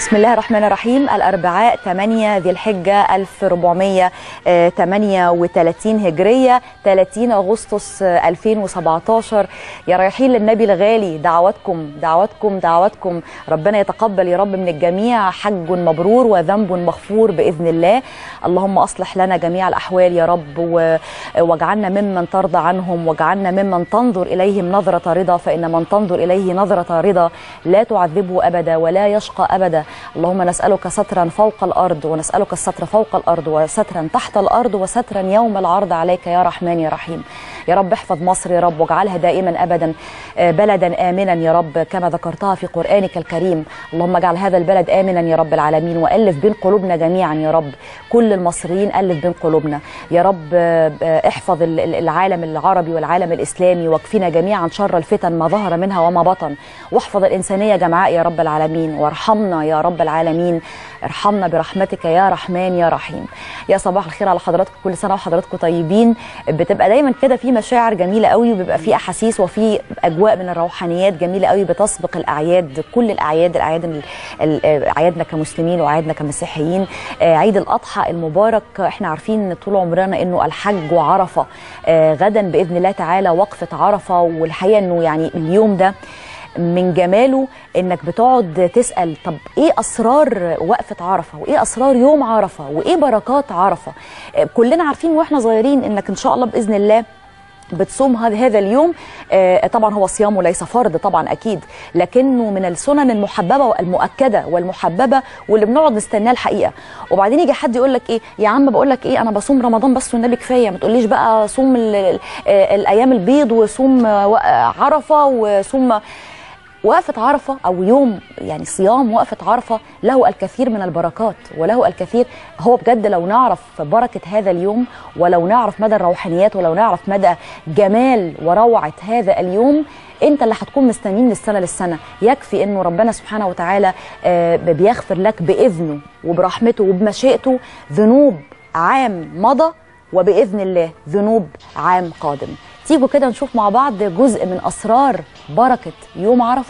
بسم الله الرحمن الرحيم الأربعاء 8 ذي الحجة 1438 هجرية 30 أغسطس 2017 يا رايحين للنبي الغالي دعواتكم دعواتكم دعواتكم ربنا يتقبل يا رب من الجميع حج مبرور وذنب مغفور بإذن الله اللهم أصلح لنا جميع الأحوال يا رب و- واجعلنا ممن ترضى عنهم واجعلنا ممن تنظر إليهم نظرة رضا فإن من تنظر إليه نظرة رضا لا تعذبه أبدا ولا يشقى أبدا اللهم نسألك سترا فوق الأرض ونسألك الستر فوق الأرض وسترا تحت الأرض وسترا يوم العرض عليك يا رحمن يا رحيم يا رب احفظ مصر يا رب واجعلها دائما أبدا آه، بلدا آمنا يا رب كما ذكرتها في قرآنك الكريم اللهم اجعل هذا البلد آمنا يا رب العالمين وألف بين قلوبنا جميعا يا رب كل المصريين ألف بين قلوبنا يا رب آه، آه، احفظ ال- ال- العالم العربي والعالم الإسلامي واكفنا جميعا شر الفتن ما ظهر منها وما بطن واحفظ الإنسانية جمعاء يا رب العالمين وارحمنا يا رب العالمين ارحمنا برحمتك يا رحمن يا رحيم يا صباح الخير على حضراتكم كل سنة وحضراتكم طيبين بتبقى دايما كده في مشاعر جميلة قوي وبيبقى في أحاسيس وفي أجواء من الروحانيات جميلة قوي بتسبق الأعياد كل الأعياد الأعياد ال- ال- أعيادنا كمسلمين وأعيادنا كمسيحيين آه، عيد الأضحى المبارك احنا عارفين طول عمرنا انه الحج وعرفة آه، غدا بإذن الله تعالى وقفة عرفة والحقيقة انه يعني اليوم ده من جماله انك بتقعد تسال طب ايه اسرار وقفه عرفه وايه اسرار يوم عرفه وايه بركات عرفه آه، كلنا عارفين واحنا صغيرين انك ان شاء الله باذن الله بتصوم هذا هذا اليوم آه، طبعا هو صيامه ليس فرض طبعا اكيد لكنه من السنن المحببه والمؤكده والمحببه واللي بنقعد نستناه الحقيقه وبعدين يجي حد يقول لك ايه يا عم بقول لك ايه انا بصوم رمضان بس والنبي كفايه ما تقوليش بقى صوم ال- ال- آه، الايام البيض وصوم آه، و- آه، عرفه وصوم وقفة عرفة أو يوم يعني صيام وقفة عرفة له الكثير من البركات وله الكثير هو بجد لو نعرف بركة هذا اليوم ولو نعرف مدى الروحانيات ولو نعرف مدى جمال وروعة هذا اليوم انت اللي هتكون مستنيين من السنه للسنه يكفي انه ربنا سبحانه وتعالى آه، بيغفر لك باذنه وبرحمته وبمشيئته ذنوب عام مضى وباذن الله ذنوب عام قادم تيجوا كده نشوف مع بعض جزء من اسرار بركه يوم عرفه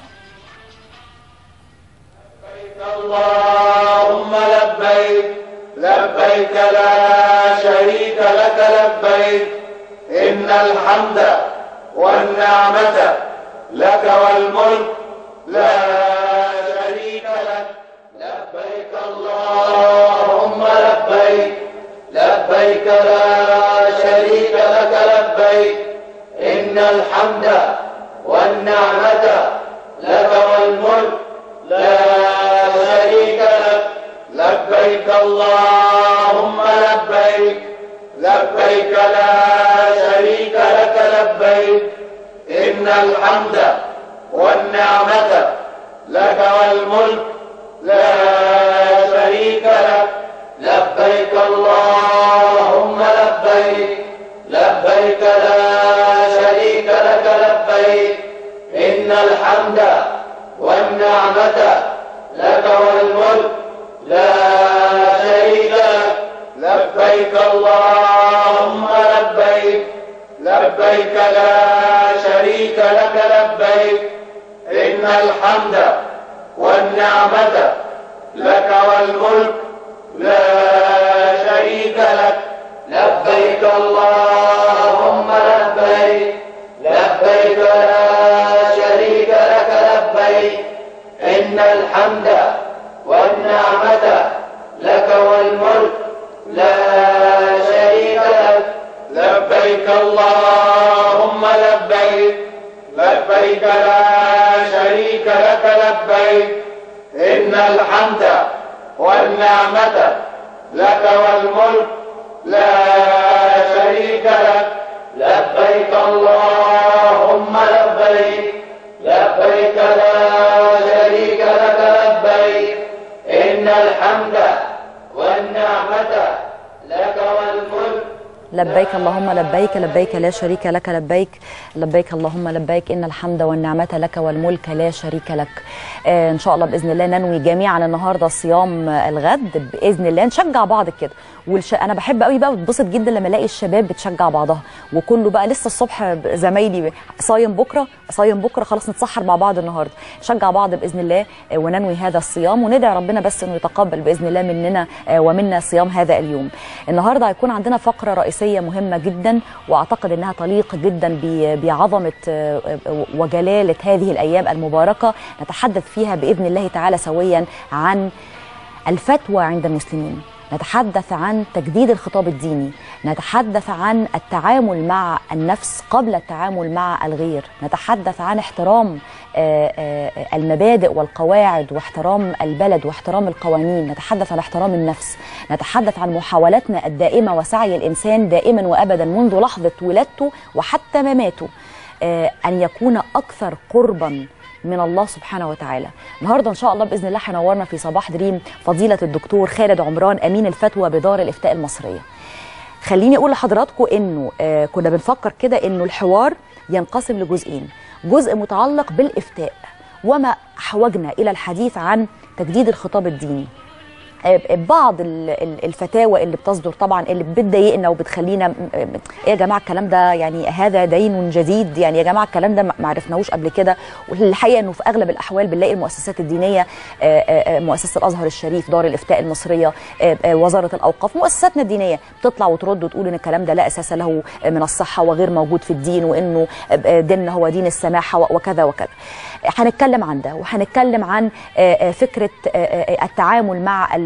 اللهم لبيك لبيك لا شريك لك لبيك إن الحمد والنعمة لك والملك لا شريك لك لبيك اللهم لبيك لبيك لا شريك لك لبيك إن الحمد والنعمة لك والملك لا شريك لك لبيك اللهم لبيك لبيك لا شريك لك لبيك إن الحمد والنعمة لك والملك لا شريك لك لبيك اللهم لبيك لبيك لا شريك لك لبيك إن الحمد والنعمة لك والملك لا شريك لك لبيك اللهم لبيك لبيك لا شريك لك لبيك إن الحمد والنعمة لك والملك لا شريك لك لبيك اللهم لبيك لبيك لا شريك لك لبيك إن الحمد والنعمة لك والملك لا شريك لك لبيك اللهم لبيك لبيك لا شريك لك لبيك إن الحمد والنعمة لك والملك لا شريك لك لبيك اللهم لبيك لبيك لا شريك لك لبيك إن الحمد والنعمة لك والملك لبيك اللهم لبيك لبيك لا شريك لك لبيك لبيك اللهم لبيك ان الحمد والنعمه لك والملك لا شريك لك آه ان شاء الله باذن الله ننوي جميعا النهارده صيام الغد باذن الله نشجع بعض كده والش... انا بحب قوي بقى واتبسط جدا لما الاقي الشباب بتشجع بعضها وكله بقى لسه الصبح زمايلي صايم بكره صايم بكره خلاص نتسحر مع بعض النهارده نشجع بعض باذن الله وننوي هذا الصيام وندعي ربنا بس انه يتقبل باذن الله مننا ومنا صيام هذا اليوم النهارده هيكون عندنا فقره رئيسيه مهمه جدا واعتقد انها تليق جدا بعظمه وجلاله هذه الايام المباركه نتحدث فيها باذن الله تعالى سويا عن الفتوى عند المسلمين نتحدث عن تجديد الخطاب الديني نتحدث عن التعامل مع النفس قبل التعامل مع الغير نتحدث عن احترام المبادئ والقواعد واحترام البلد واحترام القوانين نتحدث عن احترام النفس نتحدث عن محاولاتنا الدائمة وسعي الإنسان دائما وأبدا منذ لحظة ولادته وحتى مماته أن يكون أكثر قربا من الله سبحانه وتعالى النهارده ان شاء الله باذن الله هنورنا في صباح دريم فضيله الدكتور خالد عمران امين الفتوى بدار الافتاء المصريه خليني اقول لحضراتكم انه آه كنا بنفكر كده انه الحوار ينقسم لجزئين جزء متعلق بالافتاء وما احوجنا الى الحديث عن تجديد الخطاب الديني بعض الفتاوى اللي بتصدر طبعا اللي بتضايقنا وبتخلينا ايه يا جماعه الكلام ده يعني هذا دين جديد يعني يا جماعه الكلام ده ما عرفناهوش قبل كده والحقيقه انه في اغلب الاحوال بنلاقي المؤسسات الدينيه مؤسسه الازهر الشريف دار الافتاء المصريه وزاره الاوقاف مؤسساتنا الدينيه بتطلع وترد وتقول ان الكلام ده لا اساس له من الصحه وغير موجود في الدين وانه ديننا هو دين السماحه وكذا وكذا هنتكلم عن ده وهنتكلم عن فكره التعامل مع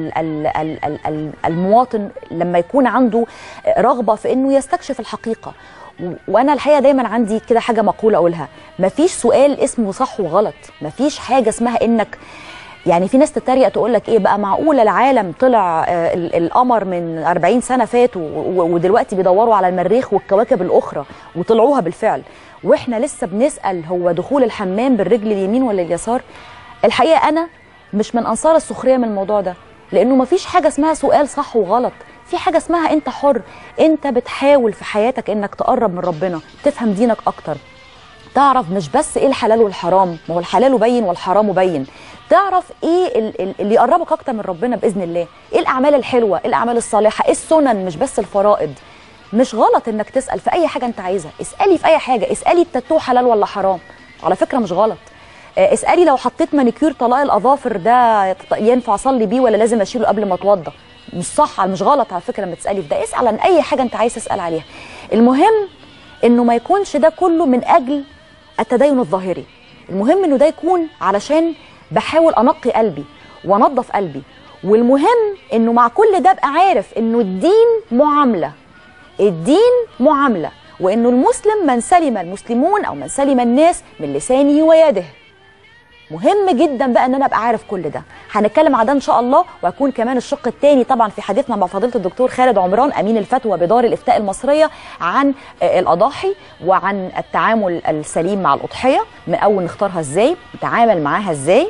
المواطن لما يكون عنده رغبه في انه يستكشف الحقيقه وانا الحقيقه دايما عندي كده حاجه مقوله اقولها مفيش سؤال اسمه صح وغلط مفيش حاجه اسمها انك يعني في ناس تتريق تقول لك ايه بقى معقوله العالم طلع القمر من 40 سنه فاتوا ودلوقتي بيدوروا على المريخ والكواكب الاخرى وطلعوها بالفعل واحنا لسه بنسال هو دخول الحمام بالرجل اليمين ولا اليسار الحقيقه انا مش من انصار السخريه من الموضوع ده لانه مفيش حاجه اسمها سؤال صح وغلط في حاجه اسمها انت حر انت بتحاول في حياتك انك تقرب من ربنا تفهم دينك اكتر تعرف مش بس ايه الحلال والحرام ما هو الحلال بين والحرام بين تعرف ايه اللي يقربك اكتر من ربنا باذن الله ايه الاعمال الحلوه ايه الاعمال الصالحه ايه السنن مش بس الفرائض مش غلط انك تسال في اي حاجه انت عايزها اسالي في اي حاجه اسالي التاتو حلال ولا حرام على فكره مش غلط اسالي لو حطيت مانيكير طلاق الاظافر ده ينفع اصلي بيه ولا لازم اشيله قبل ما اتوضى مش صح مش غلط على فكره لما تسالي في ده اسال عن اي حاجه انت عايز تسال عليها المهم انه ما يكونش ده كله من اجل التدين الظاهري المهم انه ده يكون علشان بحاول انقي قلبي وانظف قلبي والمهم انه مع كل ده ابقى عارف انه الدين معامله الدين معامله وانه المسلم من سلم المسلمون او من سلم الناس من لسانه ويده مهم جدا بقى ان انا ابقى عارف كل ده هنتكلم على ده ان شاء الله وهيكون كمان الشق الثاني طبعا في حديثنا مع فضيله الدكتور خالد عمران امين الفتوى بدار الافتاء المصريه عن الاضاحي وعن التعامل السليم مع الاضحيه من اول نختارها ازاي نتعامل معاها ازاي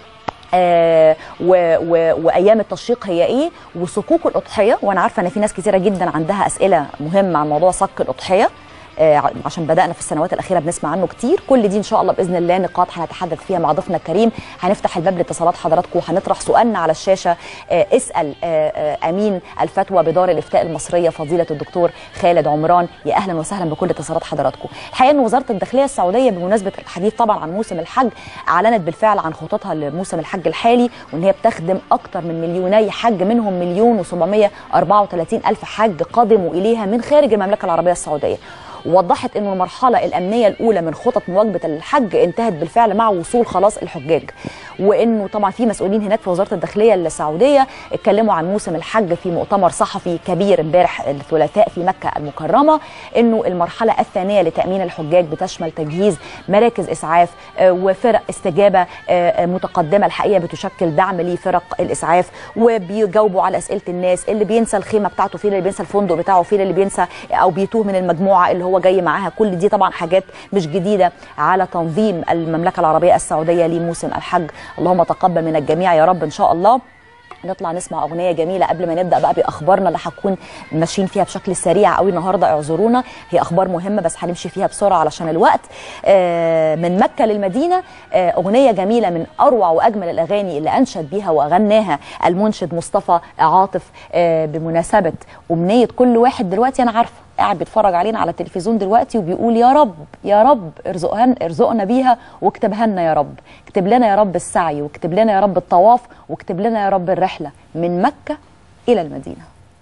آه و و وايام التشريق هي ايه وصكوك الاضحيه وانا عارفه ان في ناس كثيره جدا عندها اسئله مهمه عن موضوع صك الاضحيه آه عشان بدانا في السنوات الاخيره بنسمع عنه كتير كل دي ان شاء الله باذن الله نقاط هنتحدث فيها مع ضيفنا الكريم هنفتح الباب لاتصالات حضراتكم وهنطرح سؤالنا على الشاشه آه اسال آه امين الفتوى بدار الافتاء المصريه فضيله الدكتور خالد عمران يا اهلا وسهلا بكل اتصالات حضراتكم الحقيقه ان وزاره الداخليه السعوديه بمناسبه الحديث طبعا عن موسم الحج اعلنت بالفعل عن خططها لموسم الحج الحالي وان هي بتخدم اكثر من مليوني حج منهم مليون و734 الف حج قادموا اليها من خارج المملكه العربيه السعوديه ووضحت انه المرحله الامنيه الاولى من خطط مواجبه الحج انتهت بالفعل مع وصول خلاص الحجاج وانه طبعا في مسؤولين هناك في وزاره الداخليه السعوديه اتكلموا عن موسم الحج في مؤتمر صحفي كبير امبارح الثلاثاء في مكه المكرمه انه المرحله الثانيه لتامين الحجاج بتشمل تجهيز مراكز اسعاف وفرق استجابه متقدمه الحقيقه بتشكل دعم لفرق الاسعاف وبيجاوبوا على اسئله الناس اللي بينسى الخيمه بتاعته فين اللي بينسى الفندق بتاعه فين اللي بينسى او بيتوه من المجموعه اللي هو جاي معاها كل دي طبعا حاجات مش جديده على تنظيم المملكه العربيه السعوديه لموسم الحج اللهم تقبل من الجميع يا رب ان شاء الله نطلع نسمع اغنيه جميله قبل ما نبدا بقى باخبارنا اللي هتكون ماشيين فيها بشكل سريع قوي النهارده اعذرونا هي اخبار مهمه بس هنمشي فيها بسرعه علشان الوقت آه، من مكه للمدينه آه، اغنيه جميله من اروع واجمل الاغاني اللي انشد بيها واغناها المنشد مصطفى عاطف آه، بمناسبه امنيه كل واحد دلوقتي انا عارفه قاعد بيتفرج علينا على التلفزيون دلوقتي وبيقول يا رب يا رب ارزقها ارزقنا بيها واكتبها لنا يا رب اكتب لنا يا رب السعي واكتب لنا يا رب الطواف واكتب لنا يا رب الرحله من مكه الى المدينه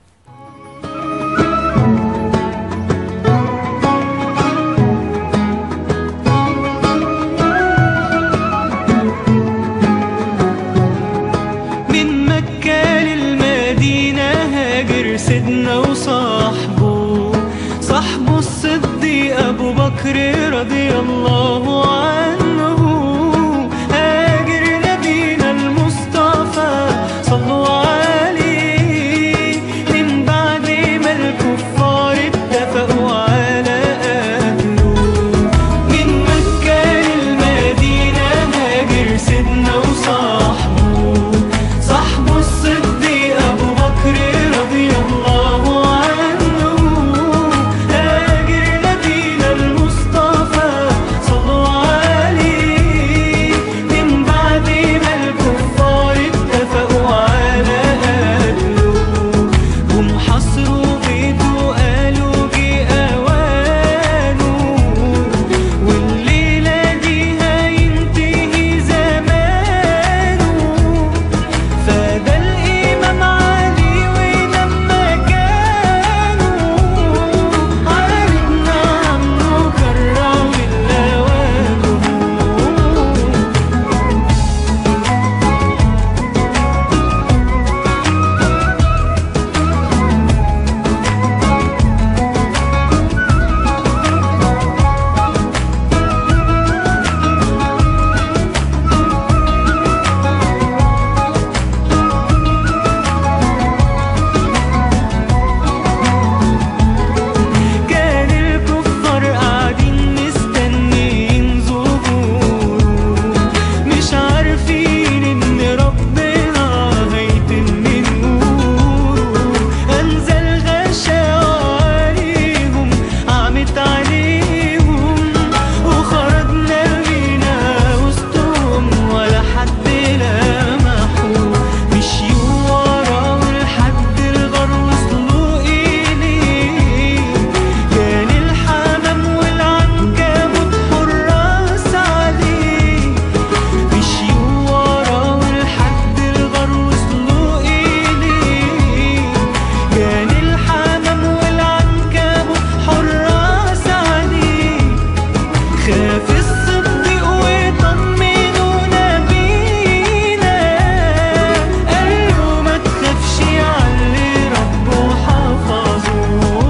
من مكة للمدينة هاجر سيدنا وصاحبه صاحبه الصديق أبو بكر رضي الله عنه هاجر نبينا المصطفى صلوا عليه من بعد ما الكفار اتفقوا على قتله من مكة للمدينة هاجر سيدنا وصاحبه صاحبه الصديق أبو بكر رضي الله عنه هاجر نبينا المصطفى صلوا عليه من بعد ما الكفار اتفقوا على قتله هم حصروا بيته قالوا جه أوانه والليلة دي هينتهي زمانه فده الإمام علي ولما كانوا عرضنا عنه كرم اللوانه كان الكفار قاعدين مستنيين ظهوره مش عارفين ان ربنا هيتم نوره انزل غشاوة عليهم عمت عليهم وخرجنا بينا وسطهم ولا حد لمحه مشيوا وراه لحد الغار وصلوا إليه كان الحمام والعنكبوت حراس عليه مشيوا وراه لحد الغار وصلوا إليه كان الحمام والعنكبوت حراس عليه خاف الصديق وطمنونا بينا قال له ما تخافش علي ربه حفظه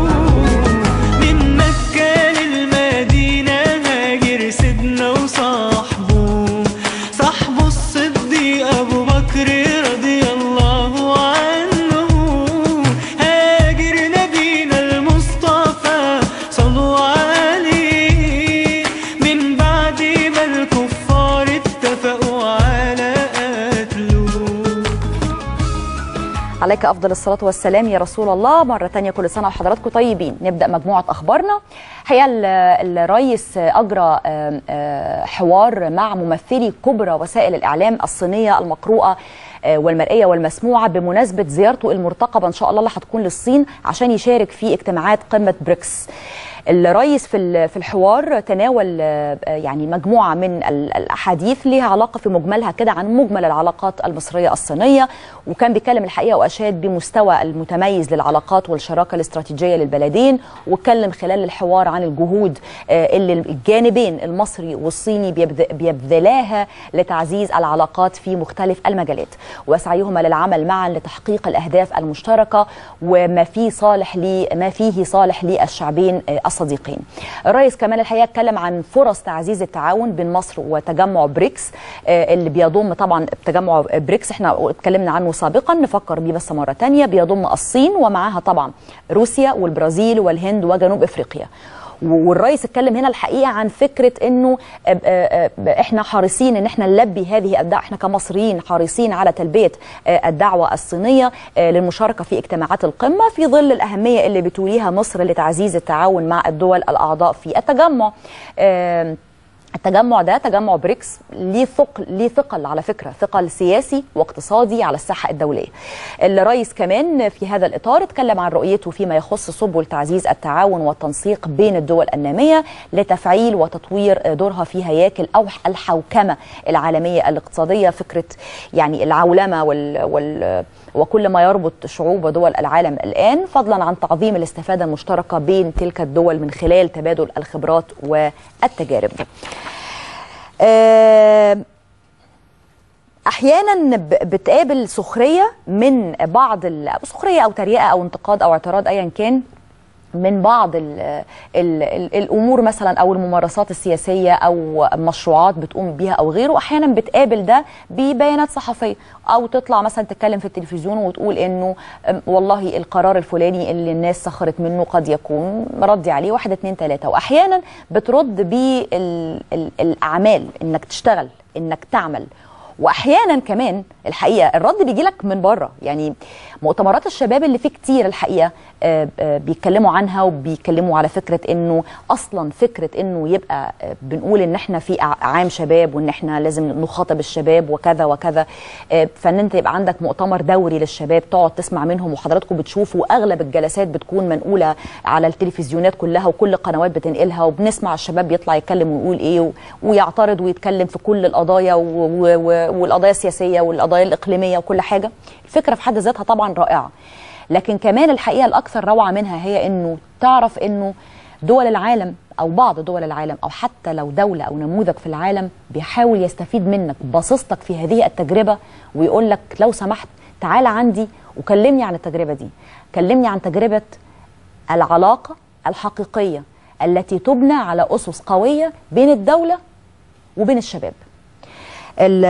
من مكة للمدينة هاجر سيدنا وصاحبه صاحبه الصديق أبو بكر رضي الله عنه هاجر نبينا المصطفى صلوا عليه من بعد ما الكفار اتفقوا على قتله عليك افضل الصلاه والسلام يا رسول الله مره تانية كل سنه وحضراتكم طيبين نبدا مجموعه اخبارنا الحقيقه ال- الرئيس اجرى آم، آه، حوار مع ممثلي كبرى وسائل الاعلام الصينيه المقروءه آه، والمرئيه والمسموعه بمناسبه زيارته المرتقبه ان شاء الله اللي هتكون للصين عشان يشارك في اجتماعات قمه بريكس الرئيس في ال- في الحوار تناول آه، يعني مجموعه من ال- الاحاديث ليها علاقه في مجملها كده عن مجمل العلاقات المصريه الصينيه وكان بيتكلم الحقيقه واشاد بمستوى المتميز للعلاقات والشراكه الاستراتيجيه للبلدين واتكلم خلال الحوار عن الجهود آه، اللي الجانبين المصري والصيني بيبذ- بيبذلاها لتعزيز العلاقات في مختلف المجالات وسعيهما للعمل معا لتحقيق الاهداف المشتركه وما فيه صالح لي ما فيه صالح للشعبين آه، الصديقين. الرئيس كمان الحقيقه اتكلم عن فرص تعزيز التعاون بين مصر وتجمع بريكس آه، اللي بيضم طبعا تجمع بريكس احنا اتكلمنا عنه سابقا نفكر بيه بس مره تانية بيضم الصين ومعاها طبعا روسيا والبرازيل والهند وجنوب افريقيا. والرئيس اتكلم هنا الحقيقه عن فكره انه آه، آه، آه، احنا حريصين ان احنا نلبي هذه الدعوه احنا كمصريين حريصين على تلبيه آه، الدعوه الصينيه آه، للمشاركه في اجتماعات القمه في ظل الاهميه اللي بتوليها مصر لتعزيز التعاون مع الدول الاعضاء في التجمع آه، التجمع ده تجمع بريكس ليه ثقل ليه ثقل على فكره ثقل سياسي واقتصادي على الساحه الدوليه. الرئيس كمان في هذا الاطار اتكلم عن رؤيته فيما يخص سبل تعزيز التعاون والتنسيق بين الدول الناميه لتفعيل وتطوير دورها في هياكل او الحوكمه العالميه الاقتصاديه فكره يعني العولمه وال, وال وكل ما يربط شعوب ودول العالم الان فضلا عن تعظيم الاستفاده المشتركه بين تلك الدول من خلال تبادل الخبرات والتجارب. آه، احيانا ب- بتقابل سخريه من بعض ال- سخريه او تريقه او انتقاد او اعتراض ايا كان من بعض ال ال ال الامور مثلا او الممارسات السياسيه او مشروعات بتقوم بيها او غيره احيانا بتقابل ده ببيانات صحفيه او تطلع مثلا تتكلم في التلفزيون وتقول انه أم، والله القرار الفلاني اللي الناس سخرت منه قد يكون ردي عليه واحد اتنين تلاته واحيانا بترد بالاعمال انك تشتغل انك تعمل واحيانا كمان الحقيقه الرد بيجي لك من بره يعني مؤتمرات الشباب اللي فيه كتير الحقيقه آه، آه، بيتكلموا عنها وبيتكلموا على فكره انه اصلا فكره انه يبقى آه، بنقول ان احنا في ع- عام شباب وان احنا لازم نخاطب الشباب وكذا وكذا آه، فان انت يبقى عندك مؤتمر دوري للشباب تقعد تسمع منهم وحضراتكم بتشوفوا اغلب الجلسات بتكون منقوله على التلفزيونات كلها وكل القنوات بتنقلها وبنسمع الشباب يطلع يتكلم ويقول ايه و- ويعترض ويتكلم في كل القضايا و- و- و- والقضايا السياسيه والقضايا الاقليميه وكل حاجه الفكره في حد ذاتها طبعا رائعه لكن كمان الحقيقه الاكثر روعه منها هي انه تعرف انه دول العالم او بعض دول العالم او حتى لو دوله او نموذج في العالم بيحاول يستفيد منك باصصتك في هذه التجربه ويقول لك لو سمحت تعال عندي وكلمني عن التجربه دي كلمني عن تجربه العلاقه الحقيقيه التي تبنى على اسس قويه بين الدوله وبين الشباب ال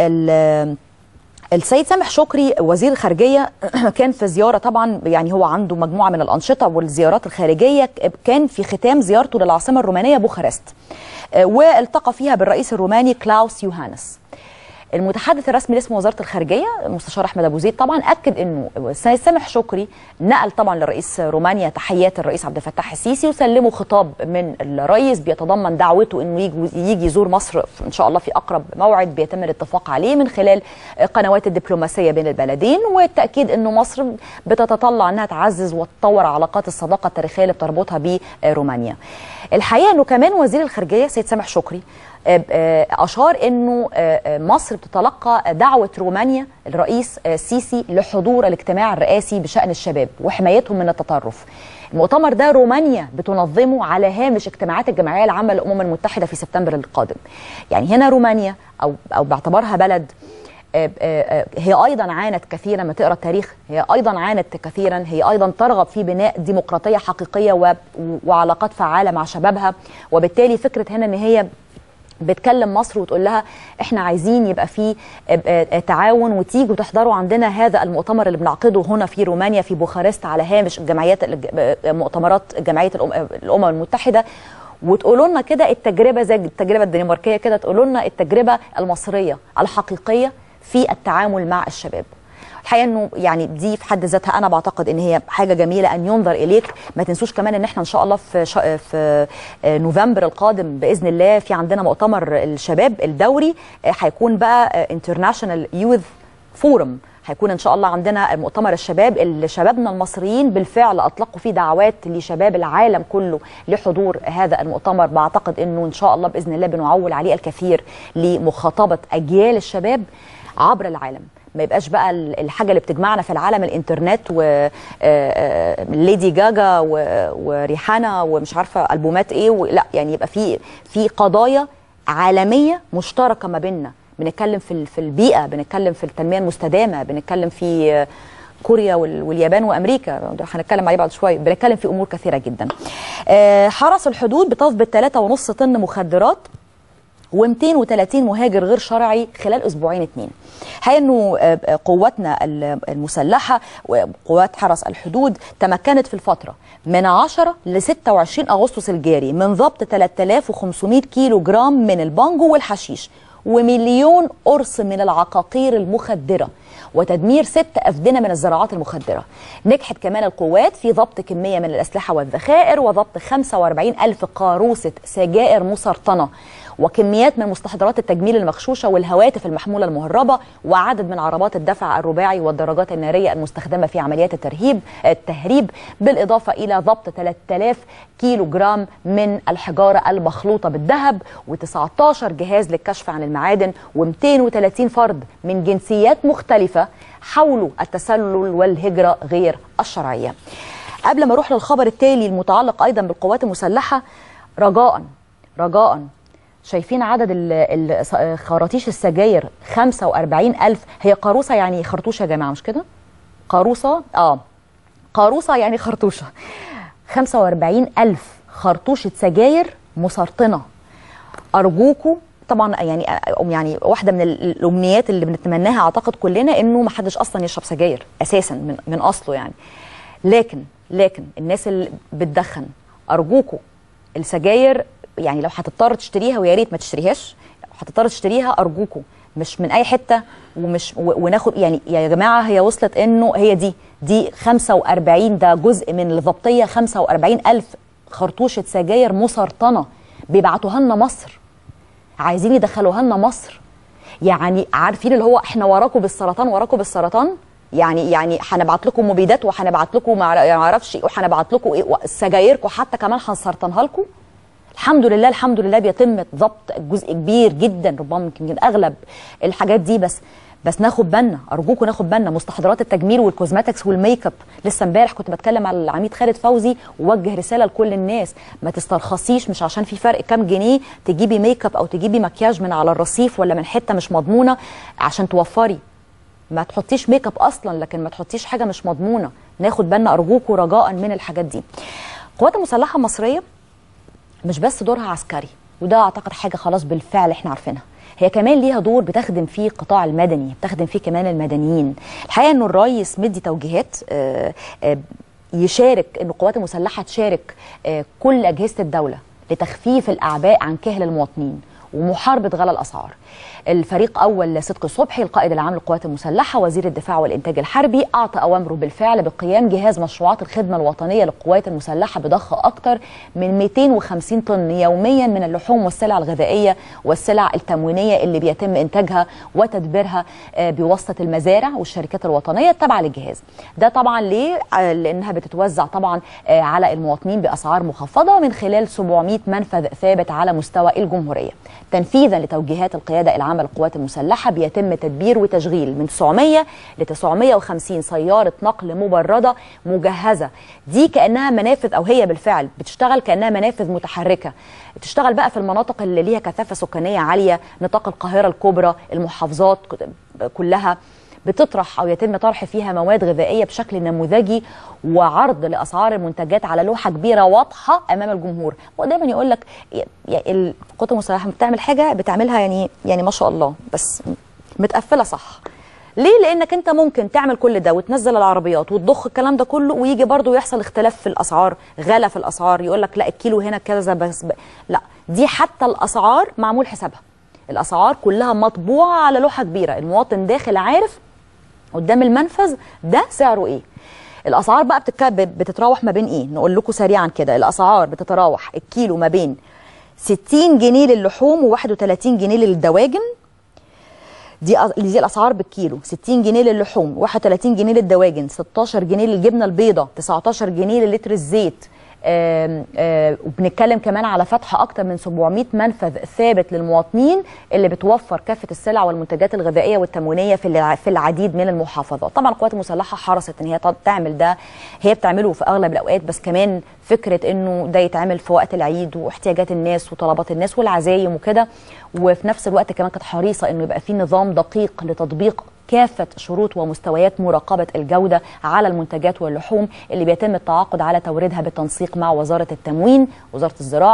ال السيد سامح شكري وزير الخارجيه كان في زياره طبعا يعني هو عنده مجموعه من الانشطه والزيارات الخارجيه كان في ختام زيارته للعاصمه الرومانيه بوخارست آه، والتقى فيها بالرئيس الروماني كلاوس يوهانس المتحدث الرسمي لاسم وزاره الخارجيه المستشار احمد ابو زيد طبعا اكد انه السيد سامح شكري نقل طبعا لرئيس رومانيا تحيات الرئيس عبد الفتاح السيسي وسلمه خطاب من الرئيس بيتضمن دعوته انه يجي, يجي يزور مصر ان شاء الله في اقرب موعد بيتم الاتفاق عليه من خلال قنوات الدبلوماسيه بين البلدين والتاكيد انه مصر بتتطلع انها تعزز وتطور علاقات الصداقه التاريخيه اللي بتربطها برومانيا. الحقيقه انه كمان وزير الخارجيه سيد سامح شكري آه، آه، اشار انه آه، آه، مصر بتتلقى دعوه رومانيا الرئيس آه، السيسي لحضور الاجتماع الرئاسي بشان الشباب وحمايتهم من التطرف. المؤتمر ده رومانيا بتنظمه على هامش اجتماعات الجمعيه العامه للامم المتحده في سبتمبر القادم. يعني هنا رومانيا او او باعتبارها بلد آه، آه، آه، هي ايضا عانت كثيرا ما تقرا التاريخ هي ايضا عانت كثيرا هي ايضا ترغب في بناء ديمقراطيه حقيقيه و- وعلاقات فعاله مع شبابها وبالتالي فكره هنا ان هي بتكلم مصر وتقول لها احنا عايزين يبقى في آه، آه، تعاون وتيجوا تحضروا عندنا هذا المؤتمر اللي بنعقده هنا في رومانيا في بوخارست على هامش الجمعيات الج- آه، مؤتمرات جمعيه الأم- الامم المتحده وتقولوا لنا كده التجربه زي التجربه الدنماركيه كده تقولوا لنا التجربه المصريه الحقيقيه في التعامل مع الشباب الحقيقه انه يعني دي في حد ذاتها انا بعتقد ان هي حاجه جميله ان ينظر اليك ما تنسوش كمان ان احنا ان شاء الله في شا... في آه، نوفمبر القادم باذن الله في عندنا مؤتمر الشباب الدوري آه، هيكون بقى انترناشونال يوث فورم هيكون ان شاء الله عندنا مؤتمر الشباب اللي شبابنا المصريين بالفعل اطلقوا فيه دعوات لشباب العالم كله لحضور هذا المؤتمر بعتقد انه ان شاء الله باذن الله بنعول عليه الكثير لمخاطبه اجيال الشباب عبر العالم ما يبقاش بقى ال- الحاجه اللي بتجمعنا في العالم الانترنت وليدي جاجا و- وريحانه ومش عارفه البومات ايه و- لا يعني يبقى في في قضايا عالميه مشتركه ما بيننا بنتكلم في ال- في البيئه بنتكلم في التنميه المستدامه بنتكلم في آه، كوريا وال- واليابان وامريكا ده هنتكلم عليه بعد شويه بنتكلم في امور كثيره جدا آه، حرس الحدود بتثبت 3.5 طن مخدرات و230 مهاجر غير شرعي خلال اسبوعين اتنين هي انه آه، آه، قواتنا ال- المسلحه وقوات حرس الحدود تمكنت في الفتره من 10 ل 26 اغسطس الجاري من ضبط 3500 كيلو جرام من البانجو والحشيش ومليون قرص من العقاقير المخدره وتدمير ست أفدنة من الزراعات المخدرة نجحت كمان القوات في ضبط كمية من الأسلحة والذخائر وضبط 45 ألف قاروسة سجائر مسرطنة وكميات من مستحضرات التجميل المغشوشة والهواتف المحمولة المهربة وعدد من عربات الدفع الرباعي والدراجات النارية المستخدمة في عمليات الترهيب التهريب بالإضافة إلى ضبط 3000 كيلو جرام من الحجارة المخلوطة بالذهب و19 جهاز للكشف عن المعادن و230 فرد من جنسيات مختلفة حاولوا التسلل والهجرة غير الشرعية قبل ما اروح للخبر التالي المتعلق ايضا بالقوات المسلحه رجاء رجاء شايفين عدد ال- ال- خراطيش السجاير 45 ألف هي قاروصة يعني خرطوشة يا جماعة مش كده؟ قاروصة اه قاروصة يعني خرطوشة 45 ألف خرطوشة سجاير مسرطنة أرجوكوا طبعا يعني يعني واحده من ال- الامنيات اللي بنتمناها اعتقد كلنا انه ما حدش اصلا يشرب سجاير اساسا من من اصله يعني لكن لكن الناس اللي بتدخن ارجوكوا السجاير يعني لو هتضطر تشتريها ويا ريت ما تشتريهاش لو هتضطر تشتريها ارجوكوا مش من اي حته ومش و- وناخد يعني يا جماعه هي وصلت انه هي دي دي 45 ده جزء من الضبطيه 45 الف خرطوشه سجاير مسرطنه بيبعتوها لنا مصر عايزين يدخلوها لنا مصر يعني عارفين اللي هو احنا وراكم بالسرطان وراكم بالسرطان يعني يعني هنبعت لكم مبيدات وهنبعت لكم ما اعرفش ايه وهنبعت لكم ايه سجايركم حتى كمان هنسرطنها لكم الحمد لله الحمد لله بيتم ضبط جزء كبير جدا ربما يمكن اغلب الحاجات دي بس بس ناخد بالنا ارجوكم ناخد بالنا مستحضرات التجميل والكوزماتكس والميك اب لسه امبارح كنت بتكلم على العميد خالد فوزي ووجه رساله لكل الناس ما تسترخصيش مش عشان في فرق كام جنيه تجيبي ميك اب او تجيبي مكياج من على الرصيف ولا من حته مش مضمونه عشان توفري ما تحطيش ميك اب اصلا لكن ما تحطيش حاجه مش مضمونه ناخد بالنا ارجوكوا رجاء من الحاجات دي القوات المسلحه المصريه مش بس دورها عسكري وده اعتقد حاجه خلاص بالفعل احنا عارفينها هي كمان ليها دور بتخدم فيه القطاع المدني بتخدم فيه كمان المدنيين الحقيقه انه الرئيس مدي توجيهات آه، آه، يشارك ان القوات المسلحه تشارك آه، كل اجهزه الدوله لتخفيف الاعباء عن كاهل المواطنين ومحاربه غلاء الاسعار الفريق اول صدقي صبحي القائد العام للقوات المسلحه وزير الدفاع والانتاج الحربي اعطى اوامره بالفعل بقيام جهاز مشروعات الخدمه الوطنيه للقوات المسلحه بضخ اكثر من 250 طن يوميا من اللحوم والسلع الغذائيه والسلع التموينيه اللي بيتم انتاجها وتدبيرها آه، بواسطه المزارع والشركات الوطنيه التابعه للجهاز ده طبعا ليه آه، لانها بتتوزع طبعا آه، على المواطنين باسعار مخفضه من خلال 700 منفذ ثابت على مستوى الجمهوريه تنفيذا لتوجيهات القياده العامه للقوات المسلحه بيتم تدبير وتشغيل من 900 ل 950 سياره نقل مبرده مجهزه دي كانها منافذ او هي بالفعل بتشتغل كانها منافذ متحركه تشتغل بقى في المناطق اللي ليها كثافه سكانيه عاليه نطاق القاهره الكبرى المحافظات كلها بتطرح او يتم طرح فيها مواد غذائيه بشكل نموذجي وعرض لاسعار المنتجات على لوحه كبيره واضحه امام الجمهور هو دايما يقول لك القوات المسلحه بتعمل حاجه بتعملها يعني يعني ما شاء الله بس متقفله صح ليه لانك انت ممكن تعمل كل ده وتنزل العربيات وتضخ الكلام ده كله ويجي برضه يحصل اختلاف في الاسعار غلا في الاسعار يقول لك لا الكيلو هنا كذا بس ب... لا دي حتى الاسعار معمول حسابها الاسعار كلها مطبوعه على لوحه كبيره المواطن داخل عارف قدام المنفذ ده سعره ايه الاسعار بقى بتك... بتتراوح ما بين ايه نقول لكم سريعا كده الاسعار بتتراوح الكيلو ما بين 60 جنيه للحوم و31 جنيه للدواجن دي دي الاسعار بالكيلو 60 جنيه للحوم 31 جنيه للدواجن 16 جنيه للجبنه البيضاء 19 جنيه للتر الزيت آم آم وبنتكلم كمان على فتح اكتر من 700 منفذ ثابت للمواطنين اللي بتوفر كافه السلع والمنتجات الغذائيه والتموينيه في في العديد من المحافظات طبعا القوات المسلحه حرصت ان هي تعمل ده هي بتعمله في اغلب الاوقات بس كمان فكره انه ده يتعمل في وقت العيد واحتياجات الناس وطلبات الناس والعزايم وكده وفي نفس الوقت كمان كانت حريصه انه يبقى في نظام دقيق لتطبيق كافة شروط ومستويات مراقبة الجودة على المنتجات واللحوم اللي بيتم التعاقد على توريدها بالتنسيق مع وزارة التموين وزارة الزراعة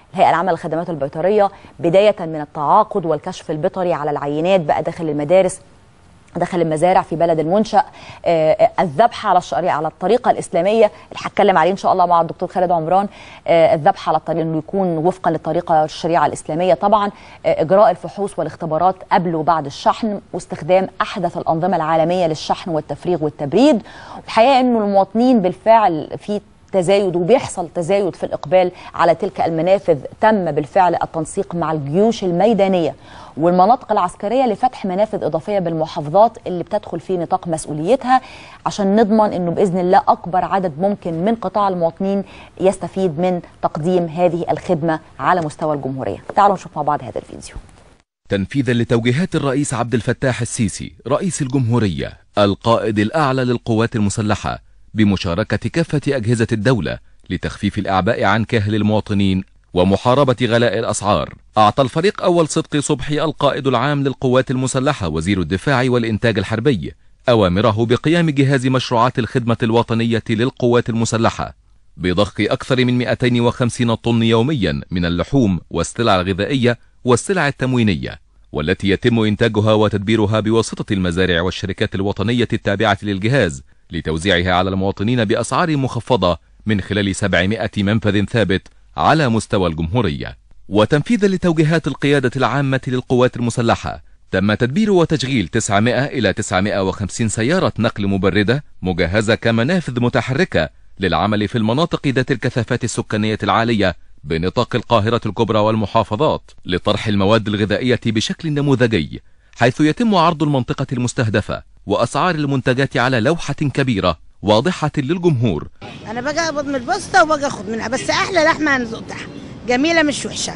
الهيئه العامه للخدمات البيطريه بدايه من التعاقد والكشف البيطري على العينات بقى داخل المدارس داخل المزارع في بلد المنشأ آه، الذبح على الشريعة على الطريقة الإسلامية اللي هتكلم عليه إن شاء الله مع الدكتور خالد عمران آه، الذبح على الطريقة إنه يكون وفقا للطريقة الشريعة الإسلامية طبعا آه، إجراء الفحوص والاختبارات قبل وبعد الشحن واستخدام أحدث الأنظمة العالمية للشحن والتفريغ والتبريد الحقيقة إنه المواطنين بالفعل في تزايد وبيحصل تزايد في الإقبال على تلك المنافذ تم بالفعل التنسيق مع الجيوش الميدانية والمناطق العسكرية لفتح منافذ إضافية بالمحافظات اللي بتدخل في نطاق مسؤوليتها عشان نضمن أنه بإذن الله أكبر عدد ممكن من قطاع المواطنين يستفيد من تقديم هذه الخدمة على مستوى الجمهورية تعالوا نشوف مع بعض هذا الفيديو تنفيذا لتوجيهات الرئيس عبد الفتاح السيسي رئيس الجمهورية القائد الأعلى للقوات المسلحة بمشاركة كافة أجهزة الدولة لتخفيف الأعباء عن كاهل المواطنين ومحاربة غلاء الأسعار أعطى الفريق أول صدق صبحي القائد العام للقوات المسلحة وزير الدفاع والإنتاج الحربي أوامره بقيام جهاز مشروعات الخدمة الوطنية للقوات المسلحة بضخ أكثر من 250 طن يوميا من اللحوم والسلع الغذائية والسلع التموينية والتي يتم إنتاجها وتدبيرها بواسطة المزارع والشركات الوطنية التابعة للجهاز لتوزيعها على المواطنين بأسعار مخفضة من خلال 700 منفذ ثابت على مستوى الجمهورية وتنفيذا لتوجيهات القيادة العامة للقوات المسلحة تم تدبير وتشغيل 900 إلى 950 سيارة نقل مبردة مجهزة كمنافذ متحركة للعمل في المناطق ذات الكثافات السكانية العالية بنطاق القاهرة الكبرى والمحافظات لطرح المواد الغذائية بشكل نموذجي حيث يتم عرض المنطقة المستهدفة وأسعار المنتجات على لوحة كبيرة واضحة للجمهور انا باجي اقبض من البسطه وباجي اخد منها بس احلى لحمه هنزقتها جميله مش وحشه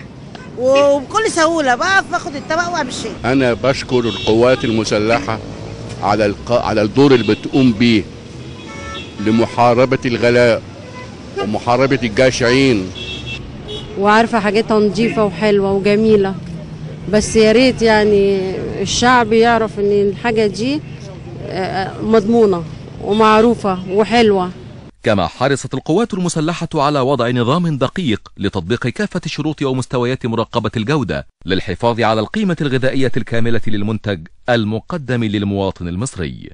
وبكل سهوله بقف اخد الطبق وامشي أنا بشكر القوات المسلحة على الق... على الدور اللي بتقوم بيه لمحاربة الغلاء ومحاربة الجاشعين وعارفة حاجتها نظيفة وحلوة وجميلة بس يا ريت يعني الشعب يعرف ان الحاجة دي آه، مضمونة ومعروفة وحلوة كما حرصت القوات المسلحة على وضع نظام دقيق لتطبيق كافة الشروط ومستويات مراقبة الجودة للحفاظ على القيمة الغذائية الكاملة للمنتج المقدم للمواطن المصري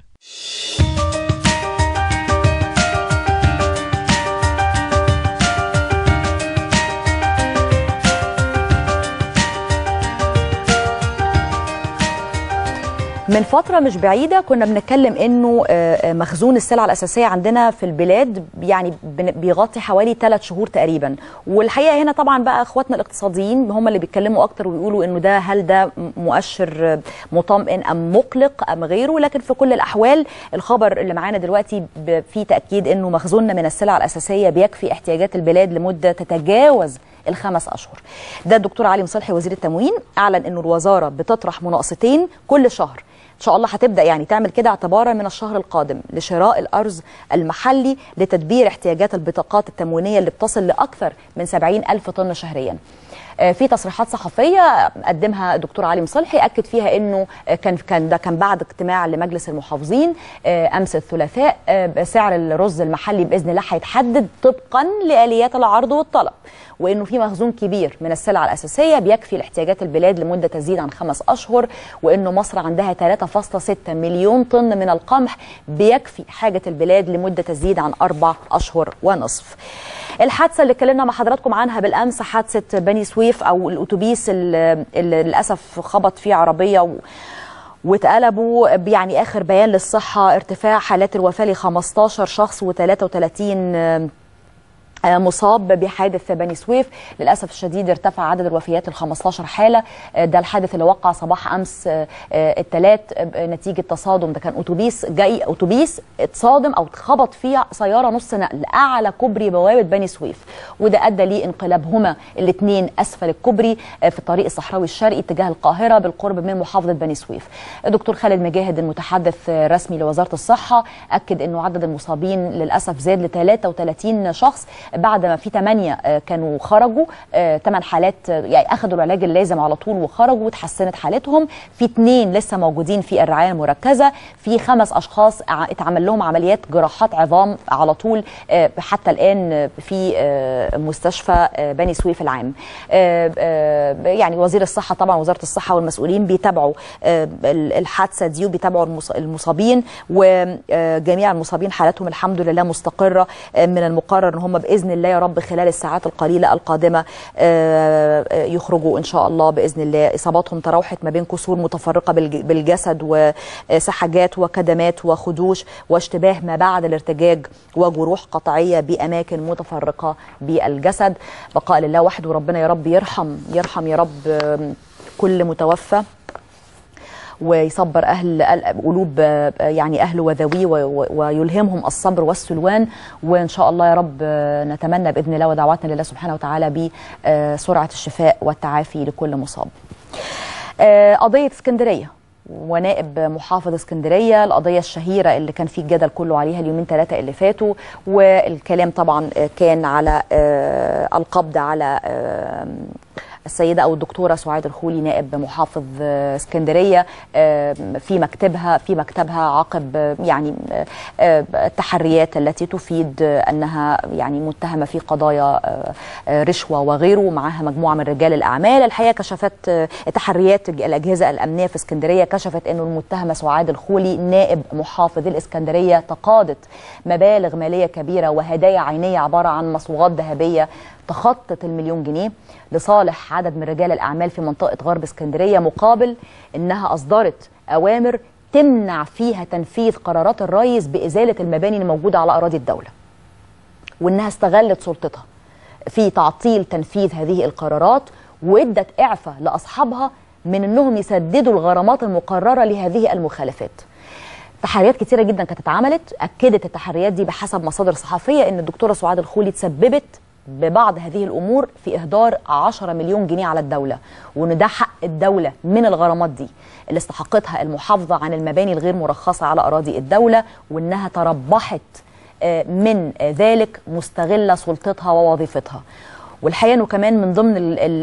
من فترة مش بعيدة كنا بنتكلم انه آه، آه، مخزون السلع الأساسية عندنا في البلاد يعني بن- بيغطي حوالي ثلاث شهور تقريبا والحقيقة هنا طبعا بقى اخواتنا الاقتصاديين هم اللي بيتكلموا اكتر ويقولوا انه ده هل ده م- مؤشر آه، مطمئن ام مقلق ام غيره لكن في كل الاحوال الخبر اللي معانا دلوقتي ب- فيه تأكيد انه مخزوننا من السلع الأساسية بيكفي احتياجات البلاد لمدة تتجاوز الخمس اشهر ده الدكتور علي مصلحي وزير التموين اعلن انه الوزاره بتطرح مناقصتين كل شهر ان شاء الله هتبدا يعني تعمل كده اعتبارا من الشهر القادم لشراء الارز المحلي لتدبير احتياجات البطاقات التموينيه اللي بتصل لاكثر من 70 الف طن شهريا آه، في تصريحات صحفيه قدمها الدكتور علي مصلحي اكد فيها انه آه، كان كان ده كان بعد اجتماع لمجلس المحافظين آه، امس الثلاثاء آه، سعر الرز المحلي باذن الله هيتحدد طبقا لاليات العرض والطلب وانه في مخزون كبير من السلع الاساسيه بيكفي لاحتياجات البلاد لمده تزيد عن خمس اشهر وانه مصر عندها 3.6 مليون طن من القمح بيكفي حاجه البلاد لمده تزيد عن اربع اشهر ونصف. الحادثه اللي اتكلمنا مع حضراتكم عنها بالامس حادثه بني سويف او الاتوبيس اللي اللي للاسف خبط فيه عربيه و واتقلبوا يعني اخر بيان للصحه ارتفاع حالات الوفاه ل 15 شخص و33 آه، مصاب بحادث بني سويف للاسف الشديد ارتفع عدد الوفيات ل 15 حاله آه، ده الحادث اللي وقع صباح امس الثلاث نتيجه تصادم ده كان اتوبيس جاي اتوبيس اتصادم او اتخبط فيه سياره نص نقل اعلى كوبري بوابه بني سويف وده ادى لانقلابهما الاثنين اسفل الكوبري آه، في الطريق الصحراوي الشرقي اتجاه القاهره بالقرب من محافظه بني سويف الدكتور خالد مجاهد المتحدث آه، رسمي لوزاره الصحه اكد انه عدد المصابين للاسف زاد ل 33 شخص بعد ما في 8 كانوا خرجوا 8 حالات آه، يعني اخذوا العلاج اللازم على طول وخرجوا وتحسنت حالتهم في اثنين لسه موجودين في الرعايه المركزه في خمس اشخاص ع- اتعمل لهم عمليات جراحات عظام على طول آه، حتى الان آه، في آه، مستشفى آه، بني سويف العام آه، آه، يعني وزير الصحه طبعا وزاره الصحه والمسؤولين بيتابعوا آه، ال- الحادثه دي وبيتابعوا المص- المصابين وجميع المصابين حالاتهم الحمد لله مستقره آه، من المقرر ان هم باذن الله يا رب خلال الساعات القليله القادمه آه، آه، يخرجوا ان شاء الله باذن الله اصاباتهم تراوحت ما بين كسور متفرقه بالج- بالجسد وسحجات وكدمات وخدوش واشتباه ما بعد الارتجاج وجروح قطعيه باماكن متفرقه بالجسد بقاء لله وحده وربنا يا رب يرحم يرحم يا رب آم، كل متوفى ويصبر اهل ال- قلوب آه، يعني اهله وذويه و- و- ويلهمهم الصبر والسلوان وان شاء الله يا رب آه، نتمنى باذن الله ودعواتنا لله سبحانه وتعالى بسرعه الشفاء والتعافي لكل مصاب. آه، قضيه اسكندريه ونائب محافظ اسكندريه القضيه الشهيره اللي كان في الجدل كله عليها اليومين ثلاثه اللي فاتوا والكلام طبعا آه، كان على آه، القبض على آه، السيده او الدكتوره سعاد الخولي نائب محافظ آه، اسكندريه آه، في مكتبها في مكتبها عقب آه، يعني آه، آه، التحريات التي تفيد آه، انها يعني متهمه في قضايا آه، آه، رشوه وغيره معها مجموعه من رجال الاعمال الحقيقه كشفت آه، تحريات الاجهزه الامنيه في اسكندريه كشفت انه المتهمه سعاد الخولي نائب محافظ الاسكندريه تقاضت مبالغ ماليه كبيره وهدايا عينيه عباره عن مصوغات ذهبيه تخطت المليون جنيه لصالح عدد من رجال الاعمال في منطقه غرب اسكندريه مقابل انها اصدرت اوامر تمنع فيها تنفيذ قرارات الرئيس بازاله المباني الموجوده على اراضي الدوله وانها استغلت سلطتها في تعطيل تنفيذ هذه القرارات وادت اعفاء لاصحابها من انهم يسددوا الغرامات المقرره لهذه المخالفات. تحريات كتيره جدا كانت اتعملت اكدت التحريات دي بحسب مصادر صحفيه ان الدكتوره سعاد الخولي تسببت ببعض هذه الامور في اهدار 10 مليون جنيه على الدوله وان ده حق الدوله من الغرامات دي اللي استحقتها المحافظه عن المباني الغير مرخصه على اراضي الدوله وانها تربحت آه، من آه، ذلك مستغله سلطتها ووظيفتها والحقيقه انه كمان من ضمن ال ال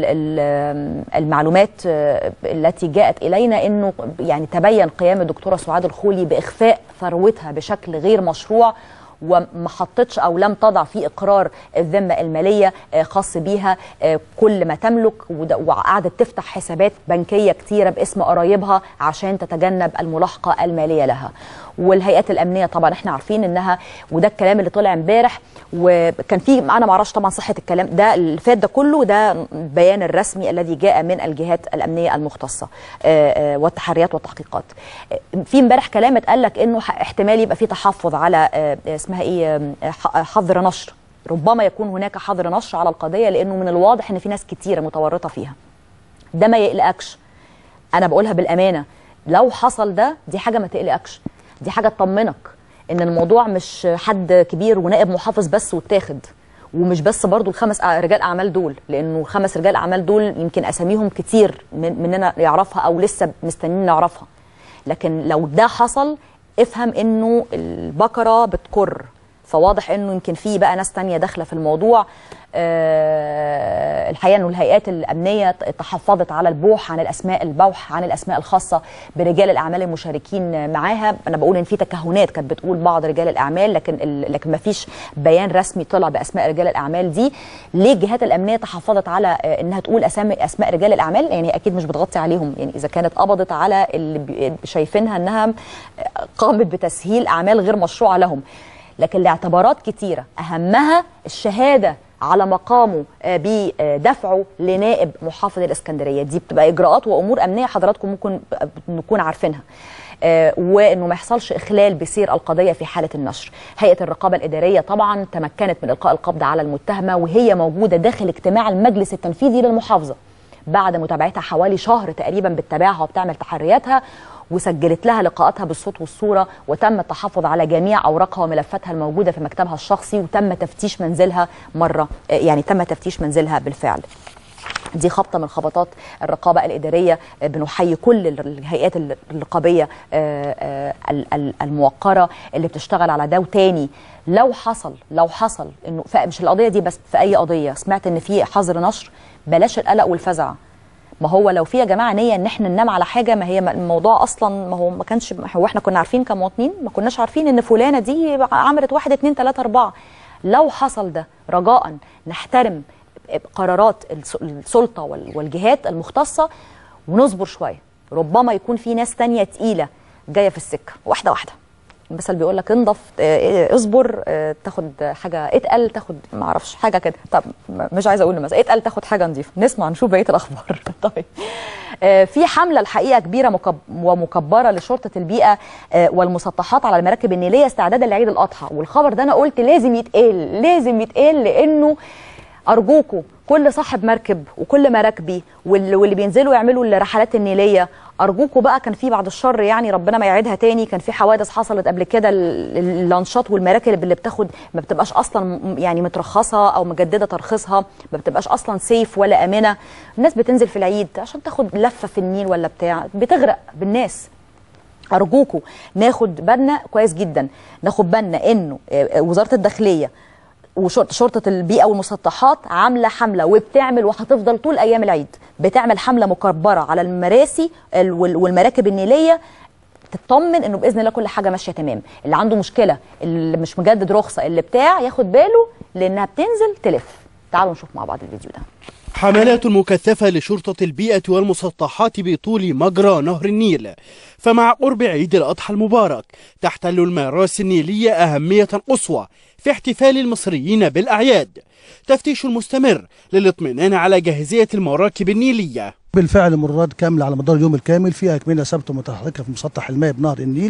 ال المعلومات آه، التي جاءت الينا انه يعني تبين قيام الدكتوره سعاد الخولي باخفاء ثروتها بشكل غير مشروع وما حطتش او لم تضع في اقرار الذمه الماليه آه، خاص بيها آه، كل ما تملك وده- وقعدت تفتح حسابات بنكيه كتيره باسم قرايبها عشان تتجنب الملاحقه الماليه لها والهيئات الامنيه طبعا احنا عارفين انها وده الكلام اللي طلع امبارح وكان في انا ما اعرفش طبعا صحه الكلام ده اللي فات ده كله ده البيان الرسمي الذي جاء من الجهات الامنيه المختصه آه، آه، والتحريات والتحقيقات آه، في امبارح كلام اتقال لك انه ح- احتمال يبقى في تحفظ على آه، اسمها ايه آه، ح- حظر نشر ربما يكون هناك حظر نشر على القضيه لانه من الواضح ان في ناس كتيره متورطه فيها ده ما يقلقكش انا بقولها بالامانه لو حصل ده دي حاجه ما تقلقكش دي حاجه تطمنك ان الموضوع مش حد كبير ونائب محافظ بس واتاخد ومش بس برضو الخمس رجال اعمال دول لانه الخمس رجال اعمال دول يمكن اساميهم كتير من مننا يعرفها او لسه مستنيين نعرفها لكن لو ده حصل افهم انه البقره بتكر فواضح انه يمكن في بقى ناس تانية داخله في الموضوع آه الحقيقه انه الهيئات الامنيه تحفظت على البوح عن الاسماء البوح عن الاسماء الخاصه برجال الاعمال المشاركين معاها انا بقول ان في تكهنات كانت بتقول بعض رجال الاعمال لكن ال... لكن ما فيش بيان رسمي طلع باسماء رجال الاعمال دي ليه الجهات الامنيه تحفظت على آه انها تقول اسامي اسماء رجال الاعمال يعني اكيد مش بتغطي عليهم يعني اذا كانت قبضت على اللي بي- شايفينها انها قامت بتسهيل اعمال غير مشروعه لهم لكن لاعتبارات كتيرة أهمها الشهادة على مقامه آه، بدفعه لنائب محافظ الإسكندرية دي بتبقى إجراءات وأمور أمنية حضراتكم ممكن نكون عارفينها آه، وانه ما يحصلش اخلال بسير القضيه في حاله النشر. هيئه الرقابه الاداريه طبعا تمكنت من القاء القبض على المتهمه وهي موجوده داخل اجتماع المجلس التنفيذي للمحافظه. بعد متابعتها حوالي شهر تقريبا بتتابعها وبتعمل تحرياتها وسجلت لها لقاءاتها بالصوت والصوره وتم التحفظ على جميع اوراقها وملفاتها الموجوده في مكتبها الشخصي وتم تفتيش منزلها مره يعني تم تفتيش منزلها بالفعل. دي خبطه من خبطات الرقابه الاداريه آه، بنحيي كل الهيئات الرقابيه آه، آه، ال- ال- الموقره اللي بتشتغل على ده وتاني لو حصل لو حصل انه ف- مش القضيه دي بس في اي قضيه سمعت ان في حظر نشر بلاش القلق والفزع ما هو لو في يا جماعه نيه ان احنا ننام على حاجه ما هي الموضوع اصلا ما هو ما كانش هو احنا كنا عارفين كمواطنين ما كناش عارفين ان فلانه دي عملت واحد اتنين تلاته اربعه لو حصل ده رجاء نحترم قرارات الس- السلطه وال- والجهات المختصه ونصبر شويه ربما يكون في ناس تانية تقيله جايه في السكه واحده واحده المثل بيقول لك انضف آه، اصبر آه، تاخد حاجه اتقل تاخد ما اعرفش حاجه كده طب م- مش عايزه اقول المثل اتقل تاخد حاجه نظيفه نسمع نشوف بقيه الاخبار طيب آه، في حمله الحقيقه كبيره مكب ومكبره لشرطه البيئه آه، والمسطحات على المراكب النيليه استعدادا لعيد الاضحى والخبر ده انا قلت لازم يتقال لازم يتقال لانه ارجوكوا كل صاحب مركب وكل مراكبي وال- واللي بينزلوا يعملوا الرحلات النيليه ارجوكوا بقى كان في بعد الشر يعني ربنا ما يعيدها تاني كان في حوادث حصلت قبل كده ال- ال- اللانشات والمراكب اللي بتاخد ما بتبقاش اصلا م- يعني مترخصه او مجدده ترخيصها ما بتبقاش اصلا سيف ولا امنه الناس بتنزل في العيد عشان تاخد لفه في النيل ولا بتاع بتغرق بالناس ارجوكوا ناخد بالنا كويس جدا ناخد بالنا انه آه، آه، وزاره الداخليه وشرطه شرطه البيئه والمسطحات عامله حمله وبتعمل وهتفضل طول ايام العيد بتعمل حمله مكبره على المراسي ال- وال- والمراكب النيليه تطمن انه باذن الله كل حاجه ماشيه تمام اللي عنده مشكله اللي مش مجدد رخصه اللي بتاع ياخد باله لانها بتنزل تلف تعالوا نشوف مع بعض الفيديو ده حملات مكثفة لشرطة البيئة والمسطحات بطول مجرى نهر النيل فمع قرب عيد الأضحى المبارك تحتل المراسي النيلية أهمية قصوى في احتفال المصريين بالأعياد تفتيش مستمر للاطمئنان على جاهزية المراكب النيلية بالفعل مرات كاملة على مدار اليوم الكامل فيها أكمنة ثابتة متحركة في مسطح الماء بنهر النيل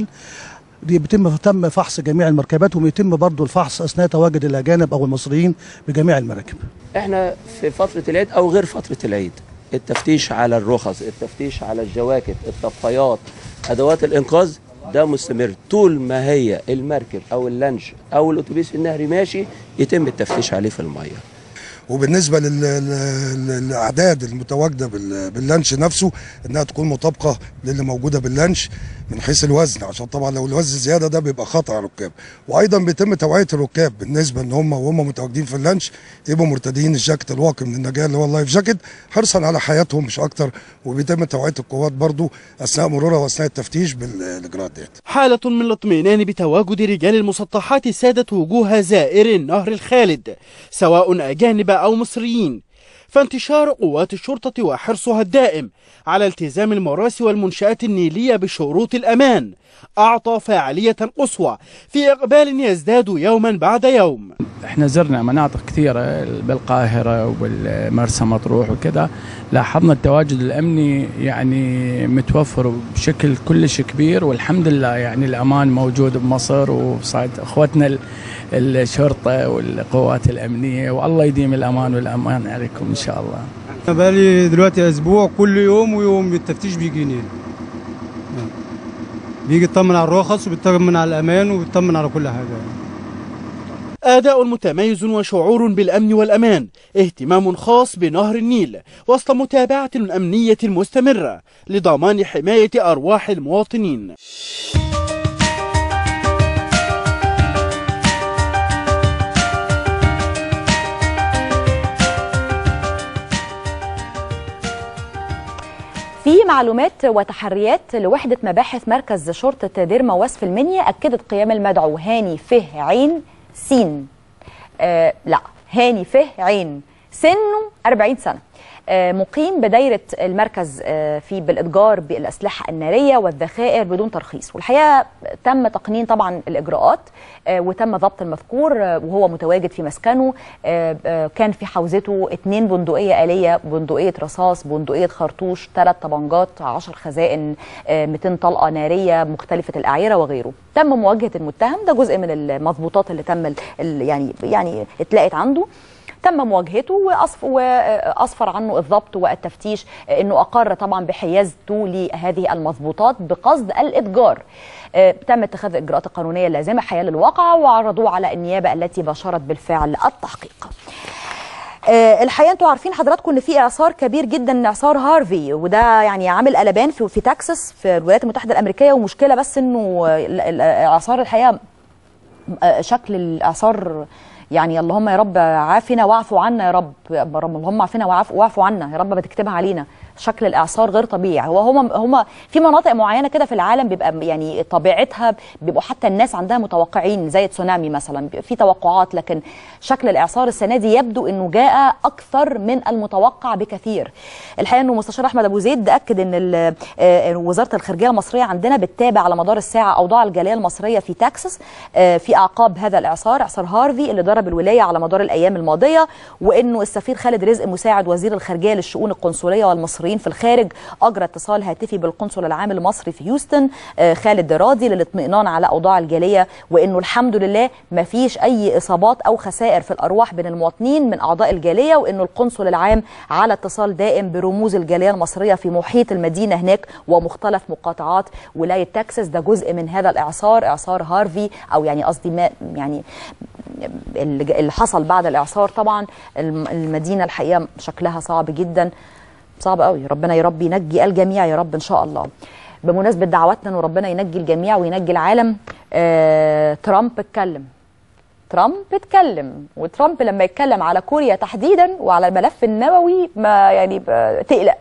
دي بيتم تم فحص جميع المركبات وبيتم برضه الفحص أثناء تواجد الأجانب أو المصريين بجميع المراكب احنا في فترة العيد او غير فترة العيد التفتيش على الرخص التفتيش على الجواكت الطفايات ادوات الانقاذ ده مستمر طول ما هي المركب او اللانش او الاتوبيس النهري ماشي يتم التفتيش عليه في الميه وبالنسبه لل- لل- للاعداد المتواجده بال- باللانش نفسه انها تكون مطابقه للي موجوده باللانش من حيث الوزن عشان طبعا لو الوزن زياده ده بيبقى خطر على الركاب وايضا بيتم توعيه الركاب بالنسبه ان هم وهم متواجدين في اللانش يبقوا مرتدين الجاكيت الواقي من النجاه اللي هو اللايف جاكيت حرصا على حياتهم مش اكتر وبيتم توعيه القوات برضو اثناء مرورها واثناء التفتيش بالاجراءات ديت حالة من الاطمئنان بتواجد رجال المسطحات سادت وجوه زائر النهر الخالد سواء أجانب أو مصريين فانتشار قوات الشرطة وحرصها الدائم على التزام المراسي والمنشآت النيلية بشروط الأمان أعطى فاعلية قصوى في إقبال يزداد يوما بعد يوم احنا زرنا مناطق كثيرة بالقاهرة وبالمرسى مطروح وكذا لاحظنا التواجد الأمني يعني متوفر بشكل كلش كبير والحمد لله يعني الأمان موجود بمصر وصاد أخوتنا ال- الشرطة والقوات الأمنية والله يديم الأمان والأمان عليكم إن شاء الله أنا بقالي دلوقتي اسبوع كل يوم ويوم التفتيش بيجيني بيجي يطمن على الرخص وبيطمن على الامان وبيطمن على كل حاجه أداء متميز وشعور بالأمن والأمان اهتمام خاص بنهر النيل وسط متابعة أمنية مستمرة لضمان حماية أرواح المواطنين في معلومات وتحريات لوحدة مباحث مركز شرطة دير مواس في المنيا أكدت قيام المدعو هاني فه عين سين آه لا هاني فه عين سنه 40 سنة آه، مقيم بدايرة المركز آه، في بالإتجار بالأسلحة النارية والذخائر بدون ترخيص والحقيقة تم تقنين طبعا الإجراءات آه، وتم ضبط المذكور آه، وهو متواجد في مسكنه آه، آه، كان في حوزته اتنين بندقية آلية بندقية رصاص بندقية خرطوش ثلاث طبنجات 10 خزائن آه، 200 طلقة نارية مختلفة الأعيرة وغيره تم مواجهة المتهم ده جزء من المضبوطات اللي تم ال- ال- يعني يعني اتلاقت عنده تم مواجهته وأصف وأصفر عنه الضبط والتفتيش أنه أقر طبعا بحيازته لهذه المضبوطات بقصد الإتجار آه، تم اتخاذ الإجراءات القانونية اللازمة حيال الواقعة وعرضوه على النيابة التي باشرت بالفعل التحقيق آه، الحقيقه انتوا عارفين حضراتكم ان في اعصار كبير جدا اعصار هارفي وده يعني عامل قلبان في في تكساس في الولايات المتحده الامريكيه ومشكله بس انه ال- ال- الاعصار الحقيقه آه، شكل الاعصار يعني اللهم يا رب عافنا واعفو عنا يا رب يا رب اللهم عافنا واعف- واعفو عنا يا رب ما تكتبها علينا شكل الاعصار غير طبيعي هو هم هم في مناطق معينه كده في العالم بيبقى يعني طبيعتها بيبقوا حتى الناس عندها متوقعين زي تسونامي مثلا بيبقى في توقعات لكن شكل الاعصار السنه دي يبدو انه جاء اكثر من المتوقع بكثير الحقيقه انه مستشار احمد ابو زيد اكد ان ال- آه، وزاره الخارجيه المصريه عندنا بتتابع على مدار الساعه اوضاع الجاليه المصريه في تكساس آه، في اعقاب هذا الاعصار اعصار هارفي اللي ضرب الولايه على مدار الايام الماضيه وانه السفير خالد رزق مساعد وزير الخارجيه للشؤون القنصليه والمصريين في الخارج اجرى اتصال هاتفي بالقنصل العام المصري في هيوستن آه، خالد راضي للاطمئنان على اوضاع الجاليه وانه الحمد لله ما فيش اي اصابات او خسائر في الارواح بين المواطنين من اعضاء الجاليه وانه القنصل العام على اتصال دائم برموز الجاليه المصريه في محيط المدينه هناك ومختلف مقاطعات ولايه تكساس ده جزء من هذا الاعصار اعصار هارفي او يعني قصدي ما يعني اللي اللي حصل بعد الاعصار طبعا الم- المدينه الحقيقه شكلها صعب جدا صعب قوي ربنا يا رب ينجي الجميع يا رب ان شاء الله بمناسبه دعواتنا انه ربنا ينجي الجميع وينجي العالم آه، ترامب اتكلم ترامب اتكلم وترامب لما يتكلم على كوريا تحديدا وعلى الملف النووي ما يعني ب- تقلق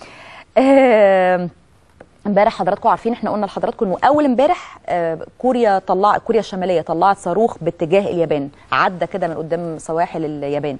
آه، امبارح حضراتكم عارفين احنا قلنا لحضراتكم انه اول امبارح آه، كوريا طلع كوريا الشماليه طلعت صاروخ باتجاه اليابان عدى كده من قدام سواحل اليابان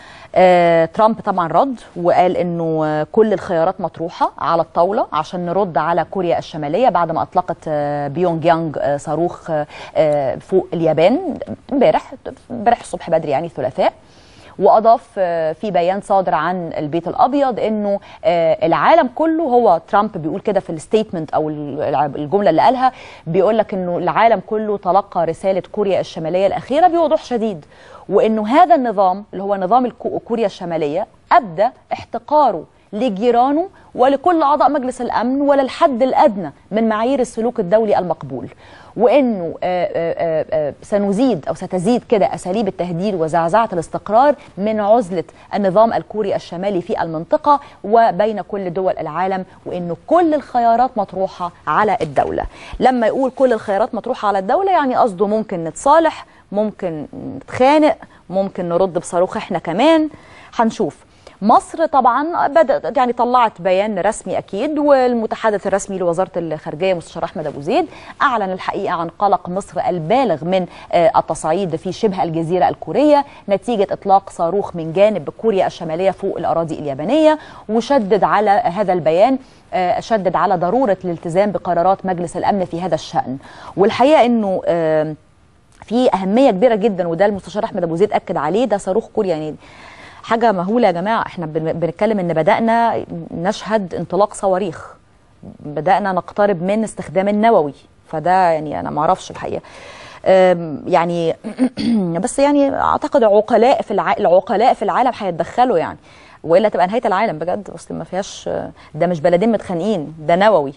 آه، ترامب طبعا رد وقال انه آه، كل الخيارات مطروحه على الطاوله عشان نرد على كوريا الشماليه بعد ما اطلقت آه، بيونج يانج آه، صاروخ آه، آه، فوق اليابان امبارح امبارح الصبح بدري يعني الثلاثاء واضاف آه، في بيان صادر عن البيت الابيض انه آه، العالم كله هو ترامب بيقول كده في الستيتمنت او الع- الجمله اللي قالها بيقول لك انه العالم كله تلقى رساله كوريا الشماليه الاخيره بوضوح شديد وانه هذا النظام اللي هو نظام الكو- كوريا الشماليه ابدى احتقاره لجيرانه ولكل اعضاء مجلس الامن وللحد الادنى من معايير السلوك الدولي المقبول وانه آه، آه، آه، سنزيد او ستزيد كده اساليب التهديد وزعزعه الاستقرار من عزله النظام الكوري الشمالي في المنطقه وبين كل دول العالم وانه كل الخيارات مطروحه على الدوله لما يقول كل الخيارات مطروحه على الدوله يعني قصده ممكن نتصالح ممكن نتخانق ممكن نرد بصاروخ احنا كمان هنشوف مصر طبعا بدأت يعني طلعت بيان رسمي اكيد والمتحدث الرسمي لوزاره الخارجيه مستشار احمد ابو زيد اعلن الحقيقه عن قلق مصر البالغ من آه، التصعيد في شبه الجزيره الكوريه نتيجه اطلاق صاروخ من جانب كوريا الشماليه فوق الاراضي اليابانيه وشدد على هذا البيان آه، شدد على ضروره الالتزام بقرارات مجلس الامن في هذا الشان والحقيقه انه آه، في اهميه كبيره جدا وده المستشار احمد ابو زيد اكد عليه ده صاروخ كوريا يعني حاجه مهوله يا جماعه احنا بن- بنتكلم ان بدانا نشهد انطلاق صواريخ بدانا نقترب من استخدام النووي فده يعني انا ما اعرفش الحقيقه أم، يعني بس يعني اعتقد عقلاء في الع... العقلاء في العالم هيتدخلوا يعني والا تبقى نهايه العالم بجد اصل ما فيهاش ده مش بلدين متخانقين ده نووي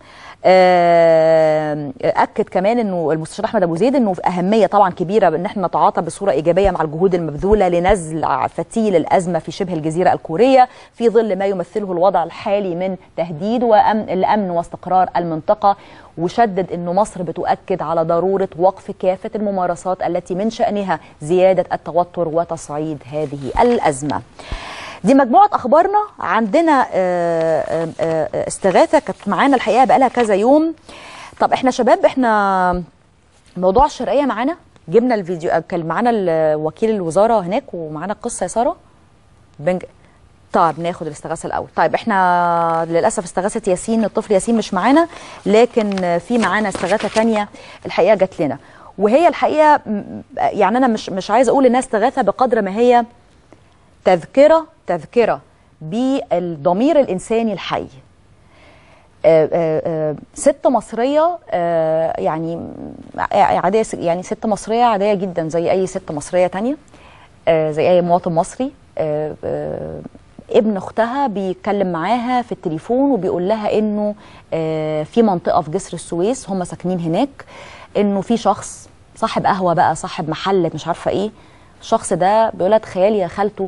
آه، اكد كمان انه المستشار احمد ابو زيد انه في اهميه طبعا كبيره ان احنا نتعاطى بصوره ايجابيه مع الجهود المبذوله لنزع فتيل الازمه في شبه الجزيره الكوريه في ظل ما يمثله الوضع الحالي من تهديد وامن الامن واستقرار المنطقه وشدد انه مصر بتؤكد على ضروره وقف كافه الممارسات التي من شانها زياده التوتر وتصعيد هذه الازمه. دي مجموعة أخبارنا عندنا آه، آه، آه، استغاثة كانت معانا الحقيقة بقالها كذا يوم طب احنا شباب احنا موضوع الشرقية معانا جبنا الفيديو آه، كان معانا ال- وكيل الوزارة هناك ومعانا القصة يا سارة بنج... طيب ناخد الاستغاثة الأول طيب احنا للأسف استغاثة ياسين الطفل ياسين مش معانا لكن في معانا استغاثة تانية الحقيقة جات لنا وهي الحقيقة م- يعني أنا مش مش عايزة أقول إنها استغاثة بقدر ما هي تذكرة تذكرة بالضمير الإنساني الحي آه، آه، آه، ست مصرية آه، يعني عادية يعني ست مصرية عادية جدا زي أي ست مصرية تانية آه، زي أي مواطن مصري آه، آه، ابن اختها بيتكلم معاها في التليفون وبيقول لها انه آه، في منطقه في جسر السويس هم ساكنين هناك انه في شخص صاحب قهوه بقى صاحب محل مش عارفه ايه الشخص ده بيقول لها تخيلي يا خالته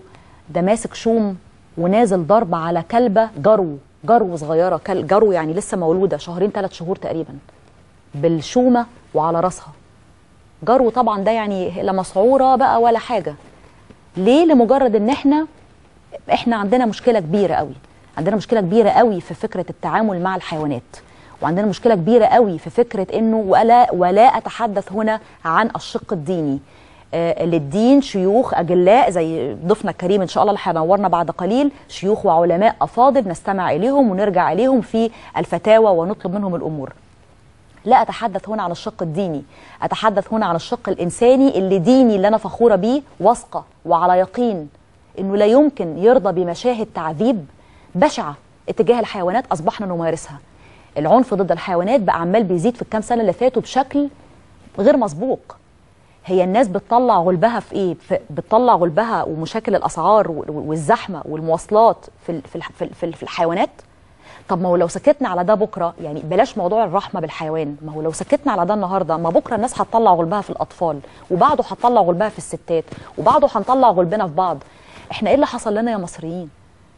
ده ماسك شوم ونازل ضرب على كلبه جرو جرو صغيره كل- جرو يعني لسه مولوده شهرين ثلاث شهور تقريبا بالشومه وعلى راسها جرو طبعا ده يعني لا مسعوره بقى ولا حاجه ليه لمجرد ان احنا احنا عندنا مشكله كبيره قوي عندنا مشكله كبيره قوي في فكره التعامل مع الحيوانات وعندنا مشكله كبيره قوي في فكره انه ولا ولا اتحدث هنا عن الشق الديني آه، للدين شيوخ اجلاء زي ضيفنا الكريم ان شاء الله اللي هينورنا بعد قليل شيوخ وعلماء افاضل نستمع اليهم ونرجع اليهم في الفتاوى ونطلب منهم الامور لا اتحدث هنا عن الشق الديني اتحدث هنا عن الشق الانساني اللي ديني اللي انا فخوره بيه واثقه وعلى يقين انه لا يمكن يرضى بمشاهد تعذيب بشعه اتجاه الحيوانات اصبحنا نمارسها العنف ضد الحيوانات بقى عمال بيزيد في الكام سنه اللي فاتوا بشكل غير مسبوق هي الناس بتطلع غلبها في ايه في بتطلع غلبها ومشاكل الاسعار وال- والزحمه والمواصلات في ال- في الح- في ال- في ال- في الحيوانات طب ما هو لو سكتنا على ده بكره يعني بلاش موضوع الرحمه بالحيوان ما هو لو سكتنا على ده النهارده ما بكره الناس هتطلع غلبها في الاطفال وبعده هتطلع غلبها في الستات وبعده هنطلع غلبنا في بعض احنا ايه اللي حصل لنا يا مصريين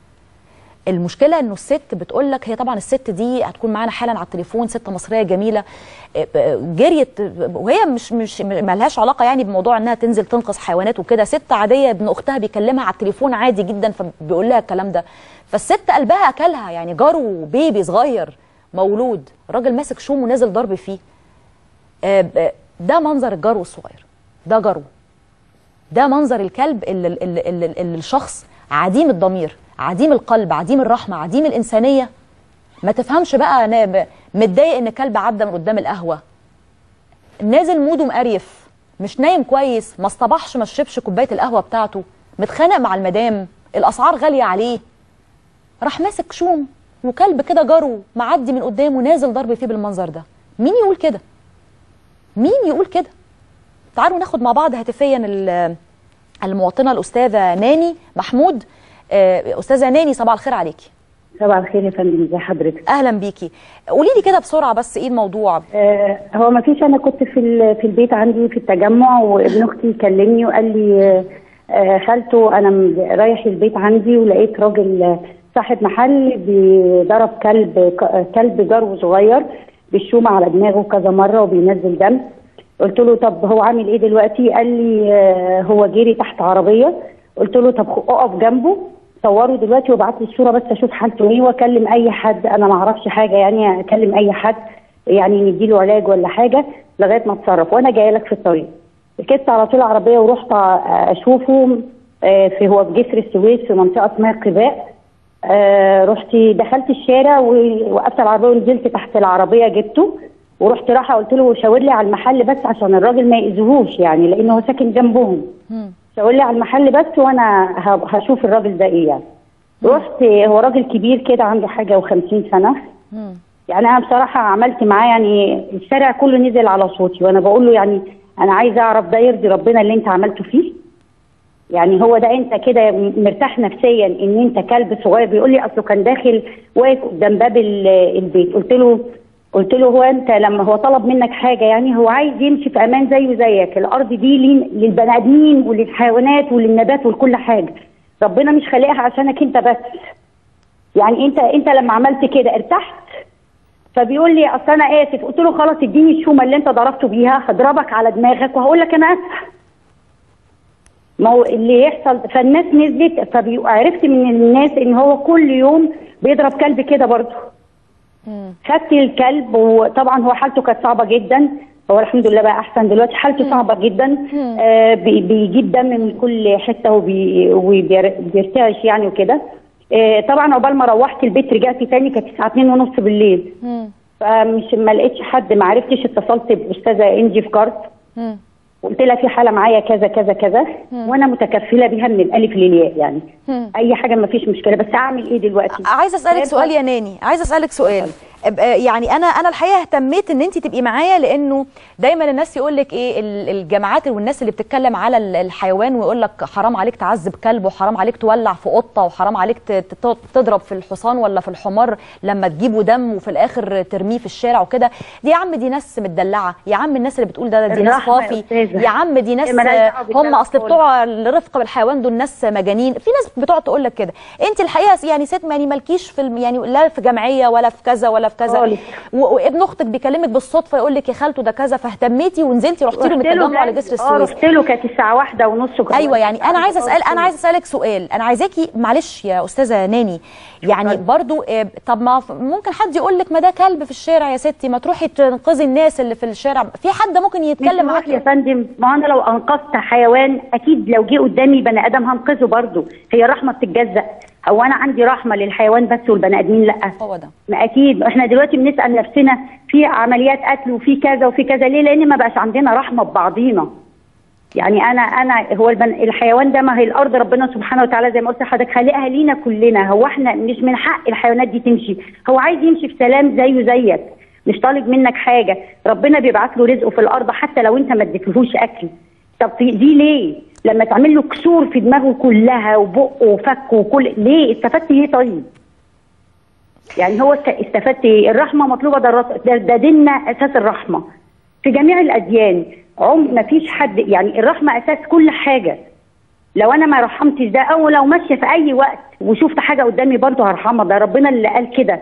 المشكله انه الست بتقول لك هي طبعا الست دي هتكون معانا حالا على التليفون ست مصريه جميله آه، آه، جريت آه، وهي مش مش ما لهاش علاقه يعني بموضوع انها تنزل تنقذ حيوانات وكده ست عاديه ابن اختها بيكلمها على التليفون عادي جدا فبيقول لها الكلام ده فالست قلبها اكلها يعني جرو بيبي صغير مولود راجل ماسك شوم ونازل ضرب فيه آه، ب- ده منظر الجرو الصغير ده جرو ده منظر الكلب اللي, اللي, اللي, اللي الشخص عديم الضمير عديم القلب عديم الرحمة عديم الإنسانية ما تفهمش بقى أنا ب- متضايق إن كلب عدى من قدام القهوة نازل موده مقريف مش نايم كويس ما اصطبحش ما شربش كوباية القهوة بتاعته متخانق مع المدام الأسعار غالية عليه راح ماسك شوم وكلب كده جرو معدي من قدامه نازل ضرب فيه بالمنظر ده مين يقول كده مين يقول كده تعالوا ناخد مع بعض هاتفيا ال- المواطنه الاستاذه ناني محمود آه، استاذه ناني صباح الخير عليكي صباح الخير يا فندم ازي حضرتك اهلا بيكي قولي لي كده بسرعه بس ايه الموضوع آه هو ما فيش انا كنت في ال- في البيت عندي في التجمع وابن اختي كلمني وقال لي آه، آه خالته انا م- رايح البيت عندي ولقيت راجل آه، صاحب محل بيضرب كلب ك- كلب جرو صغير بالشومه على دماغه كذا مره وبينزل دم قلت له طب هو عامل ايه دلوقتي قال لي آه، هو جري تحت عربيه قلت له طب خ- اقف جنبه صوره دلوقتي وابعت لي الصوره بس اشوف حالته ايه واكلم اي حد انا ما اعرفش حاجه يعني اكلم اي حد يعني نديله علاج ولا حاجه لغايه ما اتصرف وانا جايه لك في الطريق ركبت على طول العربيه ورحت آه، اشوفه آه، في هو في جسر السويس في منطقه اسمها قباء آه رحت دخلت الشارع ووقفت العربيه ونزلت تحت العربيه جبته ورحت رايحه قلت له شاور لي على المحل بس عشان الراجل ما يأذيهوش يعني لانه هو ساكن جنبهم شاور لي على المحل بس وانا ه- هشوف الراجل ده ايه يعني رحت هو راجل كبير كده عنده حاجه و50 سنه يعني انا بصراحه عملت معاه يعني الشارع كله نزل على صوتي وانا بقول له يعني انا عايزه اعرف ده يرضي ربنا اللي انت عملته فيه يعني هو ده انت كده مرتاح نفسيا ان انت كلب صغير بيقول لي اصله كان داخل واقف قدام باب ال- البيت قلت له قلت له هو انت لما هو طلب منك حاجه يعني هو عايز يمشي في امان زيه زيك الارض دي لين- للبني ادمين وللحيوانات وللنبات ولكل حاجه ربنا مش خالقها عشانك انت بس يعني انت انت لما عملت كده ارتحت فبيقول لي اصل انا اسف قلت له خلاص اديني الشومه اللي انت ضربته بيها هضربك على دماغك وهقول لك انا اسف ما هو اللي يحصل فالناس نزلت فعرفت من الناس ان هو كل يوم بيضرب كلب كده برضه خدت الكلب وطبعا هو حالته كانت صعبه جدا هو الحمد لله بقى احسن دلوقتي حالته صعبه جدا آه بي- بيجيب دم من كل حته وبي- وبيرتعش يعني وكده آه طبعا عقبال ما روحت البيت رجعت تاني كانت الساعه 2 ونص بالليل فمش ما لقيتش حد ما عرفتش اتصلت باستاذه انجي في كارت قلت لها في حاله معايا كذا كذا كذا وانا متكفله بيها من الالف للياء يعني اي حاجه ما فيش مشكله بس اعمل ايه دلوقتي عايزه اسالك سؤال يا ناني عايزه اسالك سؤال أب- آه، يعني انا انا الحقيقه اهتميت ان انت تبقي معايا لانه دايما الناس يقول لك ايه ال- الجماعات والناس اللي بتتكلم على ال- الحيوان ويقول لك حرام عليك تعذب كلب وحرام عليك تولع في قطه وحرام عليك ت- ت- تضرب في الحصان ولا في الحمار لما تجيبوا دم وفي الاخر ترميه في الشارع وكده دي يا عم دي ناس متدلعه يا عم الناس اللي بتقول ده دي ناس الرحمة يا صافي أستاذة. يا عم دي ناس مالهاش آه، دعوة بالدم هم اصل خالص. بتوع الرفق بالحيوان دول ناس مجانين في ناس بتقعد تقول لك كده انت الحقيقه يعني ست يعني مالكيش في الم- يعني لا في جمعيه ولا في كذا ولا في كذا خالص. و- وابن اختك بيكلمك بالصدفه يقول لك يا خالته ده كذا فاهتميتي ونزلتي رحتي له من رحت له التجمع ده- لجسر اه السويس رحت له كانت الساعه واحدة ونص وكان ايوه يعني انا عايزه اسال انا عايزه اسالك سؤال انا عايزاكي معلش يا استاذه ناني يعني برضو آه، طب ما ف- ممكن حد يقول لك ما ده كلب في الشارع يا ستي ما تروحي تنقذي الناس اللي في الشارع في حد ممكن يتكلم مش معاك يا فندم ما انا لو انقذت حيوان اكيد لو جه قدامي بني ادم هنقذه برضه هي الرحمه بتتجزأ هو انا عندي رحمه للحيوان بس والبني ادمين لا هو ده ما اكيد احنا دلوقتي بنسال نفسنا في عمليات قتل وفي كذا وفي كذا ليه لان ما بقاش عندنا رحمه ببعضينا يعني انا انا هو البن... الحيوان ده ما هي الارض ربنا سبحانه وتعالى زي ما قلت لحضرتك خالقها لينا كلنا هو احنا مش من حق الحيوانات دي تمشي هو عايز يمشي في سلام زيه زيك مش طالب منك حاجه ربنا بيبعت له رزقه في الارض حتى لو انت ما اديتلهوش اكل طب في- دي ليه لما تعمل له كسور في دماغه كلها وبقه وفكه وكل ليه استفدت ايه طيب يعني هو است- استفدت ايه الرحمه مطلوبه ده, الرس- ده, ده ديننا اساس الرحمه في جميع الاديان عم ما فيش حد يعني الرحمه اساس كل حاجه لو انا ما رحمتش ده او لو ماشيه في اي وقت وشفت حاجه قدامي برضه هرحمها ده ربنا اللي قال كده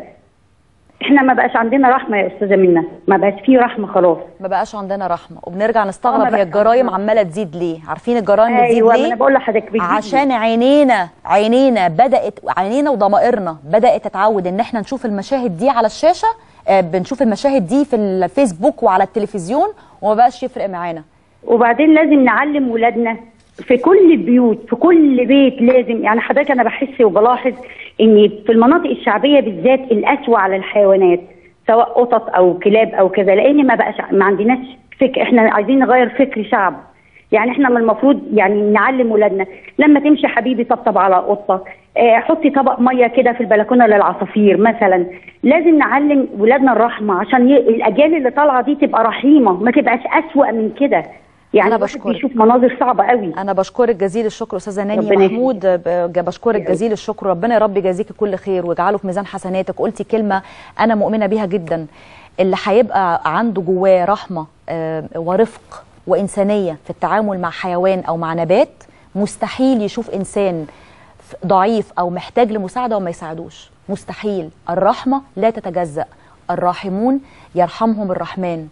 احنا ما بقاش عندنا رحمه يا استاذه منى ما بقاش فيه رحمه خلاص ما بقاش عندنا رحمه وبنرجع آه، ما نستغرب هي بقاش الجرايم عماله تزيد ليه عارفين الجرايم بتزيد ايوه ما ليه انا بقول لحضرتك بتزيد عشان عينينا عينينا بدات عينينا وضمائرنا بدات تتعود ان احنا نشوف المشاهد دي على الشاشه آه، بنشوف المشاهد دي في الفيسبوك وعلى التلفزيون وما بقاش يفرق معانا وبعدين لازم نعلم ولادنا في كل البيوت في كل بيت لازم يعني حضرتك انا بحس وبلاحظ ان في المناطق الشعبيه بالذات القسوه على الحيوانات سواء قطط او كلاب او كذا لان ما بقاش ما عندناش فكر احنا عايزين نغير فكر شعب يعني احنا من المفروض يعني نعلم ولادنا لما تمشي حبيبي طبطب على قطه آه، حطي طبق ميه كده في البلكونه للعصافير مثلا لازم نعلم ولادنا الرحمه عشان ي... الاجيال اللي طالعه دي تبقى رحيمه ما تبقاش اسوأ من كده يعني أنا الواحد بشكرك. بيشوف مناظر صعبه قوي انا بشكرك جزيل الشكر استاذه ناني ربنا محمود ب- بشكرك جزيل الشكر ربنا يا رب يجازيكي كل خير ويجعله في ميزان حسناتك قلتي كلمه انا مؤمنه بيها جدا اللي هيبقى عنده جواه رحمه آه، ورفق وانسانيه في التعامل مع حيوان او مع نبات مستحيل يشوف انسان ف- ضعيف او محتاج لمساعده وما يساعدوش مستحيل الرحمه لا تتجزأ الراحمون يرحمهم الرحمن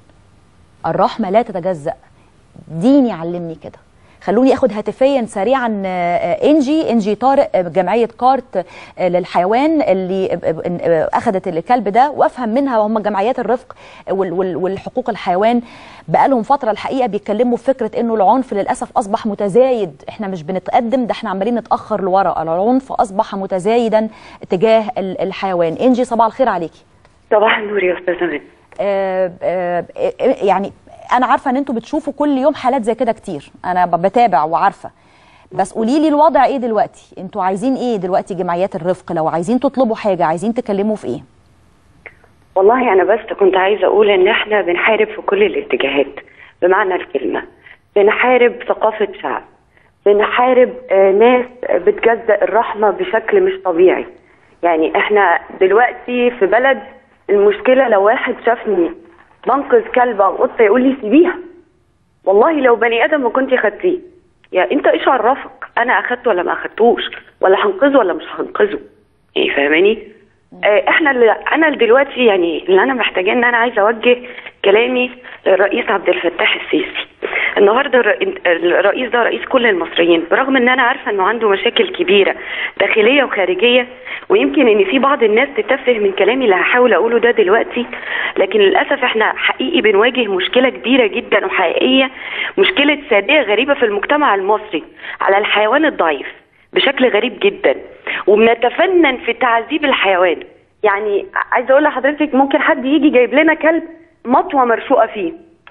الرحمه لا تتجزأ ديني علمني كده خلوني اخد هاتفيا سريعا آه، آه، انجي انجي طارق آه، جمعيه كارت آه، للحيوان اللي آه، آه، آه، اخذت الكلب ده وافهم منها وهم جمعيات الرفق وال- وال- والحقوق الحيوان بقالهم فتره الحقيقه بيتكلموا في فكره انه العنف للاسف اصبح متزايد احنا مش بنتقدم ده احنا عمالين نتاخر لورا العنف اصبح متزايدا تجاه ال- الحيوان انجي صباح الخير عليكي صباح النور يا استاذه منى آه، آه، آه، يعني انا عارفه ان انتوا بتشوفوا كل يوم حالات زي كده كتير انا ب- بتابع وعارفه بس قولي لي الوضع ايه دلوقتي انتوا عايزين ايه دلوقتي جمعيات الرفق لو عايزين تطلبوا حاجه عايزين تكلموا في ايه والله انا بس كنت عايزه اقول ان احنا بنحارب في كل الاتجاهات بمعنى الكلمه بنحارب ثقافه شعب بنحارب آه، ناس بتجزأ الرحمه بشكل مش طبيعي يعني احنا دلوقتي في بلد المشكله لو واحد شافني بنقذ كلب او قطه يقول لي سيبيها والله لو بني ادم ما كنت خدتيه يا انت ايش عرفك انا اخدته ولا ما اخدتوش ولا هنقذه ولا مش هنقذه يعني فاهماني آه، احنا اللي انا دلوقتي يعني اللي انا محتاجاه ان انا عايزه اوجه كلامي للرئيس عبد الفتاح السيسي النهارده الر- الرئيس ده رئيس كل المصريين برغم ان انا عارفه انه عنده مشاكل كبيره داخليه وخارجيه ويمكن ان في بعض الناس تتفه من كلامي اللي هحاول اقوله ده دلوقتي لكن للاسف احنا حقيقي بنواجه مشكله كبيره جدا وحقيقيه مشكله ساديه غريبه في المجتمع المصري على الحيوان الضعيف بشكل غريب جدا وبنتفنن في تعذيب الحيوان يعني عايزه اقول لحضرتك ممكن حد يجي جايب لنا كلب مطوه مرشوقه فيه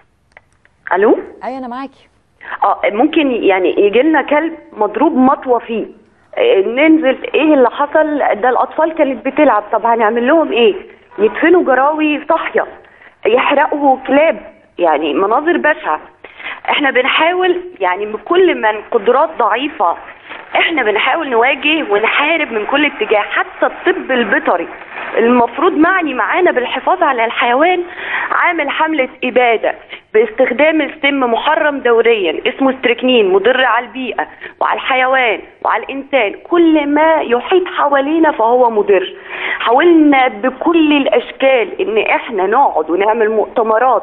الو ايوه انا معاكي اه ممكن يعني يجي لنا كلب مضروب مطوه فيه آه، ننزل ايه اللي حصل ده الاطفال كانت بتلعب طب هنعمل لهم ايه يدفنوا جراوي صاحيه يحرقوا كلاب يعني مناظر بشعه احنا بنحاول يعني بكل من قدرات ضعيفه احنا بنحاول نواجه ونحارب من كل اتجاه حتى الطب البيطري المفروض معني معانا بالحفاظ على الحيوان عامل حملة إبادة باستخدام السم محرم دوريا اسمه ستريكنين مضر على البيئة وعلى الحيوان وعلى الإنسان كل ما يحيط حوالينا فهو مضر حاولنا بكل الأشكال إن إحنا نقعد ونعمل مؤتمرات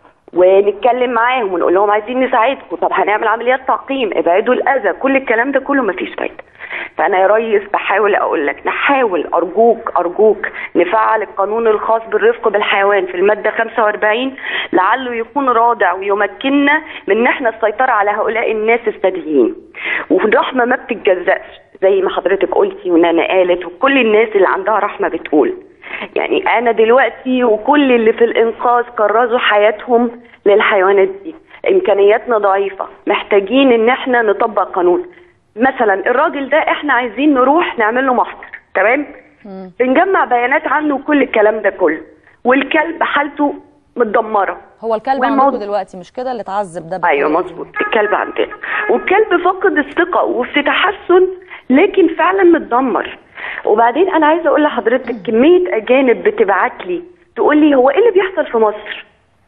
ونتكلم معاهم ونقول لهم عايزين نساعدكم طب هنعمل عمليات تعقيم ابعدوا الاذى كل الكلام ده كله مفيش فايده فانا يا ريس بحاول اقول لك نحاول ارجوك ارجوك نفعل القانون الخاص بالرفق بالحيوان في الماده 45 لعله يكون رادع ويمكننا من ان احنا السيطره على هؤلاء الناس الساديين والرحمه ما بتتجزأش زي ما حضرتك قلتي ونانا قالت وكل الناس اللي عندها رحمه بتقول يعني انا دلوقتي وكل اللي في الانقاذ كرزوا حياتهم للحيوانات دي امكانياتنا ضعيفه محتاجين ان احنا نطبق قانون مثلا الراجل ده احنا عايزين نروح نعمل له محضر تمام بنجمع بيانات عنه وكل الكلام ده كله والكلب حالته متدمره هو الكلب والموضوع- عندكم دلوقتي مش كده اللي اتعذب ده ايوه مظبوط الكلب عندنا والكلب فقد الثقه وفي تحسن لكن فعلا متدمر وبعدين انا عايزه اقول لحضرتك كميه اجانب بتبعت لي تقول لي هو ايه اللي بيحصل في مصر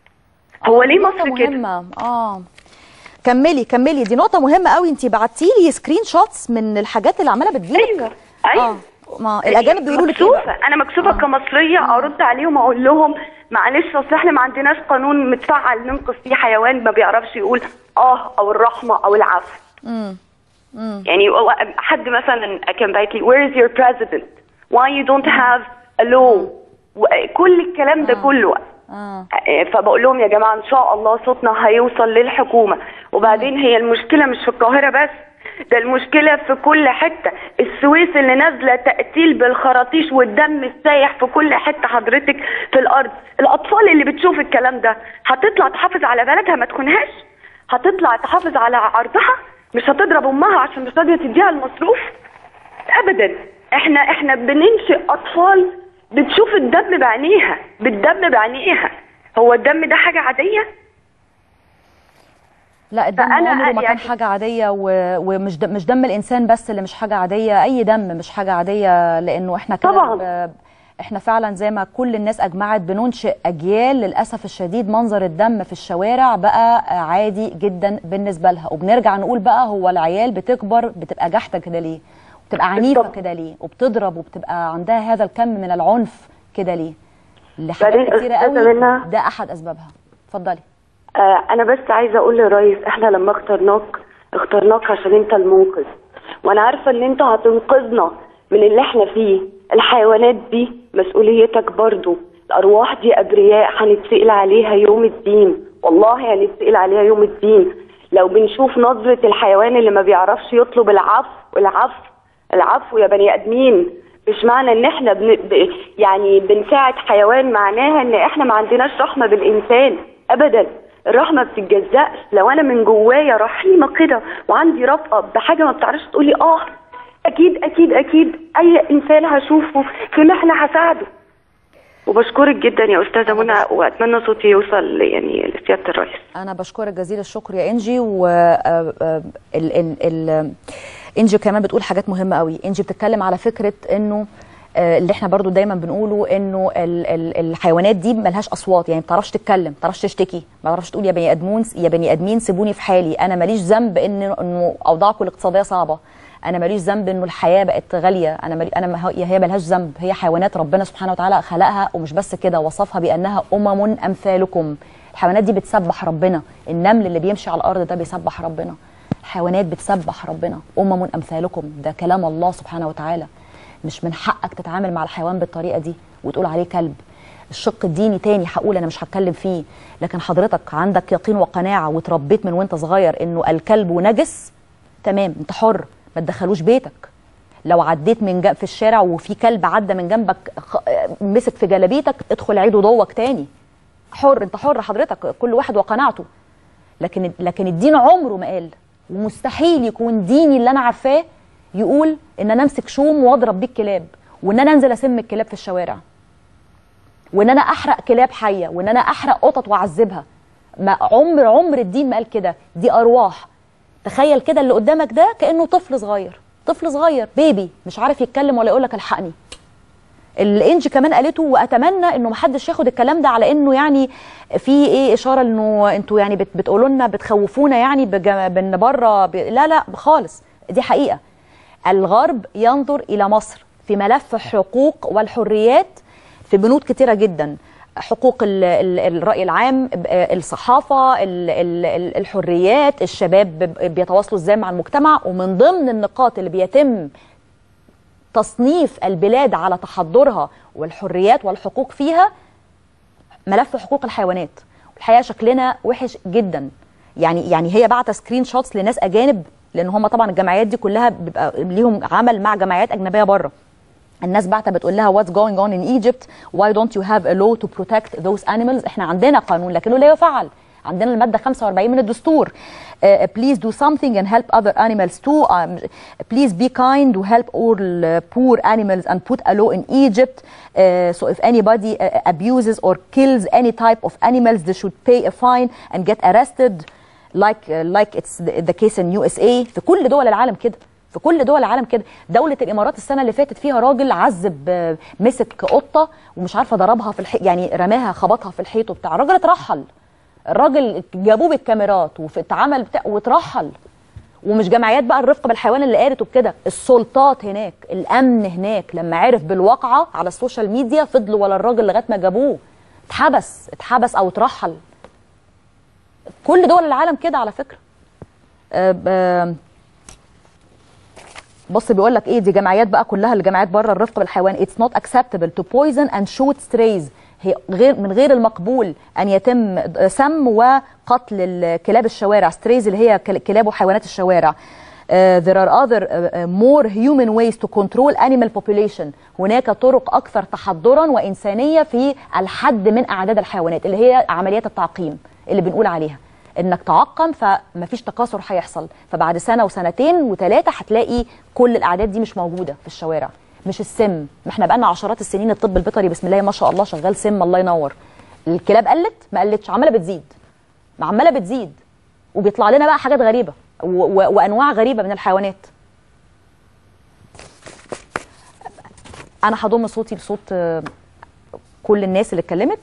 هو ليه مصر كده مهمة اه كملي كملي دي نقطة مهمة قوي انت بعتي لي سكرين شوتس من الحاجات اللي عمالة بتجيلك ايوه ايوه آه. ما الاجانب بيقولوا لك إيه بقى؟ مكسوفه انا مكسوفه كمصريه ارد عليهم اقول لهم معلش اصل احنا ما عندناش قانون متفعل ننقذ فيه حيوان ما بيعرفش يقول اه او الرحمه او العفو مم. مم. يعني حد مثلا كان باعت لي where is your president why you don't have a law و- كل الكلام ده كله اه فبقول لهم يا جماعه ان شاء الله صوتنا هيوصل للحكومه وبعدين هي المشكله مش في القاهره بس ده المشكله في كل حته السويس اللي نازله تقتيل بالخراطيش والدم السايح في كل حته حضرتك في الارض الاطفال اللي بتشوف الكلام ده هتطلع تحافظ على بلدها ما تكونهاش هتطلع تحافظ على عرضها مش هتضرب امها عشان مش راضيه تديها المصروف ابدا احنا احنا بننشئ اطفال بتشوف الدم بعينيها بالدم بعينيها هو الدم ده حاجه عاديه لا الدم فأنا عمره ما كان يعني- حاجة عادية و... ومش د... مش دم الإنسان بس اللي مش حاجة عادية أي دم مش حاجة عادية لأنه إحنا كده طبعاً. ب... إحنا فعلا زي ما كل الناس أجمعت بننشئ أجيال للأسف الشديد منظر الدم في الشوارع بقى عادي جدا بالنسبة لها وبنرجع نقول بقى هو العيال بتكبر بتبقى جحدة كده ليه وبتبقى عنيفة كده ليه وبتضرب وبتبقى عندها هذا الكم من العنف كده ليه لحاجات بعدين كتيرة أستاذة قوي منى- ده أحد أسبابها اتفضلي آه انا بس عايزه اقول للريس احنا لما اخترناك اخترناك عشان انت المنقذ وانا عارفه ان انت هتنقذنا من اللي احنا فيه الحيوانات دي مسؤوليتك برضو الارواح دي ابرياء هنتسال عليها يوم الدين والله هنتسال عليها يوم الدين لو بنشوف نظره الحيوان اللي ما بيعرفش يطلب العفو العفو العفو يا بني ادمين مش معنى ان احنا بن... ب... يعني بنساعد حيوان معناها ان احنا ما عندناش رحمه بالانسان ابدا الرحمه بتتجزأش لو انا من جوايا رحيمه كده وعندي رفقه بحاجه ما بتعرفش تقولي اه اكيد اكيد اكيد اي انسان هشوفه في محنه هساعده وبشكرك جدا يا استاذه منى واتمنى صوتي يوصل يعني لسياده الرئيس انا بشكرك جزيل الشكر يا انجي و آه، آه، ال ال ال انجي كمان بتقول حاجات مهمه قوي انجي بتتكلم على فكره انه آه، اللي احنا برضو دايما بنقوله انه ال ال الحيوانات دي ملهاش اصوات يعني ما بتعرفش تتكلم ما بتعرفش تشتكي ما بتعرفش تقول يا بني ادمون يا بني ادمين سيبوني في حالي انا ماليش ذنب ان انه اوضاعكم الاقتصاديه صعبه انا ماليش ذنب انه الحياه بقت غاليه انا مالي انا ما هي هي ملهاش ذنب هي حيوانات ربنا سبحانه وتعالى خلقها ومش بس كده وصفها بانها امم امثالكم الحيوانات دي بتسبح ربنا النمل اللي بيمشي على الارض ده بيسبح ربنا الحيوانات بتسبح ربنا امم امثالكم ده كلام الله سبحانه وتعالى مش من حقك تتعامل مع الحيوان بالطريقه دي وتقول عليه كلب الشق الديني تاني هقول انا مش هتكلم فيه لكن حضرتك عندك يقين وقناعه وتربيت من وانت صغير انه الكلب نجس تمام انت حر ما تدخلوش بيتك لو عديت من جنب في الشارع وفي كلب عدى من جنبك خ... مسك في جلابيتك ادخل عيده ضوك تاني حر انت حر حضرتك كل واحد وقناعته لكن لكن الدين عمره ما قال ومستحيل يكون ديني اللي انا عارفاه يقول ان انا امسك شوم واضرب بيه الكلاب وان انا انزل اسم الكلاب في الشوارع وان انا احرق كلاب حيه وان انا احرق قطط واعذبها ما عمر عمر الدين ما قال كده دي ارواح تخيل كده اللي قدامك ده كانه طفل صغير طفل صغير بيبي مش عارف يتكلم ولا يقول لك الحقني الانج كمان قالته واتمنى انه محدش ياخد الكلام ده على انه يعني في ايه اشاره انه انتوا يعني بت بتقولوا لنا بتخوفونا يعني بج- بان بره ب... لا لا خالص دي حقيقه الغرب ينظر الى مصر في ملف حقوق والحريات في بنود كتيره جدا حقوق ال- ال- الرأي العام ب- الصحافة ال- ال- ال- الحريات الشباب ب- بيتواصلوا ازاي مع المجتمع ومن ضمن النقاط اللي بيتم تصنيف البلاد على تحضرها والحريات والحقوق فيها ملف حقوق الحيوانات الحقيقه شكلنا وحش جدا يعني يعني هي بعت سكرين شوتس لناس اجانب لان هم طبعا الجمعيات دي كلها بيبقى ليهم عمل مع جمعيات اجنبيه بره الناس بعتها بتقول لها what's going on in Egypt why don't you have a law to protect those animals احنا عندنا قانون لكنه لا يفعل عندنا المادة 45 من الدستور uh, please do something and help other animals too um, please be kind to help all uh, poor animals and put a law in Egypt uh, so if anybody uh, abuses or kills any type of animals they should pay a fine and get arrested like uh, like it's the, the case in USA في كل دول العالم كده في كل دول العالم كده دولة الإمارات السنة اللي فاتت فيها راجل عذب آه، مسك قطة ومش عارفة ضربها في الحيط يعني رماها خبطها في الحيط وبتاع الراجل اترحل الراجل جابوه بالكاميرات وفي اتعمل بتاع واترحل ومش جمعيات بقى الرفق بالحيوان اللي قالت وبكده السلطات هناك الامن هناك لما عرف بالواقعه على السوشيال ميديا فضلوا ولا الراجل لغايه ما جابوه اتحبس اتحبس او اترحل كل دول العالم كده على فكره أه ب- بص بيقول لك ايه دي جمعيات بقى كلها الجمعيات بره الرفق بالحيوان اتس نوت acceptable to poison and shoot strays هي غير من غير المقبول ان يتم سم وقتل الكلاب الشوارع ستريز اللي هي كل- كلاب وحيوانات الشوارع Uh, there are other uh, uh, more human ways to control animal population هناك طرق أكثر تحضرا وإنسانية في الحد من أعداد الحيوانات اللي هي عمليات التعقيم اللي بنقول عليها انك تعقم فمفيش تكاثر هيحصل فبعد سنه وسنتين وثلاثه هتلاقي كل الاعداد دي مش موجوده في الشوارع مش السم ما احنا بقالنا عشرات السنين الطب البيطري بسم الله ما شاء الله شغال سم الله ينور الكلاب قلت ما قلتش عماله بتزيد ما عماله بتزيد وبيطلع لنا بقى حاجات غريبه و- و- وانواع غريبه من الحيوانات انا هضم صوتي لصوت آه، كل الناس اللي اتكلمت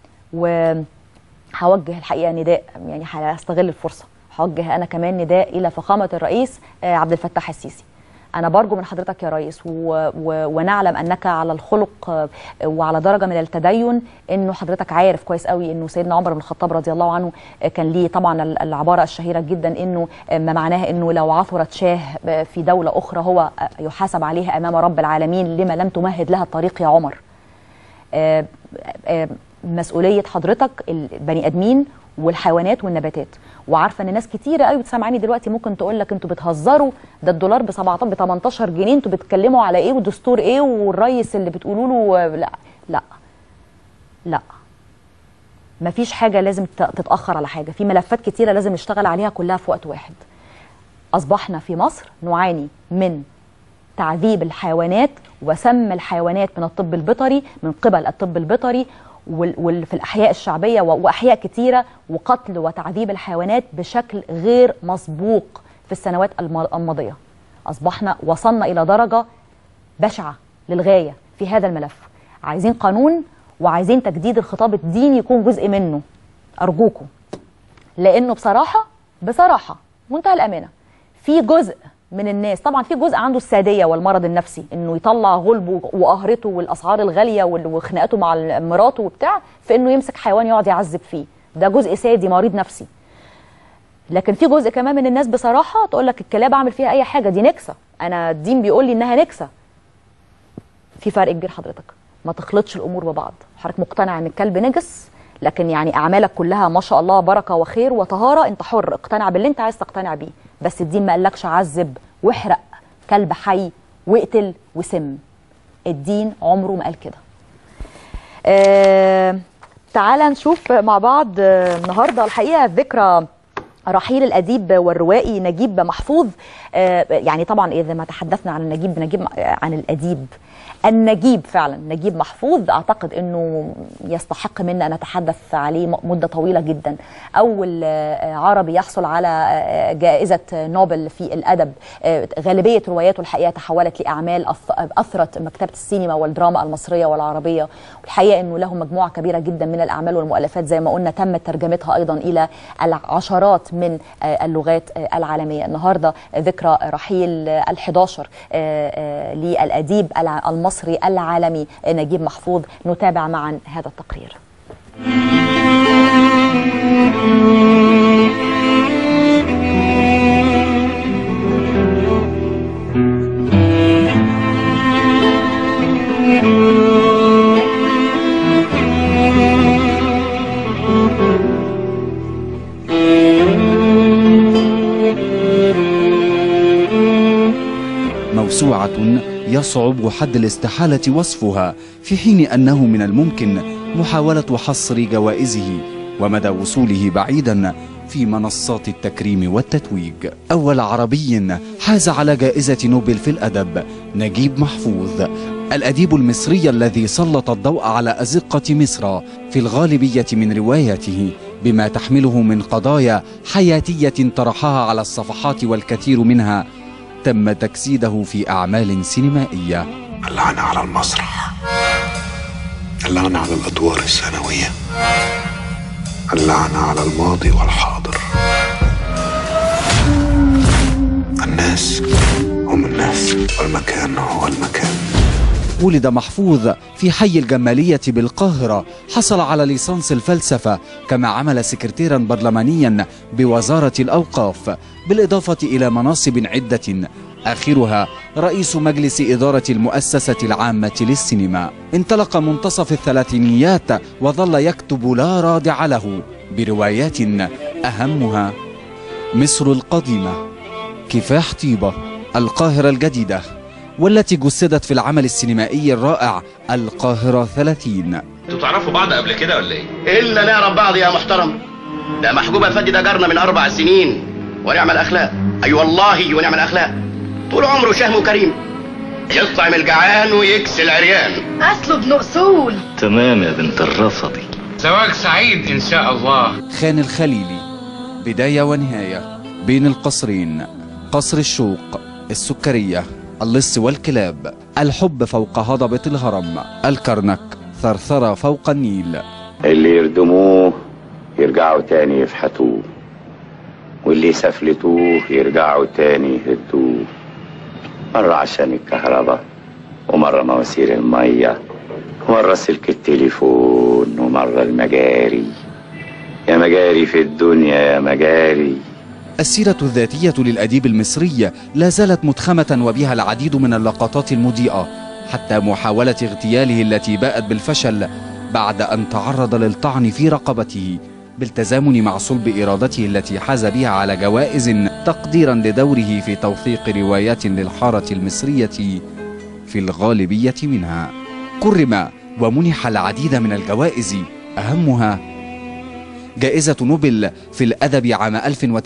وهوجه الحقيقه نداء يعني هستغل الفرصه هوجه انا كمان نداء الى فخامه الرئيس آه، عبد الفتاح السيسي انا برجو من حضرتك يا ريس و... و... ونعلم انك على الخلق آه، وعلى درجه من التدين انه حضرتك عارف كويس قوي انه سيدنا عمر بن الخطاب رضي الله عنه آه، كان ليه طبعا ال- العباره الشهيره جدا انه آه، ما معناها انه لو عثرت شاه آه، في دوله اخرى هو آه، يحاسب عليها امام رب العالمين لما لم تمهد لها الطريق يا عمر آه، آه، مسؤوليه حضرتك البني ادمين والحيوانات والنباتات وعارفه ان ناس كتيره قوي بتسمعني دلوقتي ممكن تقول لك انتوا بتهزروا ده الدولار ب 17 ب 18 جنيه انتوا بتتكلموا على ايه ودستور ايه والرئيس اللي بتقولوا له آه، لا لا لا مفيش حاجه لازم ت- تتاخر على حاجه في ملفات كتيره لازم نشتغل عليها كلها في وقت واحد اصبحنا في مصر نعاني من تعذيب الحيوانات وسم الحيوانات من الطب البيطري من قبل الطب البيطري وفي الأحياء الشعبية و- وأحياء كتيرة وقتل وتعذيب الحيوانات بشكل غير مسبوق في السنوات الم- الماضية أصبحنا وصلنا إلى درجة بشعة للغاية في هذا الملف عايزين قانون وعايزين تجديد الخطاب الديني يكون جزء منه أرجوكم لأنه بصراحة بصراحة منتهى الأمانة في جزء من الناس طبعا في جزء عنده الساديه والمرض النفسي انه يطلع غلبه وقهرته والاسعار الغاليه وال- وخناقاته مع مراته وبتاع في انه يمسك حيوان يقعد يعذب فيه ده جزء سادي مريض نفسي لكن في جزء كمان من الناس بصراحه تقول لك الكلاب اعمل فيها اي حاجه دي نكسه انا الدين بيقول لي انها نكسه في فرق كبير حضرتك ما تخلطش الامور ببعض حضرتك مقتنع ان الكلب نجس لكن يعني اعمالك كلها ما شاء الله بركه وخير وطهاره انت حر اقتنع باللي انت عايز تقتنع بيه بس الدين ما قالكش عذب واحرق كلب حي واقتل وسم الدين عمره ما قال كده آه تعال نشوف مع بعض آه، النهارده الحقيقه ذكرى رحيل الأديب والروائي نجيب محفوظ آه، يعني طبعا إذا ما تحدثنا عن نجيب نجيب آه، عن الأديب النجيب فعلا نجيب محفوظ اعتقد انه يستحق منا ان نتحدث عليه م- مده طويله جدا اول آه، عربي يحصل على آه، جائزه نوبل في الادب آه، غالبيه رواياته الحقيقه تحولت لاعمال أث- اثرت مكتبه السينما والدراما المصريه والعربيه والحقيقه انه له مجموعه كبيره جدا من الاعمال والمؤلفات زي ما قلنا تمت ترجمتها ايضا الى العشرات من آه، اللغات آه، العالميه النهارده ذكرى رحيل ال 11 للاديب الع- المصري العالمي آه، نجيب محفوظ نتابع معا هذا التقرير موسوعة يصعب حد الاستحالة وصفها في حين أنه من الممكن محاولة حصر جوائزه ومدى وصوله بعيدا في منصات التكريم والتتويج أول عربي حاز على جائزة نوبل في الأدب نجيب محفوظ الأديب المصري الذي سلط الضوء على أزقة مصر في الغالبية من رواياته بما تحمله من قضايا حياتية طرحها على الصفحات والكثير منها تم تجسيده في أعمال سينمائية اللعنة على المسرح اللعنة على الأدوار الثانوية اللعنة على الماضي والحاضر الناس هم الناس والمكان هو المكان ولد محفوظ في حي الجمالية بالقاهرة حصل على ليسانس الفلسفة كما عمل سكرتيرا برلمانيا بوزارة الأوقاف بالإضافة إلى مناصب عدة آخرها رئيس مجلس إدارة المؤسسة العامة للسينما انطلق منتصف الثلاثينيات وظل يكتب لا رادع له بروايات أهمها مصر القديمة كفاح طيبة القاهرة الجديدة والتي جسدت في العمل السينمائي الرائع القاهرة 30 انتوا تعرفوا بعض قبل كده ولا ايه؟ الا نعرف بعض يا محترم ده محجوب الفدي ده جارنا من اربع سنين ونعم الاخلاق اي أيوة والله ونعم الاخلاق طول عمره شهم كريم يطعم الجعان ويكسي العريان اصله ابن اصول تمام يا بنت الرصدي زواج سعيد ان شاء الله خان الخليلي بداية ونهاية بين القصرين قصر الشوق السكرية اللص والكلاب الحب فوق هضبة الهرم الكرنك ثرثرة فوق النيل اللي يردموه يرجعوا تاني يفحتوه واللي سفلتوه يرجعوا تاني يهدوه مرة عشان الكهرباء ومرة مواسير المية ومرة سلك التليفون ومرة المجاري يا مجاري في الدنيا يا مجاري السيرة الذاتية للأديب المصري لا زالت متخمة وبها العديد من اللقطات المضيئة حتى محاولة اغتياله التي باءت بالفشل بعد أن تعرض للطعن في رقبته بالتزامن مع صلب إرادته التي حاز بها على جوائز تقديرا لدوره في توثيق روايات للحارة المصرية في الغالبية منها كرم ومنح العديد من الجوائز أهمها جائزة نوبل في الأدب عام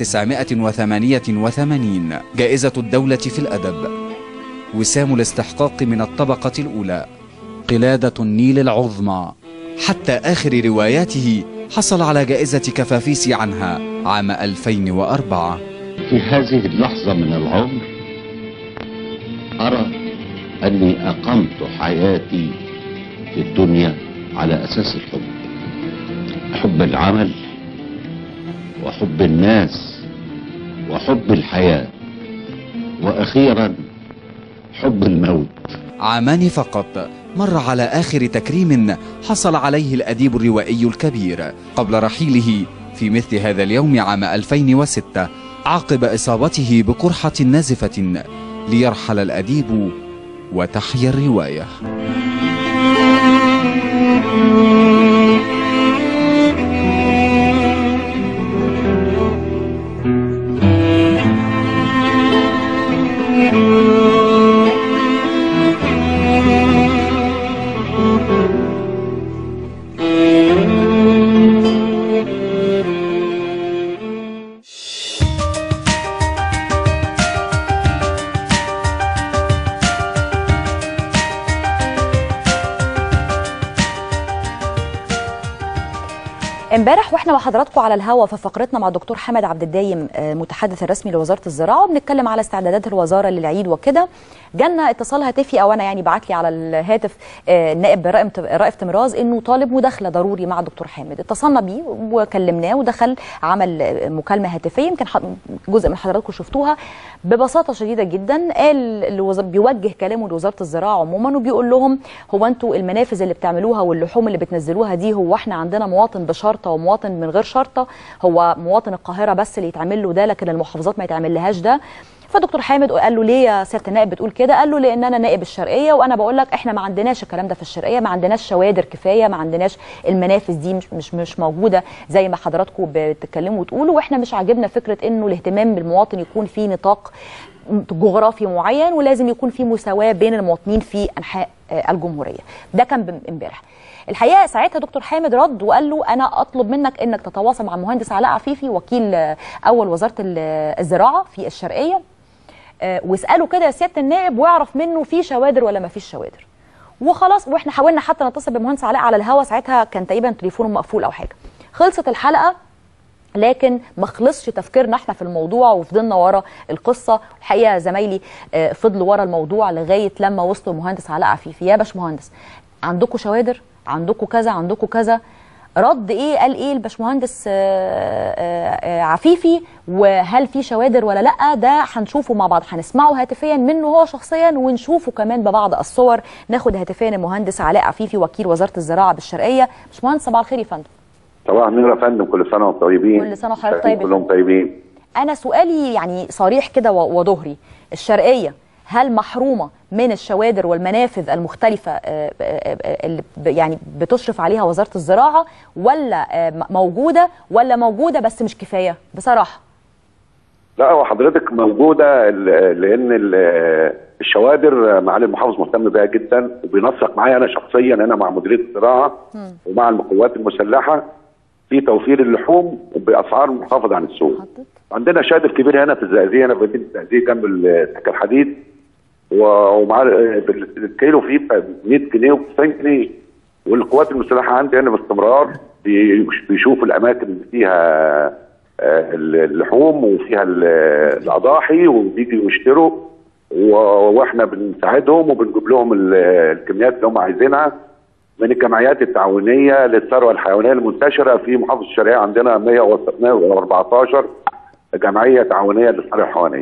1988 جائزة الدولة في الأدب وسام الاستحقاق من الطبقة الأولى قلادة النيل العظمى حتى آخر رواياته حصل على جائزة كفافيس عنها عام 2004 في هذه اللحظة من العمر أرى أني أقمت حياتي في الدنيا على أساس الحب حب العمل وحب الناس وحب الحياة وأخيرا حب الموت عامان فقط مر على آخر تكريم حصل عليه الأديب الروائي الكبير قبل رحيله في مثل هذا اليوم عام 2006 عقب إصابته بقرحة نازفة ليرحل الأديب وتحيا الرواية امبارح واحنا مع حضراتكم على الهوا في فقرتنا مع الدكتور حمد عبد الدايم آه، متحدث الرسمي لوزاره الزراعه وبنتكلم على استعدادات الوزاره للعيد وكده جالنا اتصال هاتفي او انا يعني بعت لي على الهاتف آه، النائب رائف رائف تمراز انه طالب مداخله ضروري مع الدكتور حامد اتصلنا بيه وكلمناه ودخل عمل آه، مكالمه هاتفيه يمكن ح- جزء من حضراتكم شفتوها ببساطه شديده جدا قال لوز- بيوجه كلامه لوزاره الزراعه عموما وبيقول لهم هو انتوا المنافذ اللي بتعملوها واللحوم اللي بتنزلوها دي هو احنا عندنا مواطن بشرطه ومواطن من غير شرطه هو مواطن القاهره بس اللي يتعمل له ده لكن المحافظات ما يتعمل لهاش ده فدكتور حامد قال له ليه يا سياده النائب بتقول كده قال له لان انا نائب الشرقيه وانا بقول لك احنا ما عندناش الكلام ده في الشرقيه ما عندناش شوادر كفايه ما عندناش المنافذ دي مش مش مش موجوده زي ما حضراتكم بتتكلموا وتقولوا واحنا مش عاجبنا فكره انه الاهتمام بالمواطن يكون في نطاق جغرافي معين ولازم يكون في مساواه بين المواطنين في انحاء آه، الجمهوريه ده كان بم- امبارح الحقيقه ساعتها دكتور حامد رد وقال له انا اطلب منك انك تتواصل مع المهندس علاء عفيفي وكيل آه، اول وزاره ال- الزراعه في الشرقيه آه، واساله كده يا سياده النائب واعرف منه في شوادر ولا ما فيش شوادر وخلاص واحنا حاولنا حتى نتصل بمهندس علاء على الهوا ساعتها كان تقريبا تليفونه مقفول او حاجه خلصت الحلقه لكن ما خلصش تفكيرنا احنا في الموضوع وفضلنا ورا القصه الحقيقه زمايلي آه، فضلوا ورا الموضوع لغايه لما وصلوا المهندس علاء عفيفي يا باشمهندس عندكم شوادر عندكم كذا عندكم كذا رد ايه قال ايه الباشمهندس آه، آه، آه، عفيفي وهل في شوادر ولا لا ده هنشوفه مع بعض هنسمعه هاتفيا منه هو شخصيا ونشوفه كمان ببعض الصور ناخد هاتفيا المهندس علاء عفيفي وكيل وزاره الزراعه بالشرقيه باشمهندس صباح الخير يا فندم صباح النور يا فندم كل سنه وانتم طيبين كل سنة وحضرتك طيب يا كلهم طيبين انا سؤالي يعني صريح كده و- وظهري الشرقيه هل محرومه من الشوادر والمنافذ المختلفه آه، آه، آه، اللي ب- يعني بتشرف عليها وزاره الزراعه ولا آه، م- موجوده ولا موجوده بس مش كفايه بصراحه لا هو حضرتك موجوده ال- لان ال- الشوادر معالي المحافظ مهتم بيها جدا وبينسق معايا انا شخصيا انا مع مديريه الزراعه ومع القوات المسلحه في توفير اللحوم باسعار منخفضه عن السوق. عندنا شادر كبير هنا في الزقازيق هنا في مدينه الزقازيق جنب السكه الحديد و- ومع الكيلو فيه ب 100 جنيه و 90 جنيه والقوات المسلحه عندي هنا باستمرار بي- بيشوفوا الاماكن اللي فيها آه، اللحوم وفيها ال- الاضاحي وبيجوا يشتروا و- واحنا بنساعدهم وبنجيب لهم ال- الكميات اللي هم عايزينها من الجمعيات التعاونيه للثروه الحيوانيه المنتشره في محافظه الشرقيه عندنا 114 جمعيه تعاونيه للثروه الحيوانيه.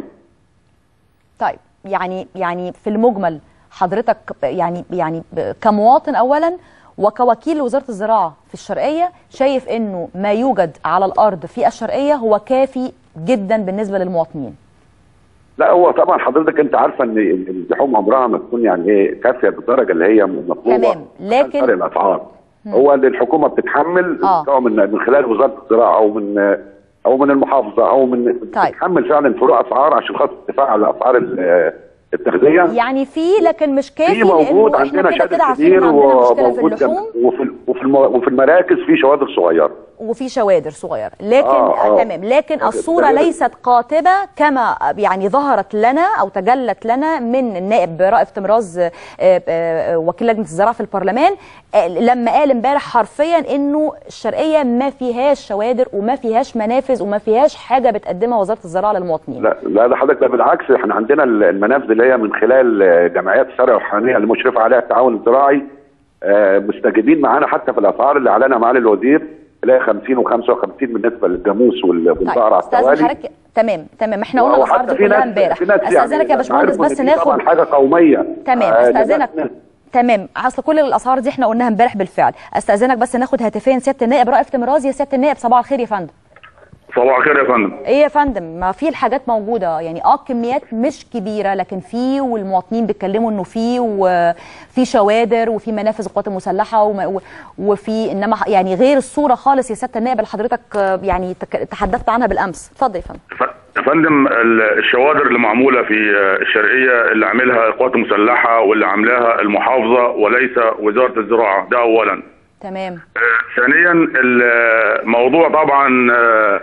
طيب يعني يعني في المجمل حضرتك يعني يعني ب- كمواطن اولا وكوكيل وزاره الزراعه في الشرقيه شايف انه ما يوجد على الارض في الشرقيه هو كافي جدا بالنسبه للمواطنين لا هو طبعا حضرتك انت عارفه ان اللحوم عمرها ما تكون يعني ايه كافيه بالدرجه اللي هي مطلوبه تمام لكن فرق الاسعار هو اللي الحكومه بتتحمل آه. سواء من من خلال وزاره الزراعه او من او من المحافظه او من طيب. بتتحمل فعلا فروق اسعار عشان خاطر ارتفاع على اسعار ال- التغذيه يعني في لكن مش كافي في موجود لانه احنا عندنا كده كده شادر عارفين ان كبير عندنا مشكله في وموجود جنب- اللحوم وفي وفي الم- وفي المراكز في شوادر صغيره وفي شوادر صغيره لكن آه، آه آه. تمام لكن الصوره تمام. ليست قاطبه كما يعني ظهرت لنا او تجلت لنا من النائب رائف تمراز آه، آه، وكيل لجنه الزراعه في البرلمان آه، لما قال امبارح حرفيا انه الشرقيه ما فيهاش شوادر وما فيهاش منافذ وما فيهاش حاجه بتقدمها وزاره الزراعه للمواطنين لا لا ده حضرتك ده بالعكس احنا عندنا المنافذ اللي هي من خلال آه، جمعيات الثروه الحيوانيه المشرفه عليها التعاون الزراعي آه، مستجيبين معانا حتى في الاسعار اللي اعلنها معالي الوزير اللي هي 50 و55 بالنسبه للجاموس وال- والبقر على استاذن التوالي حضرتك تمام تمام احنا قلنا الاسعار وحتى دي في كلها ناس امبارح في ناس استاذنك يعني يا باشمهندس عارف إن بس دي طبعا ناخد حاجه قوميه تمام آه، استاذنك لناس- تمام اصل كل الاسعار دي احنا قلناها امبارح بالفعل استاذنك بس ناخد هاتفين سياده النائب رائف تمراز يا سياده النائب صباح الخير يا فندم صباح الخير يا فندم ايه يا فندم ما في الحاجات موجوده يعني اه كميات مش كبيره لكن في والمواطنين بيتكلموا انه في وفي شوادر وفي منافذ القوات المسلحه وما- و- وفي انما ح- يعني غير الصوره خالص يا سياده النائب اللي حضرتك آه، يعني تك- تحدثت عنها بالامس اتفضل يا فندم يا فندم ال- الشوادر اللي معموله في الشرقيه اللي عاملها القوات المسلحه واللي عاملاها المحافظه وليس وزاره الزراعه ده اولا تمام ثانيا الموضوع طبعا آه،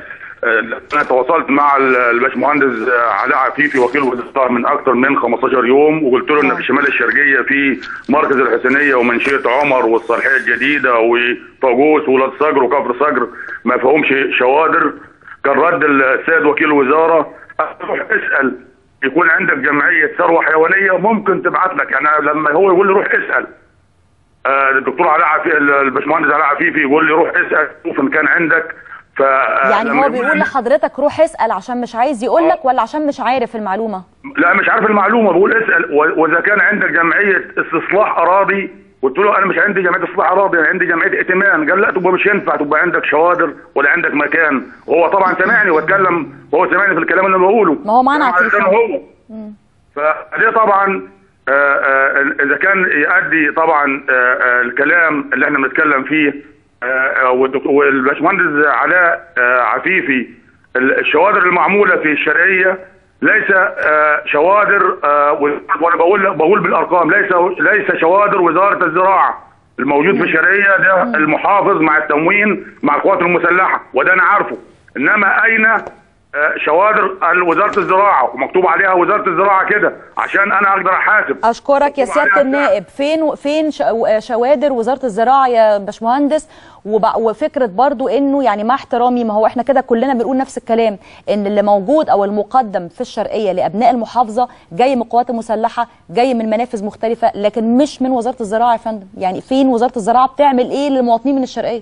انا تواصلت مع ال- الباشمهندس آه، علاء عفيفي وكيل وزاره من اكثر من 15 يوم وقلت له ان في شمال الشرقيه في مركز الحسينيه ومنشيه عمر والصالحيه الجديده وطاجوس ولاد صقر وكفر صقر ما فيهمش شوادر كان رد السيد وكيل الوزاره روح اسال يكون عندك جمعيه ثروه حيوانيه ممكن تبعت لك يعني لما هو يقول لي روح اسال آه، الدكتور علاء عفيفي الباشمهندس علاء عفيفي يقول لي روح اسال شوف ان كان عندك ف يعني لما هو يقول بيقول لي- لحضرتك روح اسال عشان مش عايز يقول لك ولا عشان مش عارف المعلومه لا مش عارف المعلومه بقول اسال و- واذا كان عندك جمعيه استصلاح اراضي قلت له انا مش عندي جمعيه استصلاح اراضي انا عندي جمعيه ائتمان قال لا تبقى مش ينفع تبقى عندك شوادر ولا عندك مكان وهو طبعا سمعني واتكلم وهو سمعني في الكلام اللي أنا بقوله ما هو معنا علشان عفيفي. هو فده طبعا آه، آه، اذا كان يؤدي طبعا آه، آه، الكلام اللي احنا بنتكلم فيه آه، آه، والدك- والباشمهندس علاء آه، عفيفي ال- الشوادر المعموله في الشرقيه ليس آه، شوادر آه، و- وانا بقول بقول بالارقام ليس ليس شوادر وزاره الزراعه الموجود في الشرقيه ده المحافظ مع التموين مع القوات المسلحه وده انا عارفه انما اين آه، شوادر وزاره الزراعه ومكتوب عليها وزاره الزراعه كده عشان انا اقدر احاسب اشكرك يا سياده النائب فين فين شو- شوادر وزاره الزراعه يا باشمهندس وب- وفكره برضو انه يعني مع احترامي ما هو احنا كده كلنا بنقول نفس الكلام ان اللي موجود او المقدم في الشرقيه لابناء المحافظه جاي من القوات المسلحه جاي من منافذ مختلفه لكن مش من وزاره الزراعه يا فندم يعني فين وزاره الزراعه بتعمل ايه للمواطنين من الشرقيه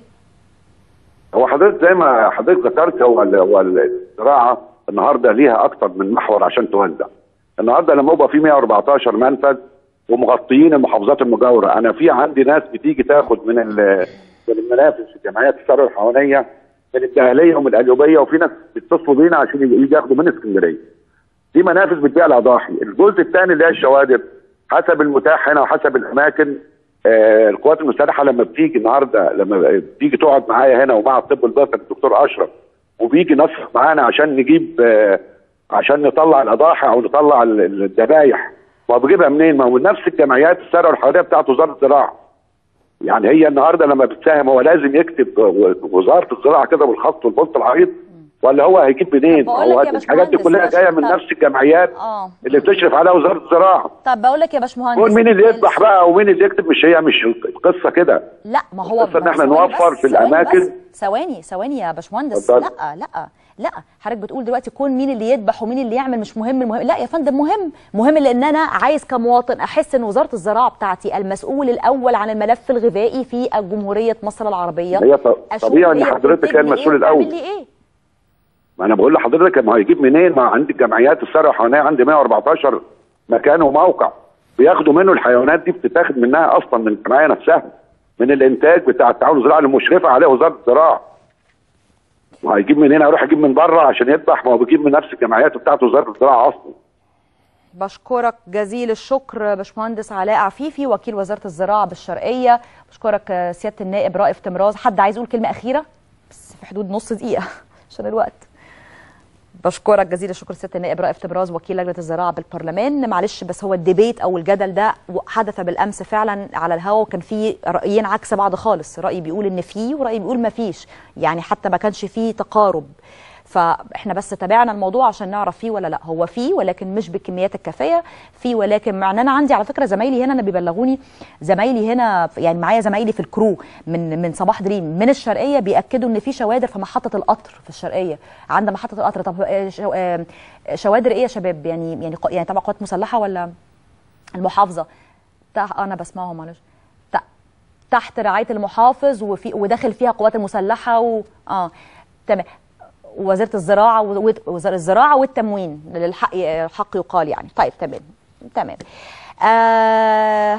هو حضرتك زي ما حضرتك ذكرت هو ال- هو الزراعه النهارده ليها اكتر من محور عشان توزع. النهارده لما يبقى في 114 منفذ ومغطيين المحافظات المجاوره، انا في عندي ناس بتيجي تاخد من ال- من المنافذ في جمعيات الثروه الحيوانيه من الدهليه ومن القليوبيه وفي ناس بيتصلوا بينا عشان يجي ياخدوا من اسكندريه. دي منافذ بتبيع الاضاحي، الجزء الثاني اللي هي الشوادر حسب المتاح هنا وحسب الاماكن آه القوات المسلحه لما بتيجي النهارده لما بتيجي تقعد معايا هنا ومع الطب البيطري الدكتور اشرف وبيجي نسق معانا عشان نجيب آه عشان نطلع الاضاحي او نطلع ال- ال- الذبايح ما هو بيجيبها منين؟ ما هو نفس الجمعيات الثروه الحيوانيه بتاعت وزاره الزراعه. يعني هي النهارده لما بتساهم هو لازم يكتب و- وزاره الزراعه كده بالخط والبلط العريض ولا هو هيجيب منين؟ بقول لك هو يا الحاجات دي باشمهندس كلها عشان جايه من طب- نفس الجمعيات اه اللي بتشرف عليها وزاره الزراعه. طب بقول لك يا باشمهندس قول مين اللي يذبح بقى ومين اللي يكتب مش هي مش القصه كده لا ما هو القصه ان ما هو احنا ثواني نوفر بس، في ثواني الاماكن بس، ثواني ثواني يا باشمهندس اتفضل. لا لا لا حضرتك بتقول دلوقتي كون مين اللي يذبح ومين اللي يعمل مش مهم المهم لا يا فندم مهم مهم لان انا عايز كمواطن احس ان وزاره الزراعه بتاعتي المسؤول الاول عن الملف الغذائي في جمهوريه مصر العربيه هي ط- أشوف طبيعي ان هي حضرتك بتنتج هي لي المسؤول إيه وبتعمل الاول لي ايه ما انا بقول لحضرتك ما هيجيب منين ما عندي جمعيات الثروه الحيوانيه عندي 114 مكان وموقع بياخدوا منه الحيوانات دي بتتاخد منها اصلا من الجمعيه نفسها من الانتاج بتاع التعاون الزراعي المشرفه عليه وزاره الزراعه ما هيجيب منين هيروح يجيب من بره عشان يذبح ما هو بيجيب من نفس الجمعيات بتاعت وزاره الزراعه اصلا بشكرك جزيل الشكر باشمهندس علاء عفيفي وكيل وزاره الزراعه بالشرقيه بشكرك آه، سياده النائب رائف تمراز حد عايز يقول كلمه اخيره بس في حدود نص دقيقه عشان الوقت بشكرك جزيل الشكر سياده النائب رائف تبراز وكيل لجنه الزراعه بالبرلمان معلش بس هو الديبيت او الجدل ده حدث بالامس فعلا على الهواء وكان في رايين عكس بعض خالص راي بيقول ان فيه وراي بيقول ما فيش يعني حتى ما كانش فيه تقارب فاحنا بس تابعنا الموضوع عشان نعرف فيه ولا لا هو فيه ولكن مش بالكميات الكافيه فيه ولكن مع ان انا عندي على فكره زمايلي هنا انا بيبلغوني زمايلي هنا يعني معايا زمايلي في الكرو من من صباح دريم من الشرقيه بياكدوا ان في شوادر في محطه القطر في الشرقيه عند محطه القطر طب آه، شو- آه، شوادر ايه يا شباب يعني يعني ق- يعني تبع قوات مسلحه ولا المحافظه تح- انا بسمعهم معلش ت- تحت رعايه المحافظ وفي وداخل فيها قوات المسلحه و اه تمام وزاره الزراعه و- وزاره الزراعه والتموين للحق الحق يقال يعني طيب تمام تمام آه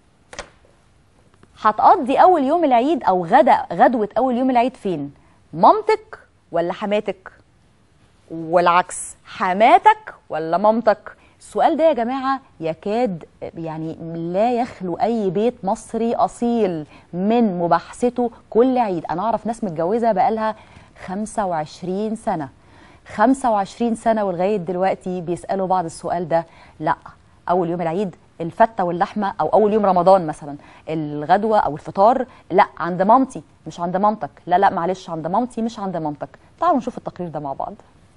هتقضي اول يوم العيد او غدا غدوه اول يوم العيد فين مامتك ولا حماتك والعكس حماتك ولا مامتك السؤال ده يا جماعة يكاد يعني لا يخلو أي بيت مصري أصيل من مباحثته كل عيد أنا أعرف ناس متجوزة بقالها 25 سنة 25 سنة ولغاية دلوقتي بيسألوا بعض السؤال ده لا أول يوم العيد الفته واللحمه او اول يوم رمضان مثلا الغدوه او الفطار لا عند مامتي مش عند مامتك لا لا معلش عند مامتي مش عند مامتك تعالوا نشوف التقرير ده مع بعض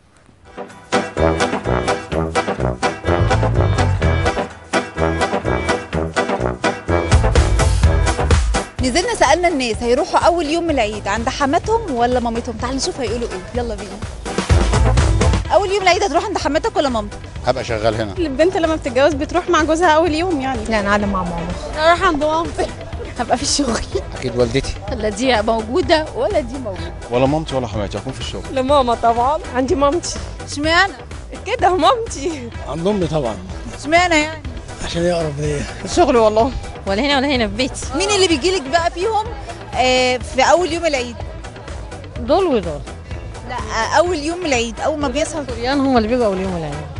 نزلنا سالنا الناس هيروحوا اول يوم من العيد عند حماتهم ولا مامتهم تعال نشوف هيقولوا ايه يلا بينا اول يوم العيد هتروح عند حماتك ولا مامتك هبقى شغال هنا البنت لما بتتجوز بتروح مع جوزها اول يوم يعني لا انا قاعده مع ماما اروح عند مامتي هبقى في الشغل اكيد والدتي لا دي موجوده ولا دي موجوده ولا مامتي ولا حماتي هكون في الشغل لماما طبعا عندي مامتي اشمعنى كده مامتي عند امي طبعا اشمعنى يعني عشان هي اقرب ليا الشغل والله ولا هنا ولا هنا في بيتي مين اللي بيجي لك بقى فيهم آه في اول يوم العيد دول ودول لا آه اول يوم العيد اول ما بيصحى الطريان هم اللي بيجوا اول يوم العيد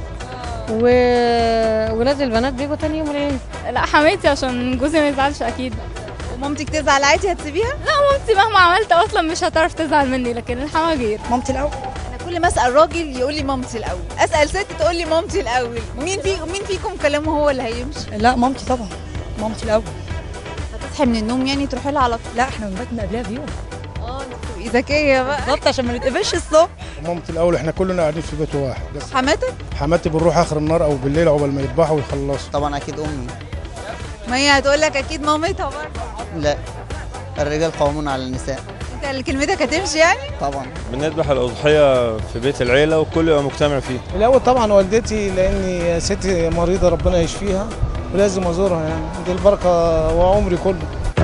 وولاد البنات بيجوا تاني يوم العيد لا حماتي عشان جوزي ما يزعلش اكيد ومامتك تزعل عادي هتسيبيها لا مامتي مهما عملت اصلا مش هتعرف تزعل مني لكن الحما غير مامتي الاول انا كل ما اسال راجل يقول لي مامتي الاول اسال ست تقول لي مامتي الاول مين في مين فيكم كلامه هو اللي هيمشي لا مامتي طبعا مامتي الاول هتصحي من النوم يعني تروحي لها على طول لا احنا بنبات قبلها بيوم اه انت ذكيه بقى بالظبط عشان ما نتقفش الصبح مامتي الاول احنا كلنا قاعدين في بيت واحد بس حماتك حماتي بنروح اخر النهار او بالليل عقبال ما يذبحوا ويخلصوا طبعا اكيد امي ما هي هتقول لك اكيد مامتها برضه لا الرجال قوامون على النساء انت اللي كلمتك هتمشي يعني طبعا بنذبح الأضحية في بيت العيلة وكل يبقى مجتمع فيه الاول طبعا والدتي لاني ست مريضه ربنا يشفيها ولازم ازورها يعني دي البركه وعمري كله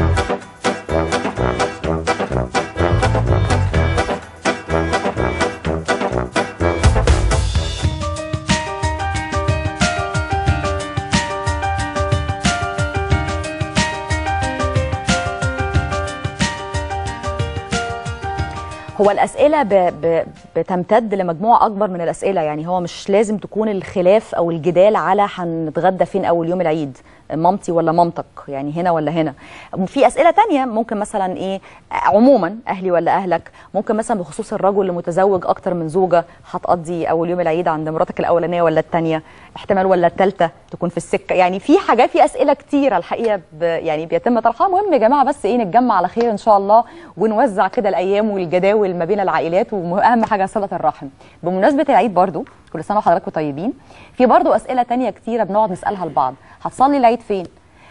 هو الأسئلة ب... ب... بتمتد لمجموعة أكبر من الأسئلة يعني هو مش لازم تكون الخلاف أو الجدال على هنتغدى فين أول يوم العيد مامتي ولا مامتك يعني هنا ولا هنا في أسئلة تانية ممكن مثلا إيه عموما أهلي ولا أهلك ممكن مثلا بخصوص الرجل اللي متزوج أكتر من زوجة هتقضي أول يوم العيد عند مراتك الأولانية ولا التانية احتمال ولا التالتة تكون في السكة يعني في حاجات في أسئلة كتيرة الحقيقة ب... يعني بيتم طرحها مهم يا جماعة بس إيه نتجمع على خير إن شاء الله ونوزع كده الأيام والجداول ما بين العائلات واهم حاجه صله الرحم بمناسبه العيد برضو كل سنه وحضراتكم طيبين في برضو اسئله تانية كتيره بنقعد نسالها لبعض هتصلي العيد فين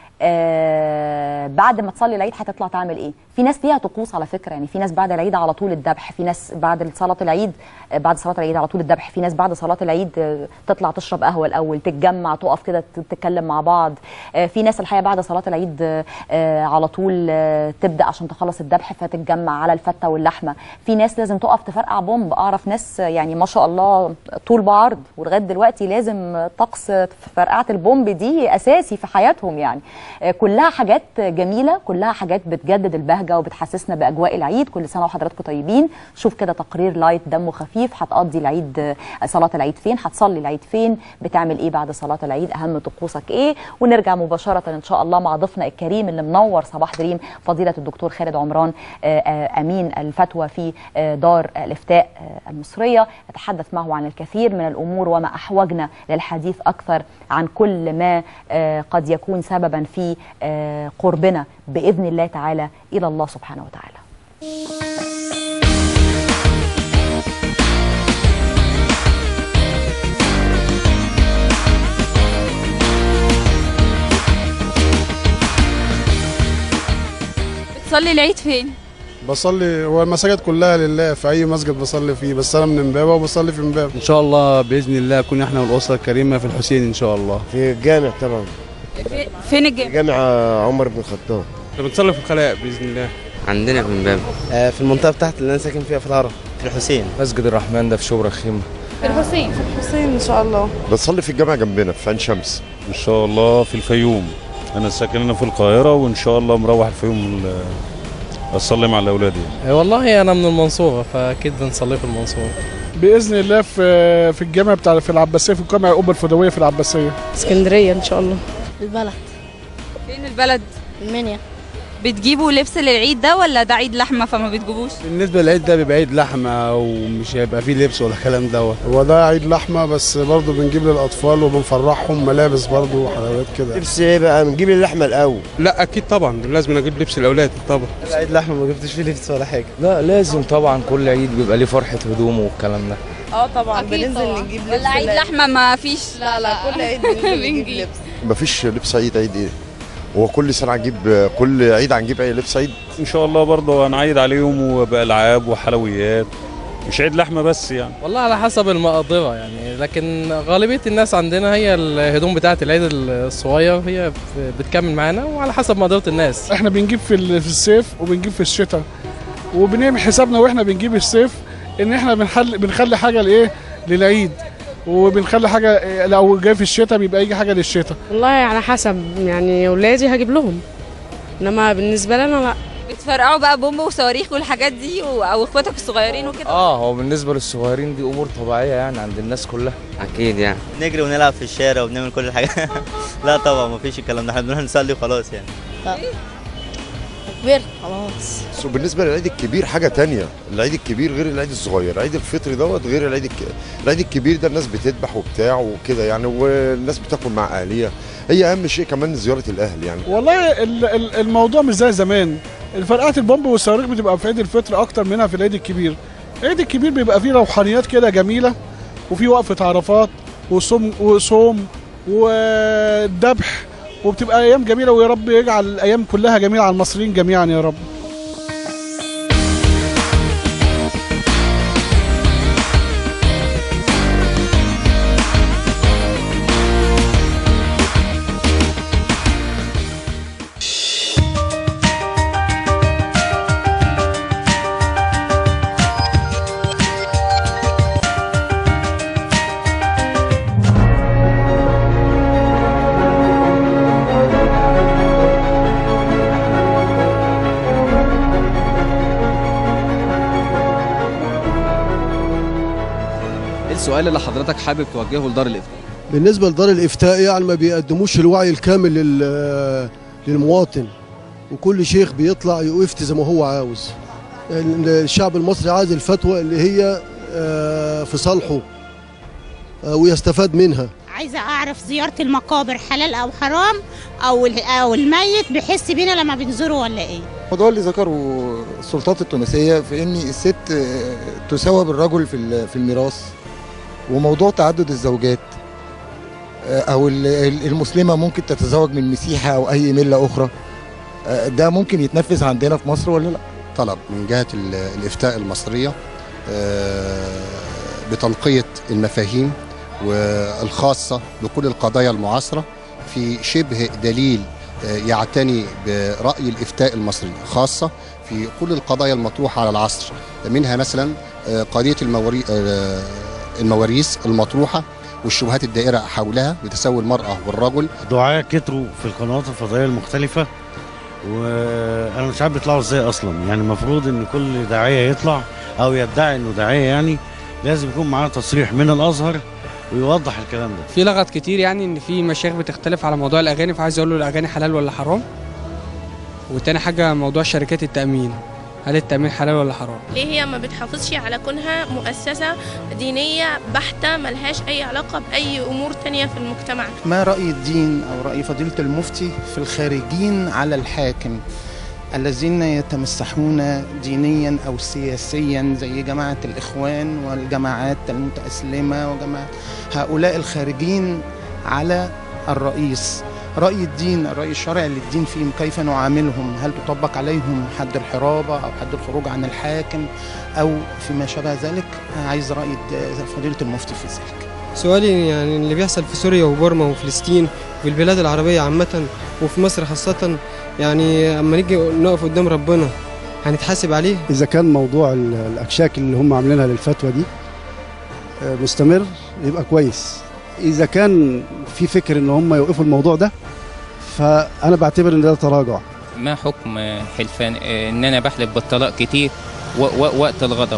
آه بعد ما تصلي العيد هتطلع تعمل ايه في ناس ليها طقوس على فكره يعني في ناس بعد العيد على طول الذبح في ناس بعد صلاه العيد آه بعد صلاه العيد على طول الذبح في ناس بعد صلاه العيد آه تطلع تشرب قهوه الاول تتجمع تقف كده تتكلم مع بعض آه في ناس الحقيقه بعد صلاه العيد آه آه على طول آه تبدا عشان تخلص الذبح فتتجمع على الفته واللحمه في ناس لازم تقف تفرقع بومب اعرف ناس يعني ما شاء الله طول بعرض ولغايه دلوقتي لازم طقس فرقعه البومب دي اساسي في حياتهم يعني آه كلها حاجات جميله كلها حاجات بتجدد البهجه وبتحسسنا باجواء العيد كل سنه وحضراتكم طيبين شوف كده تقرير لايت دمه خفيف هتقضي العيد صلاه العيد فين هتصلي العيد فين بتعمل ايه بعد صلاه العيد اهم طقوسك ايه ونرجع مباشره ان شاء الله مع ضيفنا الكريم اللي منور صباح دريم فضيله الدكتور خالد عمران امين الفتوى في دار الافتاء المصريه نتحدث معه عن الكثير من الامور وما احوجنا للحديث اكثر عن كل ما قد يكون سببا في قربنا باذن الله تعالى الى الله سبحانه وتعالى. بتصلي العيد فين؟ بصلي هو المساجد كلها لله في اي مسجد بصلي فيه بس انا من امبابه وبصلي في امبابه ان شاء الله باذن الله نكون احنا والاسره الكريمه في الحسين ان شاء الله في الجامع طبعا فين الجامع؟ جامع عمر بن الخطاب بنصلي في الخلاء باذن الله عندنا في امبابه آه في المنطقه بتاعت اللي انا ساكن فيها في الهرم في الحسين مسجد الرحمن ده في شبرا خيمه في الحسين في الحسين ان شاء الله بصلي في الجامع جنبنا في عين شمس ان شاء الله في الفيوم انا ساكن هنا في القاهره وان شاء الله مروح الفيوم اصلي مع الاولاد يعني. والله انا من المنصوره فاكيد بنصلي في المنصوره باذن الله في في الجامع بتاع في العباسيه في الجامع القبه الفدويه في العباسيه اسكندريه ان شاء الله البلد فين البلد؟ المنيا بتجيبوا لبس للعيد ده ولا ده عيد لحمه فما بتجيبوش بالنسبه للعيد ده بيبقى عيد لحمه ومش هيبقى فيه لبس ولا الكلام دوت هو ده عيد لحمه بس برضه بنجيب للاطفال وبنفرحهم ملابس برضه وحلويات كده لبس ايه بقى بنجيب اللحمه الاول لا اكيد طبعا لازم اجيب لبس الاولاد طبعا عيد لحمه ما جبتش فيه لبس ولا حاجه لا لازم طبعا كل عيد بيبقى ليه فرحة هدومه والكلام ده اه طبعا بننزل نجيب لبس ولا عيد لل- لحمه ما فيش لا لا كل عيد بننزل نجيب لبس مفيش لبس عيد عيد ايه هو كل سنه هنجيب كل عيد هنجيب اي لبس عيد ان شاء الله برضه هنعيد عليهم وبالعاب وحلويات مش عيد لحمه بس يعني والله على حسب المقدرة يعني لكن غالبية الناس عندنا هي الهدوم بتاعة العيد الصغير هي بتكمل معانا وعلى حسب مقدرة الناس احنا بنجيب في ال- في الصيف وبنجيب في الشتاء وبنعمل حسابنا واحنا بنجيب الصيف ان احنا بنحل بنخلي حاجه لايه للعيد وبنخلي حاجه إيه، لو جاي في الشتاء بيبقى يجي حاجه للشتاء والله على حسب يعني ولادي هجيب لهم انما بالنسبه لنا لا بتفرقعوا بقى بومب وصواريخ والحاجات دي و- او اخواتك الصغيرين وكده اه هو بالنسبة للصغيرين دي امور طبيعية يعني عند الناس كلها اكيد يعني نجري ونلعب في الشارع وبنعمل كل حاجه لا طبعا ما فيش الكلام ده احنا بنروح نصلي وخلاص يعني كبرت خلاص بس وبالنسبه للعيد الكبير حاجه تانية العيد الكبير غير العيد الصغير عيد الفطر دوت غير العيد الك... العيد الكبير ده الناس بتذبح وبتاع وكده يعني والناس بتاكل مع اهاليها هي اهم شيء كمان زياره الاهل يعني والله ال- ال- الموضوع مش زي زمان الفرقات البومب والصواريخ بتبقى في عيد الفطر اكتر منها في العيد الكبير العيد الكبير بيبقى فيه روحانيات كده جميله وفي وقفه عرفات وصوم وصوم وذبح وبتبقى ايام جميله ويا رب يجعل الايام كلها جميله على المصريين جميعا يا رب ايه السؤال اللي حضرتك حابب توجهه لدار الافتاء بالنسبة لدار الإفتاء يعني ما بيقدموش الوعي الكامل لل- للمواطن وكل شيخ بيطلع يفتي زي ما هو عاوز الشعب المصري عايز الفتوى اللي هي آه، في صالحه آه، ويستفاد منها عايزه اعرف زياره المقابر حلال او حرام او ال- او الميت بيحس بينا لما بنزوره ولا ايه الموضوع اللي ذكره السلطات التونسية في إن الست آه، تساوى بالرجل في ال- في الميراث وموضوع تعدد الزوجات آه، أو ال- ال- المسلمة ممكن تتزوج من مسيحي أو أي ملة أخرى آه، ده ممكن يتنفذ عندنا في مصر ولا لا؟ طلب من جهة ال- الإفتاء المصرية آه، بتنقية المفاهيم والخاصة بكل القضايا المعاصرة في شبه دليل آه، يعتني برأي الإفتاء المصري خاصة في كل القضايا المطروحة على العصر منها مثلا آه، قضية الموري- آه، المواريث المطروحة والشبهات الدائرة حولها بتساوي المرأة والرجل دعاة كتروا في القنوات الفضائية المختلفة وانا مش عارف بيطلعوا ازاي اصلا يعني المفروض ان كل داعية يطلع او يدعي انه داعية يعني لازم يكون معاه تصريح من الازهر ويوضح الكلام ده في لغط كتير يعني ان في مشايخ بتختلف على موضوع الاغاني فعايز اقول له الاغاني حلال ولا حرام وتاني حاجه موضوع شركات التامين هل التامين حلال ولا حرام ليه هي ما بتحافظش على كونها مؤسسة دينية بحتة ملهاش أي علاقة بأي أمور تانية في المجتمع ما رأي الدين أو رأي فضيلة المفتي في الخارجين على الحاكم الذين يتمسحون دينيا أو سياسيا زي جماعة الإخوان والجماعات المتأسلمة وجماعة هؤلاء الخارجين على الرئيس رأي الدين الرأي الشرعي للدين فيهم كيف نعاملهم هل تطبق عليهم حد الحرابة أو حد الخروج عن الحاكم أو فيما شابه ذلك عايز رأي الد- فضيلة المفتي في ذلك سؤالي يعني اللي بيحصل في سوريا وبورما وفلسطين وفي البلاد العربية عامة وفي مصر خاصة يعني أما نيجي نقف قدام ربنا هنتحاسب عليه إذا كان موضوع ال- الأكشاك اللي هم عاملينها للفتوى دي آه، مستمر يبقى كويس إذا كان في فكر إن هم يوقفوا الموضوع ده فأنا بعتبر إن ده تراجع ما حكم حلفان ان انا بحلف بالطلاق كتير و- و- وقت الغضب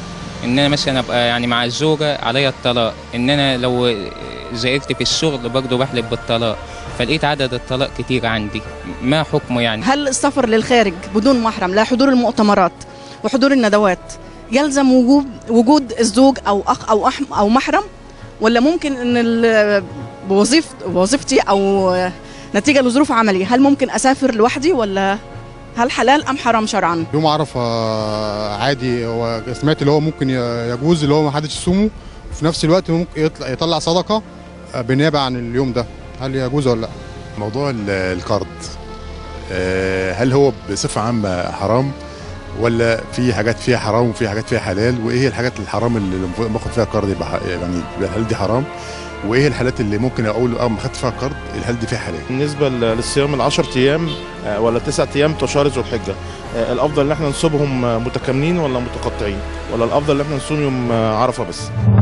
ان انا مثلا ابقى يعني مع الزوجه عليا الطلاق ان انا لو زهقت في الشغل برضه بحلف بالطلاق فلقيت عدد الطلاق كتير عندي ما حكمه يعني هل السفر للخارج بدون محرم لا حضور المؤتمرات وحضور الندوات يلزم وجود وجود الزوج او اخ او أح او محرم ولا ممكن ان ال- بوظيف وظيفتي او نتيجه لظروف عملي هل ممكن اسافر لوحدي ولا هل حلال ام حرام شرعا؟ يوم عرفة عادي هو سمعت اللي هو ممكن ي- يجوز اللي هو ما حدش يصومه وفي نفس الوقت ممكن يطلع, يطلع صدقة بالنيابة عن اليوم ده هل يجوز ولا لا؟ موضوع ال- القرض آه، هل هو بصفة عامة حرام ولا في حاجات فيها حرام وفي حاجات فيها حلال وايه هي الحاجات الحرام اللي لما باخد فيها قرض يبقى ح- يعني يبقى الحلال دي حرام وايه الحالات اللي ممكن اقول اه ما خدت فيها قرض الحلال دي فيها حلال بالنسبه ل- للصيام ال 10 ايام آه، ولا 9 ايام بتوع شهر ذو الحجه آه، الافضل ان احنا نصومهم آه، متكاملين ولا متقطعين ولا الافضل ان احنا نصوم يوم آه، عرفه بس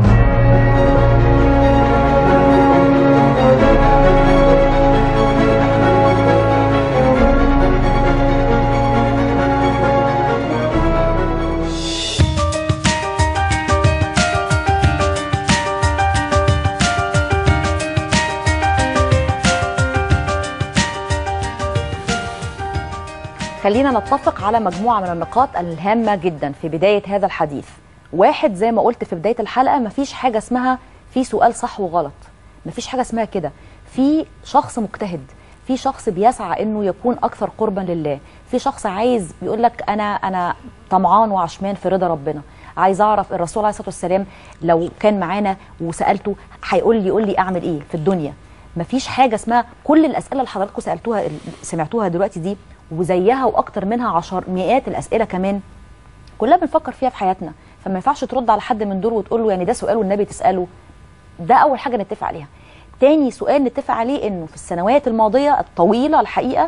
خلينا نتفق على مجموعة من النقاط الهامة جدا في بداية هذا الحديث واحد زي ما قلت في بداية الحلقة مفيش حاجة اسمها في سؤال صح وغلط مفيش حاجة اسمها كده في شخص مجتهد في شخص بيسعى انه يكون اكثر قربا لله في شخص عايز بيقول لك انا انا طمعان وعشمان في رضا ربنا عايز اعرف الرسول عليه الصلاه والسلام لو كان معانا وسالته هيقول لي يقول لي اعمل ايه في الدنيا مفيش حاجه اسمها كل الاسئله اللي حضراتكم سالتوها سمعتوها دلوقتي دي وزيها واكتر منها عشر مئات الاسئله كمان كلها بنفكر فيها في حياتنا فما ينفعش ترد على حد من دول وتقول له يعني ده سؤال والنبي تساله ده اول حاجه نتفق عليها تاني سؤال نتفق عليه انه في السنوات الماضيه الطويله الحقيقه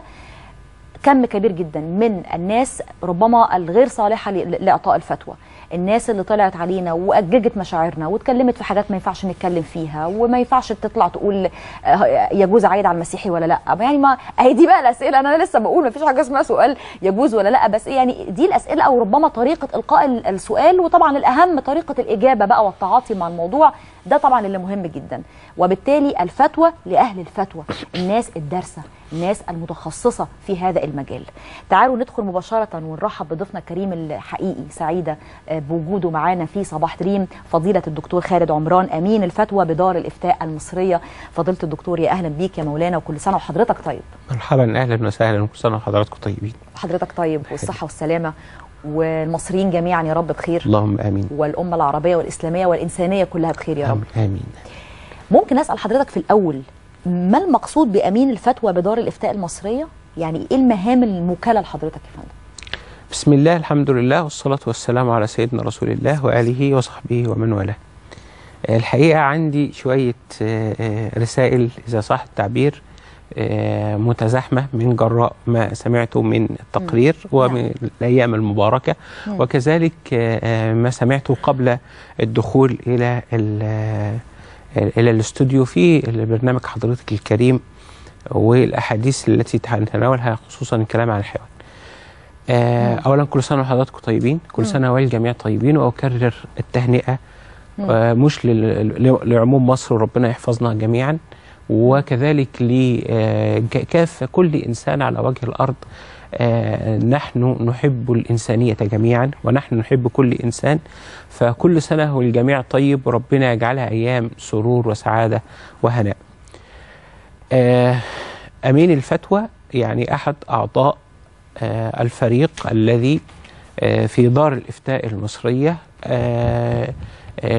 كم كبير جدا من الناس ربما الغير صالحه ل- لاعطاء الفتوى الناس اللي طلعت علينا واججت مشاعرنا واتكلمت في حاجات ما ينفعش نتكلم فيها وما ينفعش تطلع تقول آه، يجوز عايد على المسيحي ولا لا يعني ما هي دي بقى الاسئله انا لسه بقول ما فيش حاجه اسمها سؤال يجوز ولا لا بس يعني دي الاسئله او ربما طريقه القاء ال- السؤال وطبعا الاهم طريقه الاجابه بقى والتعاطي مع الموضوع ده طبعا اللي مهم جدا وبالتالي الفتوى لاهل الفتوى الناس الدارسه الناس المتخصصه في هذا المجال تعالوا ندخل مباشره ونرحب بضيفنا الكريم الحقيقي سعيده آه، بوجوده معانا في صباح دريم فضيله الدكتور خالد عمران امين الفتوى بدار الافتاء المصريه فضيله الدكتور يا اهلا بيك يا مولانا وكل سنه وحضرتك طيب مرحبا اهلا وسهلا وكل سنه وحضراتكم طيبين حضرتك طيب والصحه والسلامه والمصريين جميعا يا رب بخير اللهم امين والامه العربيه والاسلاميه والانسانيه كلها بخير يا رب امين ممكن اسال حضرتك في الاول ما المقصود بامين الفتوى بدار الافتاء المصريه يعني ايه المهام الموكله لحضرتك يا فندم بسم الله الحمد لله والصلاه والسلام على سيدنا رسول الله واله وصحبه ومن والاه آه، الحقيقه عندي شويه آه، آه، رسائل اذا صح التعبير آه، متزاحمه من جراء ما سمعته من التقرير ومن الايام المباركه مم. وكذلك آه، آه، ما سمعته قبل الدخول الى ال- آه، الى الاستوديو في البرنامج حضرتك الكريم والاحاديث التي نتناولها خصوصا الكلام عن الحيوان. آه، اولا كل سنه وحضراتكم طيبين، كل مم. سنه والجميع طيبين واكرر التهنئه مم. آه، مش لل- ل- لعموم مصر وربنا يحفظنا جميعا وكذلك لكافة كل إنسان على وجه الأرض آه، نحن نحب الإنسانية جميعا ونحن نحب كل إنسان فكل سنة والجميع طيب وربنا يجعلها أيام سرور وسعادة وهناء آه، أمين الفتوى يعني أحد أعضاء آه، الفريق الذي آه، في دار الإفتاء المصرية آه، آه،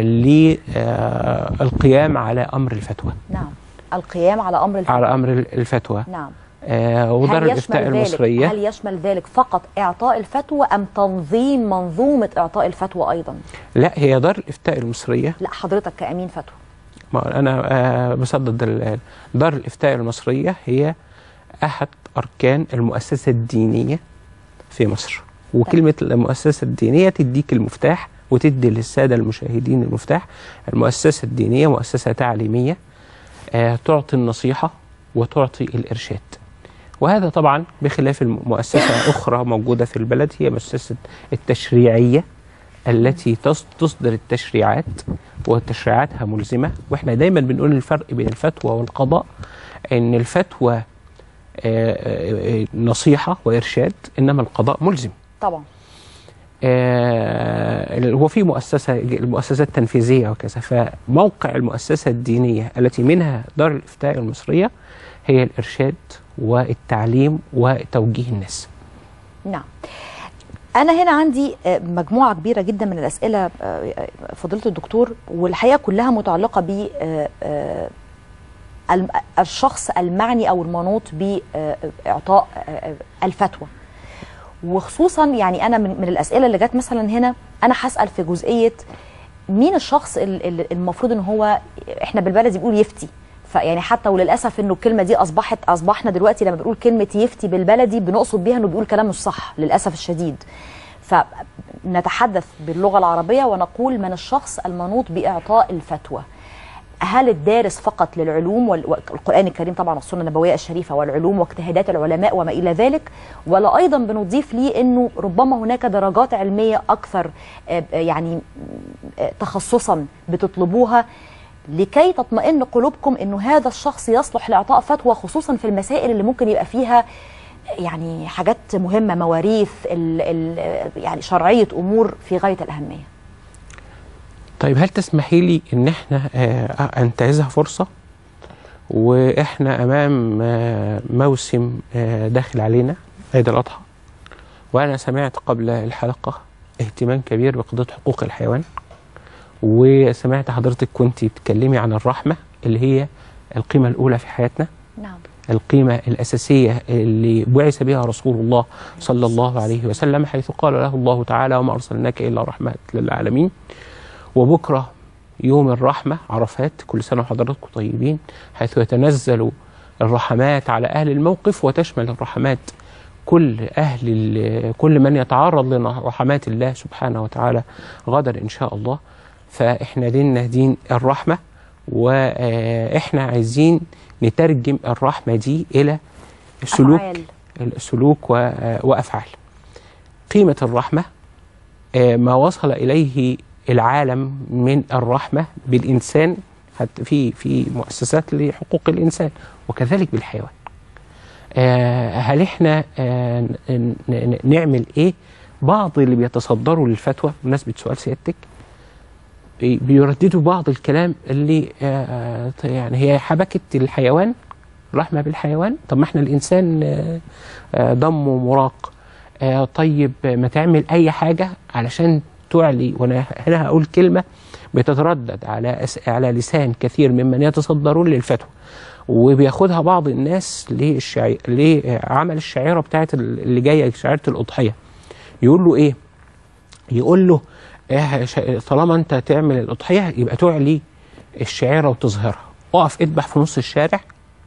للقيام على أمر الفتوى نعم القيام على امر الفتوى على أمر الفتوى نعم آه، ودار هل الإفتاء يشمل ذلك المصرية هل يشمل ذلك فقط اعطاء الفتوى ام تنظيم منظومه اعطاء الفتوى ايضا لا هي دار الإفتاء المصرية لا حضرتك كامين فتوى ما أنا آه، بصدد ال- دار الإفتاء المصرية هي أحد أركان المؤسسة الدينية في مصر وكلمة المؤسسة الدينية تديك المفتاح وتدي للسادة المشاهدين المفتاح المؤسسة الدينية مؤسسة تعليمية آه، تعطي النصيحة وتعطي الإرشاد وهذا طبعا بخلاف المؤسسة أخرى موجودة في البلد هي مؤسسة التشريعية التي تص- تصدر التشريعات وتشريعاتها ملزمة واحنا دايما بنقول الفرق بين الفتوى والقضاء ان الفتوى آه، آه، آه، نصيحة وإرشاد إنما القضاء ملزم طبعا آه، هو في مؤسسة المؤسسات التنفيذية وكذا فموقع المؤسسة الدينية التي منها دار الإفتاء المصرية هي الإرشاد والتعليم وتوجيه الناس نعم أنا هنا عندي آه، مجموعة كبيرة جدا من الأسئلة آه، آه، فضيلة الدكتور والحقيقة كلها متعلقة ب آه، آه، الم- الشخص المعني أو المنوط بإعطاء آه، آه، الفتوى وخصوصا يعني أنا من من الأسئلة اللي جت مثلا هنا أنا هسأل في جزئية مين الشخص ال- ال- المفروض ان هو احنا بالبلدي بنقول يفتي فيعني حتى وللاسف انه الكلمه دي اصبحت اصبحنا دلوقتي لما بنقول كلمه يفتي بالبلدي بنقصد بيها انه بيقول كلام مش صح للاسف الشديد فنتحدث باللغه العربيه ونقول من الشخص المنوط باعطاء الفتوى هل الدارس فقط للعلوم وال- والقرآن الكريم طبعا والسنة النبوية الشريفة والعلوم واجتهادات العلماء وما إلى ذلك ولا أيضا بنضيف ليه أنه ربما هناك درجات علمية أكثر آه، يعني آه، تخصصا بتطلبوها لكي تطمئن قلوبكم أنه هذا الشخص يصلح لإعطاء فتوى خصوصا في المسائل اللي ممكن يبقى فيها يعني حاجات مهمة مواريث ال ال يعني شرعية أمور في غاية الأهمية طيب هل تسمحي لي ان احنا آه، انتهزها فرصه واحنا امام آه، موسم آه، داخل علينا عيد الاضحى وانا سمعت قبل الحلقه اهتمام كبير بقضيه حقوق الحيوان وسمعت حضرتك كنت بتتكلمي عن الرحمه اللي هي القيمه الاولى في حياتنا نعم القيمة الأساسية اللي بعث بها رسول الله صلى الله عليه وسلم حيث قال له الله تعالى وما أرسلناك إلا رحمة للعالمين وبكرة يوم الرحمة عرفات كل سنة وحضراتكم طيبين حيث يتنزل الرحمات على أهل الموقف وتشمل الرحمات كل أهل ال- كل من يتعرض لرحمات الله سبحانه وتعالى غدا إن شاء الله فإحنا ديننا دين الرحمة وإحنا عايزين نترجم الرحمة دي إلى سلوك أفعال. السلوك و- وأفعال قيمة الرحمة آه، ما وصل إليه العالم من الرحمة بالإنسان حتى في في مؤسسات لحقوق الإنسان وكذلك بالحيوان آه، هل احنا آه، ن- ن- نعمل ايه بعض اللي بيتصدروا للفتوى بمناسبة سؤال سيادتك بي- بيرددوا بعض الكلام اللي آه، آه، يعني هي حبكة الحيوان رحمة بالحيوان طب ما احنا الإنسان آه، آه، دمه مراق آه، طيب آه، ما تعمل أي حاجة علشان تعلي وأنا هنا هقول كلمة بتتردد على أس- على لسان كثير ممن يتصدرون للفتوى وبياخدها بعض الناس للشعي... لعمل الشعيره بتاعت ال- اللي جايه شعيره الاضحيه يقول له ايه؟ يقول له إيه ش- طالما انت تعمل الاضحيه يبقى تعلي الشعيره وتظهرها اقف اذبح في نص الشارع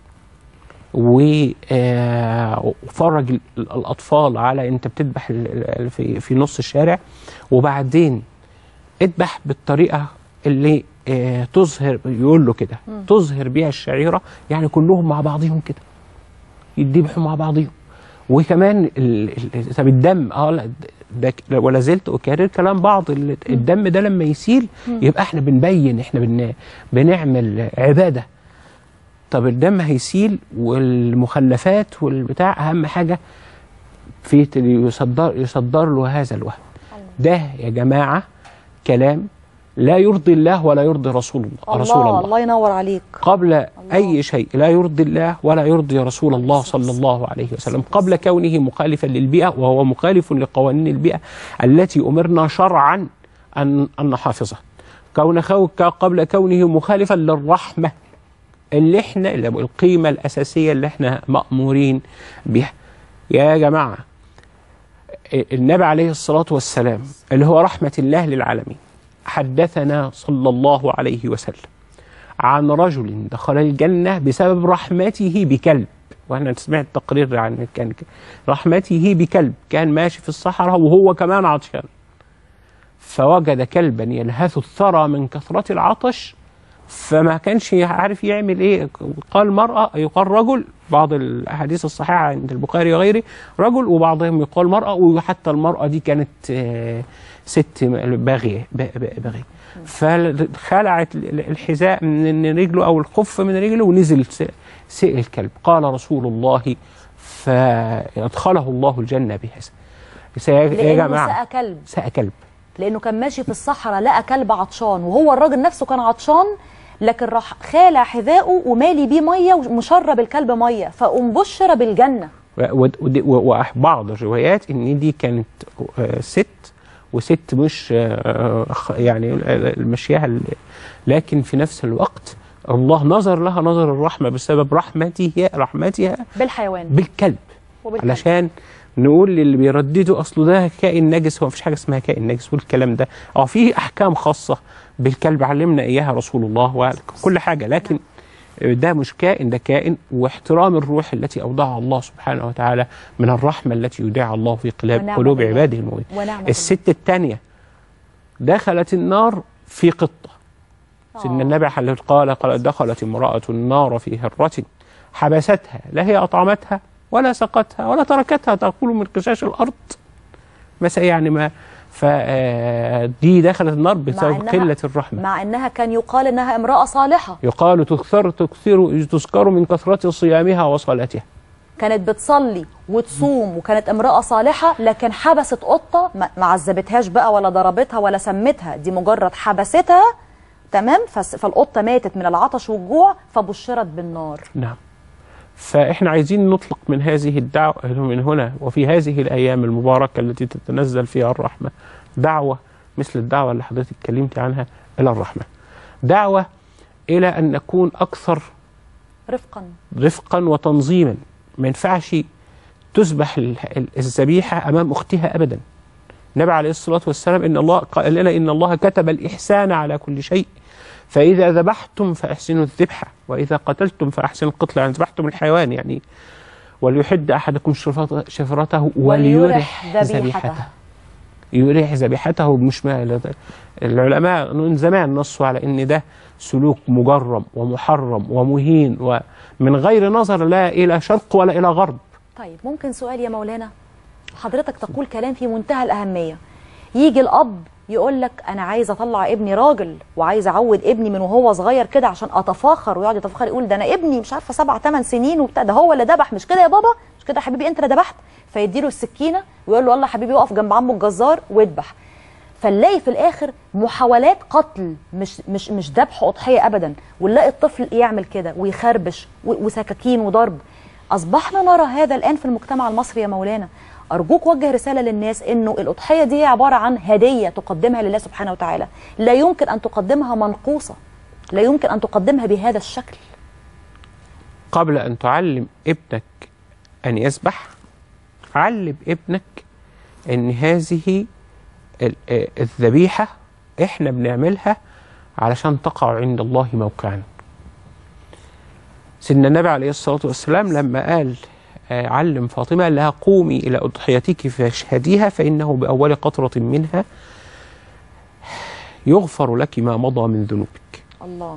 و- آه، وفرج ال- الاطفال على انت بتذبح ال- ال- في في نص الشارع وبعدين اذبح بالطريقه اللي آه، تظهر يقول له كده مم. تظهر بيها الشعيره يعني كلهم مع بعضهم كده يذبحوا مع بعضهم وكمان ال- ال- طب الدم اه لا ده ك- ولا زلت اكرر كلام بعض ال- الدم ده لما يسيل مم. يبقى احنا بنبين احنا بن بنعمل عباده طب الدم هيسيل والمخلفات والبتاع اهم حاجه في ت- يصدر يصدر له هذا الوهم ده يا جماعه كلام لا يرضي الله ولا يرضي رسول الله رسول الله الله الله ينور عليك قبل أي شيء لا يرضي الله ولا يرضي رسول الله صلى الله عليه وسلم قبل كونه مخالفا للبيئة وهو مخالف لقوانين البيئة التي أمرنا شرعا أن أن نحافظها كون خو- قبل كونه مخالفا للرحمة اللي احنا اللي القيمة الأساسية اللي احنا مأمورين بها يا جماعة النبي عليه الصلاة والسلام اللي هو رحمة الله للعالمين حدثنا صلى الله عليه وسلم عن رجل دخل الجنة بسبب رحمته بكلب وانا سمعت تقرير عن كان رحمته بكلب كان ماشي في الصحراء وهو كمان عطشان فوجد كلبا يلهث الثرى من كثرة العطش فما كانش عارف يعمل ايه قال مرأة يقال رجل بعض الاحاديث الصحيحة عند البخاري وغيره رجل وبعضهم يقال مرأة وحتى المرأة دي كانت آه، ست باغيه ب- ب- باغيه فخلعت ال- الحذاء من رجله او الخف من رجله ونزل س- سئل الكلب قال رسول الله فادخله الله الجنه بهذا يا يا لانه جماعه سقى كلب سقى كلب لانه كان ماشي في الصحراء لقى كلب عطشان وهو الراجل نفسه كان عطشان لكن راح خالع حذاءه ومالي بيه ميه ومشرب الكلب ميه فقوم بشر بالجنه و- ودي- و- وبعض الروايات ان دي كانت آه، ست وست مش آه، خ- يعني المشيها ال- لكن في نفس الوقت الله نظر لها نظر الرحمه بسبب رحمته رحمتها بالحيوان بالكلب وبالكلب. علشان نقول للي بيرددوا اصله ده كائن نجس هو مفيش حاجه اسمها كائن نجس والكلام ده اه في احكام خاصه بالكلب علمنا اياها رسول الله وكل حاجه لكن ده مش كائن ده كائن واحترام الروح التي اودعها الله سبحانه وتعالى من الرحمه التي يودعها الله في قلوب ونعم قلوب بالله. عباده المؤمنين ونعم الست الثانيه دخلت النار في قطه سيدنا النبي حل- قال قال دخلت امراه النار في هره حبستها لا هي اطعمتها ولا سقتها ولا تركتها تاكل من قشاش الارض مثلا يعني ما فدي دخلت النار مع بسبب إنها- قله الرحمه مع انها كان يقال انها امراه صالحه يقال تكثر تكثر تذكر من كثرة صيامها وصلاتها كانت بتصلي وتصوم وكانت امرأة صالحة لكن حبست قطة ما ما عذبتهاش بقى ولا ضربتها ولا سمتها دي مجرد حبستها تمام فس- فالقطة ماتت من العطش والجوع فبشرت بالنار نعم فإحنا عايزين نطلق من هذه الدعوة من هنا وفي هذه الأيام المباركة التي تتنزل فيها الرحمة دعوة مثل الدعوة اللي حضرتك اتكلمت عنها إلى الرحمة دعوة إلى أن نكون أكثر رفقا رفقا وتنظيما ما ينفعش تذبح ال- ال- الذبيحة أمام أختها أبدا النبي عليه الصلاة والسلام إن الله قال لنا إن الله كتب الإحسان على كل شيء فإذا ذبحتم فأحسنوا الذبحة وإذا قتلتم فأحسنوا القتل يعني ذبحتم الحيوان يعني وليحد أحدكم شفرته, شفرته وليرح ذبيحته يريح ذبيحته مش ما العلماء من زمان نصوا على ان ده سلوك مجرم ومحرم ومهين ومن غير نظر لا الى شرق ولا الى غرب طيب ممكن سؤال يا مولانا حضرتك تقول كلام في منتهى الأهمية يجي الأب يقول لك أنا عايز أطلع ابني راجل وعايز أعود ابني من وهو صغير كده عشان أتفاخر ويقعد يتفاخر يقول ده أنا ابني مش عارفة سبع ثمان سنين وبتاع ده هو اللي ذبح مش كده يا بابا مش كده يا حبيبي أنت اللي ذبحت فيديله السكينة ويقول له يلا يا حبيبي اقف جنب عمه الجزار واذبح فنلاقي في الاخر محاولات قتل مش مش مش ذبح اضحيه ابدا ونلاقي الطفل يعمل كده ويخربش و- وسكاكين وضرب اصبحنا نرى هذا الان في المجتمع المصري يا مولانا ارجوك وجه رساله للناس انه الاضحيه دي عباره عن هديه تقدمها لله سبحانه وتعالى لا يمكن ان تقدمها منقوصه لا يمكن ان تقدمها بهذا الشكل قبل ان تعلم ابنك ان يسبح علم ابنك ان هذه ال- آه، الذبيحه احنا بنعملها علشان تقع عند الله موقعا سيدنا النبي عليه الصلاه والسلام لما قال آه، علم فاطمه قال لها قومي الى اضحيتك فاشهديها فانه باول قطره منها يغفر لك ما مضى من ذنوبك الله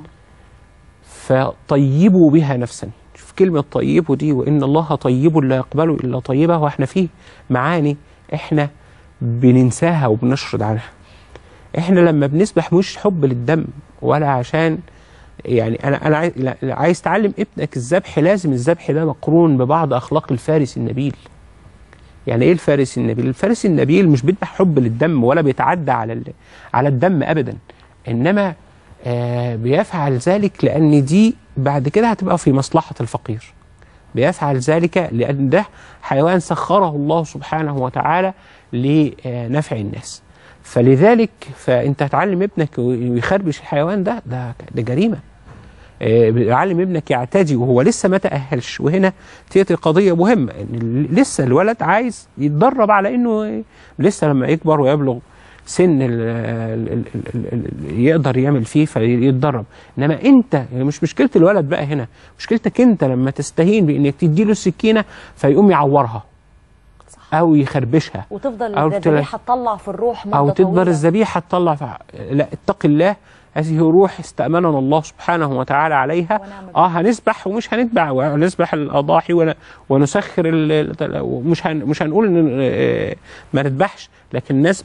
فطيبوا بها نفسا شوف كلمة طيبوا دي وإن الله طيب لا يقبل إلا طيبة وإحنا فيه معاني إحنا بننساها وبنشرد عنها إحنا لما بنسبح مش حب للدم ولا عشان يعني أنا أنا عايز, لا- لا، عايز تعلم ابنك الذبح لازم الذبح ده مقرون ببعض أخلاق الفارس النبيل يعني ايه الفارس النبيل؟ الفارس النبيل مش بيذبح حب للدم ولا بيتعدى على ال- على الدم ابدا انما آه بيفعل ذلك لان دي بعد كده هتبقى في مصلحه الفقير. بيفعل ذلك لان ده حيوان سخره الله سبحانه وتعالى لنفع الناس. فلذلك فانت هتعلم ابنك ويخربش الحيوان ده ده ده جريمه. آه، علم ابنك يعتدي وهو لسه ما تأهلش وهنا تأتي قضية مهمة إن لسه الولد عايز يتدرب على إنه لسه لما يكبر ويبلغ سن ال ال ال ال ال يقدر يعمل فيه فيتدرب انما انت يعني مش مشكله الولد بقى هنا مشكلتك انت لما تستهين بانك تديله السكينه فيقوم يعورها او يخربشها وتفضل أو تلا- الذبيحه تطلع في الروح مده او تكبر طويلة. الذبيحه تطلع ف... لا اتق الله هذه روح استأمننا الله سبحانه وتعالى عليها اه هنسبح ومش هنتبع وهنسبح الاضاحي ون... ونسخر ال... ال- مش هن... مش هنقول ان آه، ما نذبحش لكن نسبح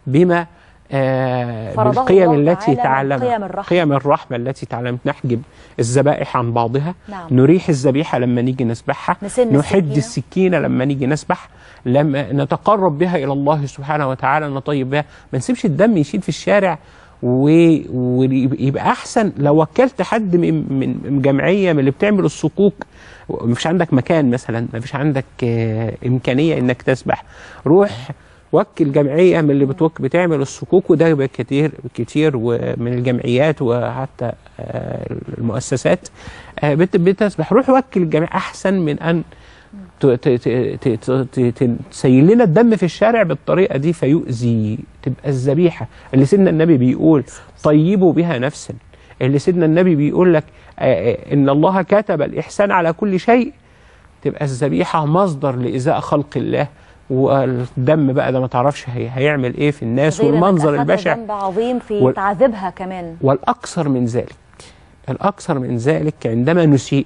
بما آه، فرضه بالقيم الله التي تعالى من تعلم قيم الرحمة. قيم الرحمة التي تعلم نحجب الذبائح عن بعضها نعم. نريح الذبيحة لما نيجي نذبحها نسن نحد السكينة. السكينة لما نيجي نذبح لما نتقرب بها إلى الله سبحانه وتعالى نطيب بها ما نسيبش الدم يشيل في الشارع و- ويبقى أحسن لو وكلت حد من من من جمعية من اللي بتعمل الصكوك مفيش عندك مكان مثلا مفيش عندك آه، إمكانية إنك تسبح روح وكل جمعية من اللي بتوك بتعمل الصكوك وده يبقى كتير كتير ومن الجمعيات وحتى آه، المؤسسات آه، بت- بتسبح روح وكل الجميع أحسن من أن ت- ت- ت- ت- ت- ت- تسيل لنا الدم في الشارع بالطريقة دي فيؤذي تبقى الذبيحة اللي سيدنا النبي بيقول طيبوا بها نفسا اللي سيدنا النبي بيقول لك آه، آه، إن الله كتب الإحسان على كل شيء تبقى الذبيحة مصدر لإزاء خلق الله والدم بقى ده ما تعرفش هي هيعمل ايه في الناس غير إنك والمنظر أخذت البشع ذنب عظيم في وال- تعذيبها كمان والأكثر من ذلك الأكثر من ذلك عندما نسيء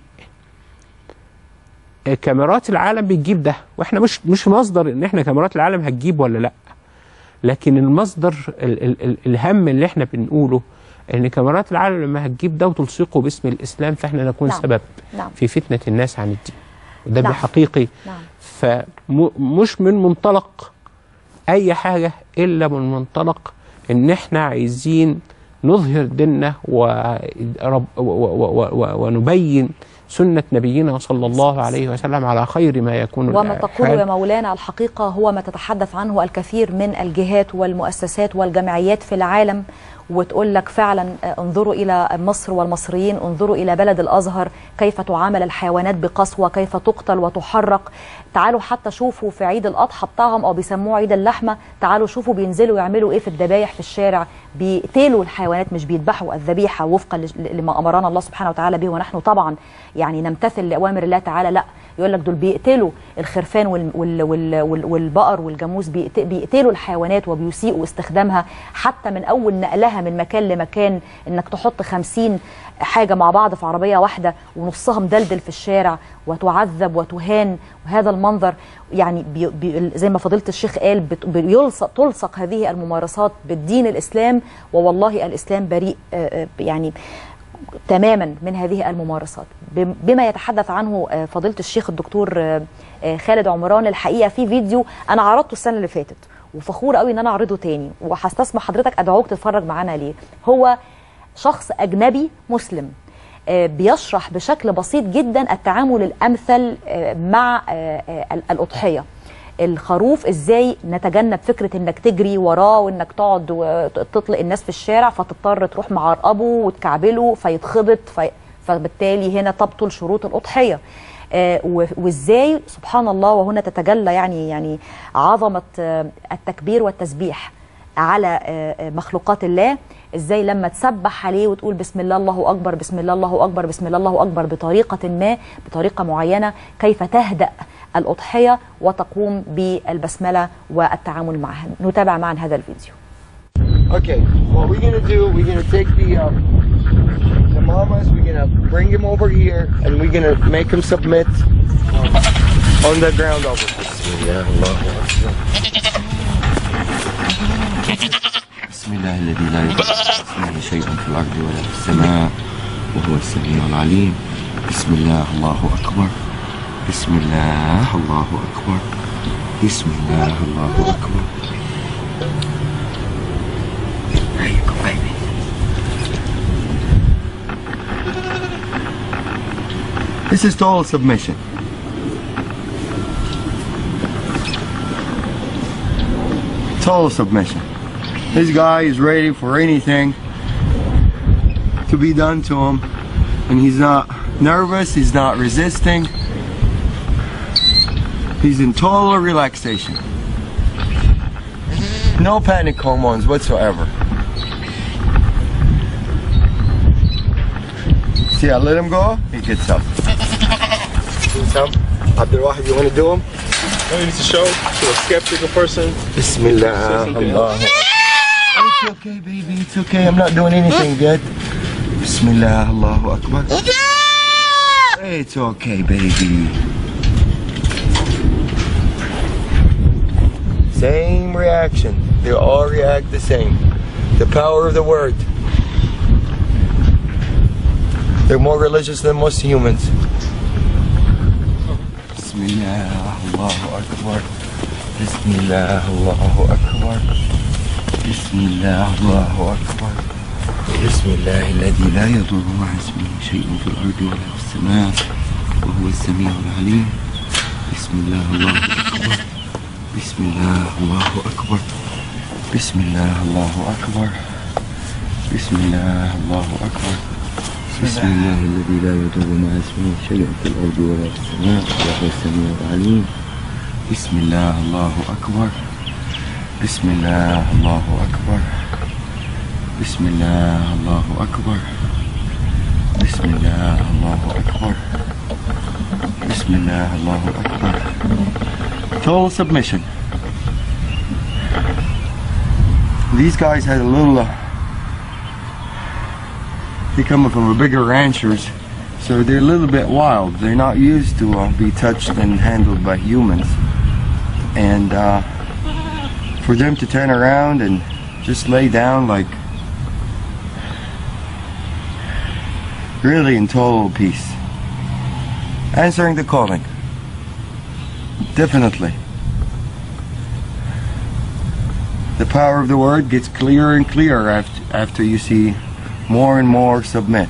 كاميرات العالم بتجيب ده واحنا مش مش مصدر ان احنا كاميرات العالم هتجيب ولا لا لكن المصدر ال ال ال الهم اللي احنا بنقوله ان كاميرات العالم لما هتجيب ده وتلصقه باسم الاسلام فاحنا نكون نعم. سبب نعم. في فتنه الناس عن الدين وده نعم. بحقيقي نعم. فمش من منطلق اي حاجه الا من منطلق ان احنا عايزين نظهر ديننا ورب و و و و ونبين سنه نبينا صلى الله عليه وسلم على خير ما يكون وما تقول الحال. يا مولانا الحقيقة هو ما تتحدث عنه الكثير من الجهات والمؤسسات والجمعيات في العالم وتقول لك فعلا آه، انظروا إلى مصر والمصريين انظروا إلى بلد الأزهر كيف تعامل الحيوانات بقسوة كيف تقتل وتحرق تعالوا حتى شوفوا في عيد الأضحى بتاعهم أو بيسموه عيد اللحمة تعالوا شوفوا بينزلوا يعملوا إيه في الذبايح في الشارع بيقتلوا الحيوانات مش بيذبحوا الذبيحة وفقا لج- لما أمرنا الله سبحانه وتعالى به ونحن طبعا يعني نمتثل لأوامر الله تعالى لا يقول لك دول بيقتلوا الخرفان وال وال وال وال والبقر والجاموس بيقت- بيقتلوا الحيوانات وبيسيئوا استخدامها حتى من اول نقلها من مكان لمكان انك تحط خمسين حاجة مع بعض في عربية واحدة ونصها مدلدل في الشارع وتعذب وتهان وهذا المنظر يعني بي بي زي ما فضيلة الشيخ قال بت- بيلصق تلصق هذه الممارسات بالدين الإسلام ووالله الإسلام بريء آه، آه، يعني تماما من هذه الممارسات بم- بما يتحدث عنه آه، فضيلة الشيخ الدكتور آه، آه، خالد عمران الحقيقة في فيديو أنا عرضته السنة اللي فاتت وفخور قوي ان انا اعرضه تاني وهستسمح حضرتك ادعوك تتفرج معانا ليه هو شخص اجنبي مسلم آه، بيشرح بشكل بسيط جدا التعامل الامثل آه، مع آه، آه، ال- الاضحيه الخروف ازاي نتجنب فكره انك تجري وراه وانك تقعد وتطلق الناس في الشارع فتضطر تروح معرقبه وتكعبله فيتخبط في فبالتالي هنا تبطل شروط الاضحيه آه، و- وازاي سبحان الله وهنا تتجلى يعني يعني عظمه آه، التكبير والتسبيح على آه، آه، مخلوقات الله ازاي لما تسبح عليه وتقول بسم الله الله اكبر بسم الله الله اكبر بسم الله الله اكبر بطريقه ما بطريقه معينه كيف تهدأ الاضحيه وتقوم بالبسمله والتعامل معها نتابع معا هذا الفيديو Okay, what we're gonna do, we're gonna take the um, the mamas, we're gonna bring him over here, and we're gonna make him submit on the ground over. بسم الله الذي لا يضر اسمه شيء في الأرض ولا في السماء وهو السميع العليم بسم الله الله أكبر بسم الله الله أكبر بسم الله الله أكبر There you go, baby. This is total submission. Total submission. This guy is ready for anything to be done to him, and he's not nervous, he's not resisting. He's in total relaxation. No panic hormones whatsoever. See, I let him go, he gets up. Some, Abdul Wahid, you want to do him? No, you need to show to a skeptical person. Bismillah. Allah. It's okay, baby. It's okay. I'm not doing anything good. Bismillah. Allahu Akbar. It's okay, baby. Same reaction. They all react the same. The power of the word. They're more religious than most humans. بسم الله الله أكبر بسم الله الله أكبر بسم الله الله أكبر بسم الله الذي لا يضر مع اسمه شيء في الأرض ولا في السماء وهو السميع العليم بسم الله الله أكبر بسم الله الله أكبر بسم الله الله أكبر بسم الله الله أكبر بسم الله الذي لا يضر مع اسمه شيء في الأرض ولا في السماء وهو السميع العليم بسم الله الله أكبر بسم الله الله أكبر بسم الله الله أكبر بسم الله الله أكبر بسم الله الله أكبر Total submission. These guys had a little uh, they come from a bigger ranchers, so they're a little bit wild. They're not used to uh, be touched and handled by humans, and uh, for them to turn around and just lay down like really in total peace, answering the calling, definitely. The power of the word gets clearer and clearer after, after you see more and more submit.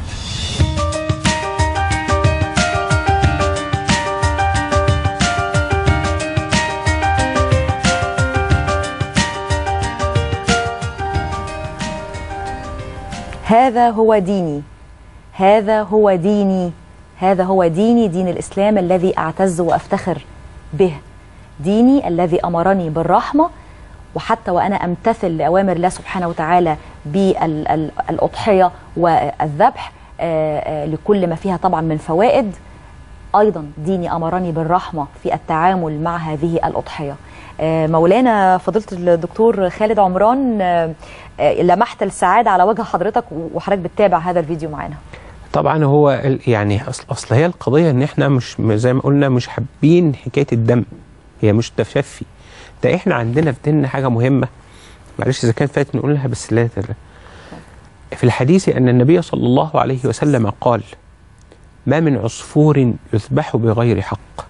هذا هو ديني هذا هو ديني هذا هو ديني دين الإسلام الذي أعتز وأفتخر به ديني الذي أمرني بالرحمة وحتى وأنا أمتثل لأوامر الله سبحانه وتعالى بالأضحية والذبح آه، آه، لكل ما فيها طبعا من فوائد أيضا ديني أمرني بالرحمة في التعامل مع هذه الأضحية آه، مولانا فضيلة الدكتور خالد عمران آه، آه، لمحت السعادة على وجه حضرتك وحضرتك بتتابع هذا الفيديو معانا طبعا هو ال- يعني اصل اصل هي القضيه ان احنا مش زي ما قلنا مش حابين حكايه الدم هي مش تشفي ده احنا عندنا في ديننا حاجه مهمه معلش اذا كانت فاتت نقولها بس لا تلا. في الحديث ان النبي صلى الله عليه وسلم قال ما من عصفور يذبح بغير حق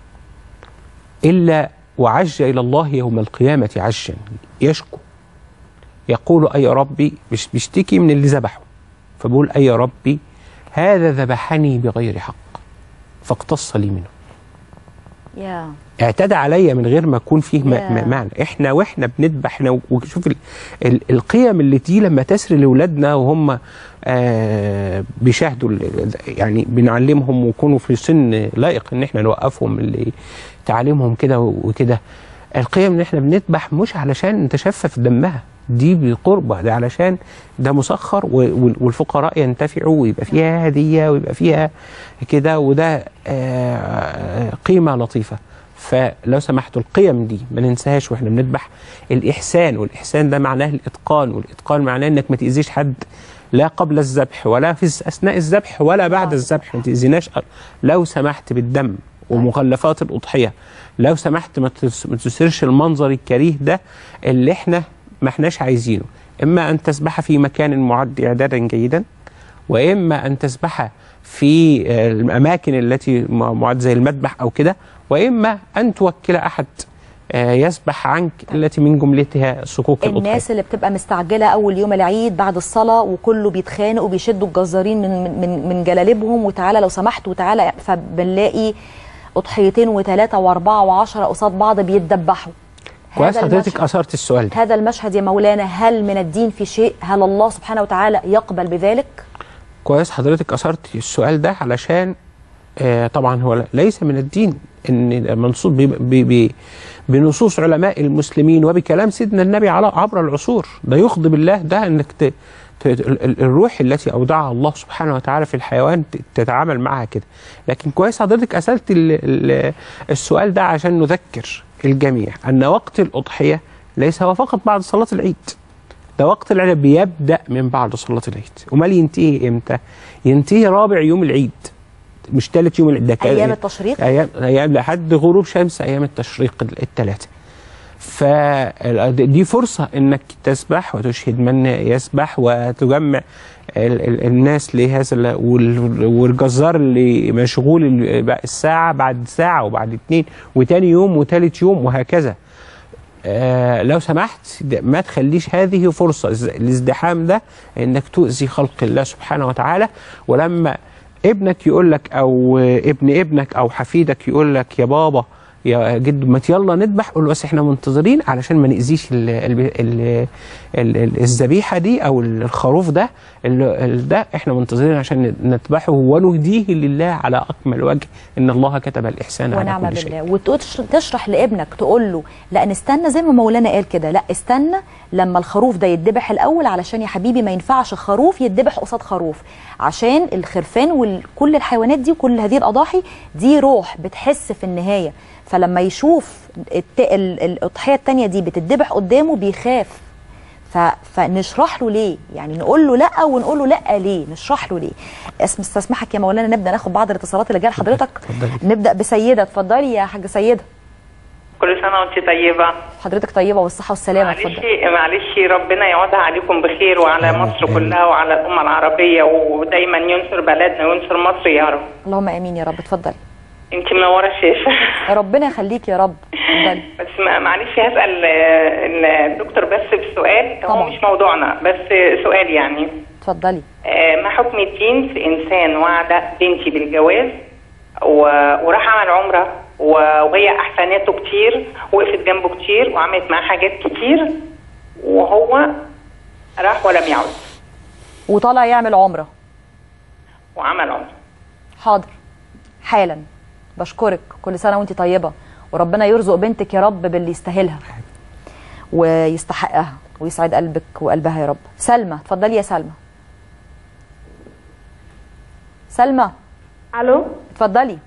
الا وعج الى الله يوم القيامه عجا يشكو يقول اي ربي مش بيشتكي من اللي ذبحه فبقول اي ربي هذا ذبحني بغير حق فاقتص لي منه يا اعتدى عليا من غير ما يكون فيه ما- يا. ما- معنى احنا واحنا بنذبح احنا وشوف ال ال القيم اللي دي لما تسري لاولادنا وهم آه بيشاهدوا ال- يعني بنعلمهم ويكونوا في سن لائق ان احنا نوقفهم اللي تعليمهم كده وكده القيم ان احنا بنذبح مش علشان نتشفف دمها دي بقربة ده علشان ده مسخر و- وال- والفقراء ينتفعوا ويبقى فيها هدية ويبقى فيها كده وده آه، قيمة لطيفة فلو سمحتوا القيم دي ما ننساهاش واحنا بنذبح الإحسان والإحسان ده معناه الإتقان والإتقان معناه إنك ما تأذيش حد لا قبل الذبح ولا في أثناء الذبح ولا بعد الذبح ما تأذيناش لو سمحت بالدم ومخلفات الأضحية لو سمحت ما تس- ما تسرش المنظر الكريه ده اللي احنا ما احناش عايزينه إما أن تسبح في مكان معد إعدادا جيدا واما ان تسبح في آه، الاماكن التي م- معد زي المذبح او كده واما ان توكل احد آه، يسبح عنك التي من جملتها صكوك الاضحيه الناس اللي بتبقى مستعجله اول يوم العيد بعد الصلاه وكله بيتخانق وبيشدوا الجزارين من من من, من جلاليبهم وتعالى لو سمحت وتعالى فبنلاقي اضحيتين وثلاثه واربعه وعشره قصاد بعض بيتدبحوا كويس هذا حضرتك المشهد- اثرت السؤال ده هذا المشهد يا مولانا هل من الدين في شيء هل الله سبحانه وتعالى يقبل بذلك كويس حضرتك اثرت السؤال ده علشان آه طبعا هو ليس من الدين ان منصوص ب- ب- ب- بنصوص علماء المسلمين وبكلام سيدنا النبي على عبر العصور ده يغضب الله ده انك ت... ت... ال- ال- الروح التي اودعها الله سبحانه وتعالى في الحيوان ت- تتعامل معها كده لكن كويس حضرتك اسالت ال... ال... السؤال ده عشان نذكر الجميع ان وقت الاضحيه ليس هو فقط بعد صلاه العيد ده وقت العيد بيبدا من بعد صلاه العيد امال ينتهي امتى ينتهي رابع يوم العيد مش ثالث يوم العيد ده كان- ايام التشريق ايام ايام لحد غروب شمس ايام التشريق الثلاثه فدي فرصة انك تسبح وتشهد من يسبح وتجمع ال- ال- الناس لهذا ال- وال- والجزار اللي مشغول ال- الساعة بعد ساعة وبعد اتنين وتاني يوم وتالت يوم وهكذا آه لو سمحت د- ما تخليش هذه فرصة الز- الازدحام ده انك تؤذي خلق الله سبحانه وتعالى ولما ابنك يقول لك او آه، ابن ابنك او حفيدك يقول لك يا بابا يا جد ما يلا نذبح قول له بس احنا منتظرين علشان ما نأذيش ال- ال- ال- ال- ال- الذبيحه دي او الخروف ده ال- ال- ده احنا منتظرين عشان نذبحه ونهديه لله على اكمل وجه ان الله كتب الاحسان على ونعم كل شيء بالله وتشرح لابنك تقول له لا نستنى زي ما مولانا قال كده لا استنى لما الخروف ده يتذبح الاول علشان يا حبيبي ما ينفعش خروف يتذبح قصاد خروف عشان الخرفان وكل الحيوانات دي وكل هذه الاضاحي دي روح بتحس في النهايه فلما يشوف الت... ال- الاضحيه التانية دي بتتذبح قدامه بيخاف ف... فنشرح له ليه يعني نقول له لا ونقول له لا ليه نشرح له ليه اسم استسمحك يا مولانا نبدا ناخد بعض الاتصالات اللي جايه لحضرتك نبدا بسيده اتفضلي يا حاجه سيده كل سنة وانت طيبة حضرتك طيبه والصحه والسلامه معلش اتفضل معلش ربنا يعودها عليكم بخير وعلى مصر كلها وعلى الأمة العربية ودايما ينصر بلدنا وينصر مصر يا رب اللهم امين يا رب اتفضلي انت منورة الشاشة ربنا يخليك يا رب اتفضلي بس ما- معلش هسأل آه، الدكتور بس بسؤال هو مش موضوعنا بس سؤال يعني اتفضلي آه، ما حكم الدين في إنسان وعد بنتي بالجواز و- وراح عمل عمرة و- وهي أحسناته كتير وقفت جنبه كتير وعملت معاه حاجات كتير وهو راح ولم يعد وطالع يعمل عمره وعمل عمرة حاضر حالا بشكرك كل سنه وانت طيبه وربنا يرزق بنتك يا رب باللي يستاهلها ويستحقها ويسعد قلبك وقلبها يا رب سلمى اتفضلي يا سلمى سلمى الو اتفضلي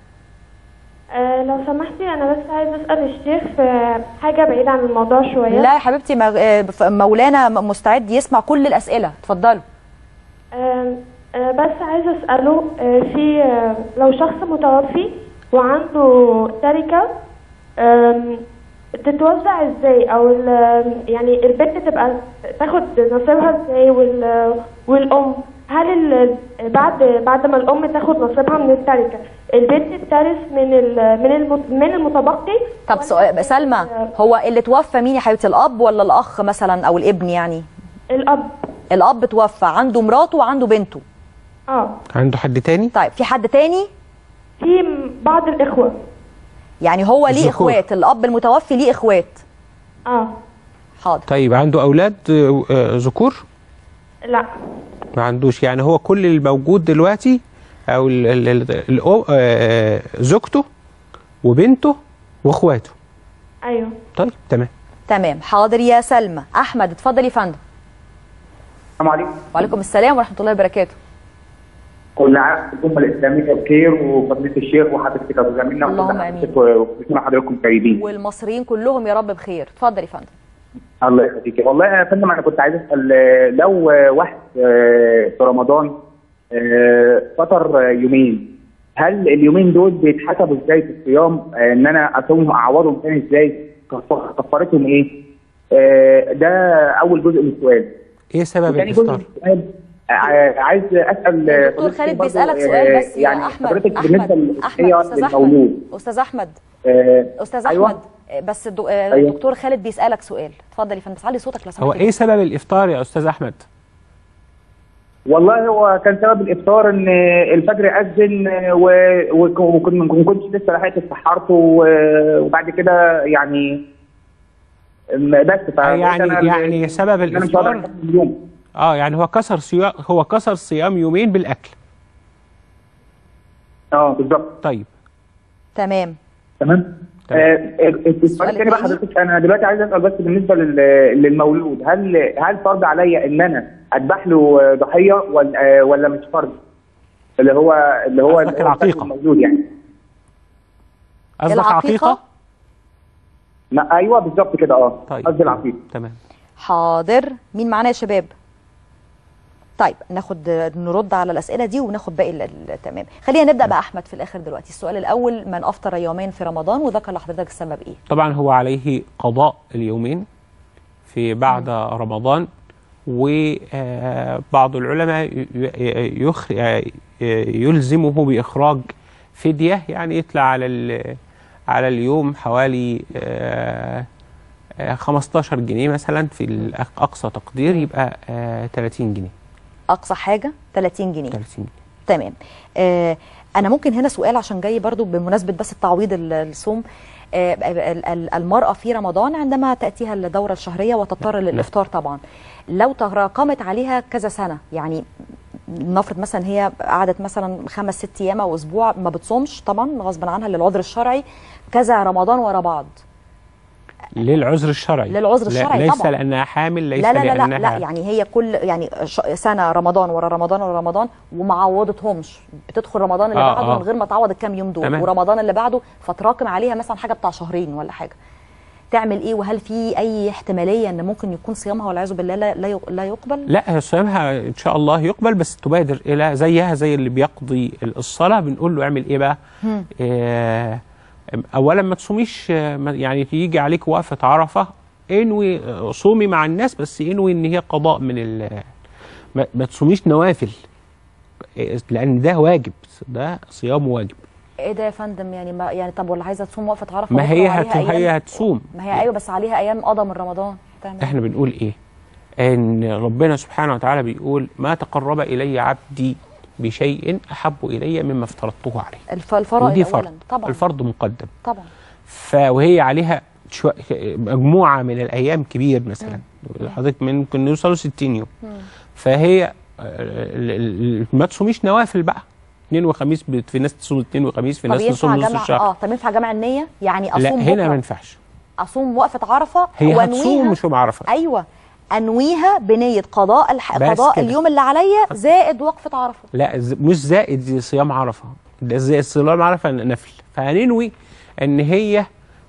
آه لو سمحتي انا بس عايزه اسال الشيخ في حاجه بعيده عن الموضوع شويه لا يا حبيبتي مغ- آه، ف- مولانا م- مستعد يسمع كل الاسئله اتفضلوا آه آه بس عايزه اساله آه في آه لو شخص متوفي وعنده تركه آم، تتوزع ازاي او ال- يعني البنت تبقى تاخد نصيبها ازاي وال والام هل ال- بعد بعد ما الام تاخد نصيبها من التركه البنت بترث من ال- من المت- من المتبقي طب سؤال سلمى هو اللي توفى مين يا حبيبتي الاب ولا الاخ مثلا او الابن يعني الاب الاب توفى عنده مراته وعنده بنته اه عنده حد تاني طيب في حد تاني في بعض الاخوه يعني هو ليه الذكور. اخوات الاب المتوفي ليه اخوات اه حاضر طيب عنده اولاد آه، آه، ذكور لا ما عندوش يعني هو كل الموجود دلوقتي او ال- ال- ال- الأو- آه، زوجته وبنته واخواته ايوه طيب تمام تمام حاضر يا سلمى احمد اتفضل يا فندم السلام عليكم وعليكم السلام ورحمه الله وبركاته كل عام الأمة الإسلامية بخير وفضيلة الشيخ وحضرتك أبو زميلنا اللهم آمين. وكل سنة حضراتكم طيبين والمصريين كلهم يا رب بخير اتفضل يا فندم الله يخليك والله يا فندم أنا كنت عايز أسأل آه، لو آه، واحد آه، في رمضان آه، فطر آه، يومين هل اليومين دول بيتحسبوا ازاي في الصيام آه، ان انا اصومهم اعوضهم تاني ازاي كف- كفارتهم ايه آه، ده اول جزء من السؤال ايه سبب وتاني جزء من الافطار السؤال آه، عايز اسال آه، دكتور فضيلة خالد الشيخ بيسالك برضو، سؤال آه، بس يا يعني احمد حضرتك بالنسبه احمد احمد للأضحية استاذ احمد للمولود استاذ احمد آه، استاذ أيوة. احمد بس الدو- آه، أيوة. الدكتور خالد بيسالك سؤال اتفضل يا فندم بس علي صوتك لو سمحت هو ايه سبب الافطار يا استاذ احمد والله هو كان سبب الافطار ان الفجر اذن و- وك- وكن- ما كنتش لسه لحقت اتسحرت و- وبعد كده يعني م- بس ف يعني يعني سبب انا مش هقدر الافطار أكمل اليوم اه يعني هو كسر صيام هو كسر صيام يومين بالاكل اه بالظبط طيب تمام تمام آه، السؤال الثاني بقى حضرتك انا دلوقتي عايز اسال بس بالنسبه لل- للمولود هل هل فرض عليا ان انا اذبح له ضحيه ولا آه، ولا مش فرض؟ اللي هو اللي هو قصدك العقيقة. المولود يعني قصدك العقيقة؟ عقيقه ما ايوه بالظبط كده اه طيب قصدي العقيقه تمام حاضر مين معانا يا شباب طيب ناخد نرد على الاسئله دي وناخد باقي ال- ال- تمام خلينا نبدا باحمد في الاخر دلوقتي السؤال الاول من افطر يومين في رمضان وذكر لحضرتك السبب ايه طبعا هو عليه قضاء اليومين في بعد رمضان وبعض العلماء ي- ي- يخ- يلزمه بإخراج فدية يعني يطلع على ال- على اليوم حوالي آه، آه، 15 جنيه مثلا في الأق- أقصى تقدير يبقى آه، 30 جنيه اقصى حاجه 30 جنيه 30 جنيه تمام آه انا ممكن هنا سؤال عشان جاي برضو بمناسبه بس التعويض ال- الصوم آه ال- ال- المراه في رمضان عندما تاتيها الدوره الشهريه وتضطر للافطار طبعا لو تراكمت عليها كذا سنه يعني نفرض مثلا هي قعدت مثلا خمس ست ايام او اسبوع ما بتصومش طبعا غصبا عنها للعذر الشرعي كذا رمضان ورا بعض للعذر الشرعي للعذر لا- الشرعي ليس طبعا. لأنها حامل ليس لا لا لا لا, لأنها لا يعني هي كل يعني ش- سنه رمضان ورا رمضان ورا رمضان وما عوضتهمش بتدخل رمضان اللي آه، بعده آه. من غير ما تعوض الكام يوم دول تمام. ورمضان اللي بعده فتراكم عليها مثلا حاجه بتاع شهرين ولا حاجه تعمل ايه وهل في اي احتماليه ان ممكن يكون صيامها والعياذ بالله لا لا يق- لا يقبل لا صيامها ان شاء الله يقبل بس تبادر الى زيها زي اللي بيقضي الصلاه بنقول له اعمل ايه بقى؟ هم. آه، اولا ما تصوميش آه، ما- يعني تيجي عليك وقفه عرفه انوي آه، صومي مع الناس بس انوي ان هي قضاء من ال ما, ما تصوميش نوافل آه، لان ده واجب ده صيام واجب ايه ده يا فندم يعني ما يعني طب ولا عايزه تصوم وقفه عرفه ما بكرة هي وعليها هت... هي أيام- هتصوم ما هي ايوه بس عليها ايام قضى من رمضان تعمل احنا بنقول ايه ان ربنا سبحانه وتعالى بيقول ما تقرب الي عبدي بشيء احب الي مما افترضته عليه الف- الفرائض ودي اولا فرض طبعا الفرض مقدم طبعا ف وهي عليها شو... مجموعه من الايام كبير مثلا حضرتك ممكن يوصلوا 60 يوم فهي آه، ال- ال- ما تصوميش نوافل بقى اثنين وخميس بت- في ناس تصوم اثنين وخميس في طب ناس ينفع تصوم نص جمع الشهر اه طب ينفع جمع النيه يعني لا اصوم هنا بكرة ما ينفعش اصوم وقفه عرفه هي وانويها هتصوم مش يوم عرفه ايوه انويها بنيه قضاء الح... بس قضاء كده. اليوم اللي عليا زائد وقفه عرفه لا ز- مش زائد زي صيام عرفه ده زي صيام عرفه نفل فهننوي ان هي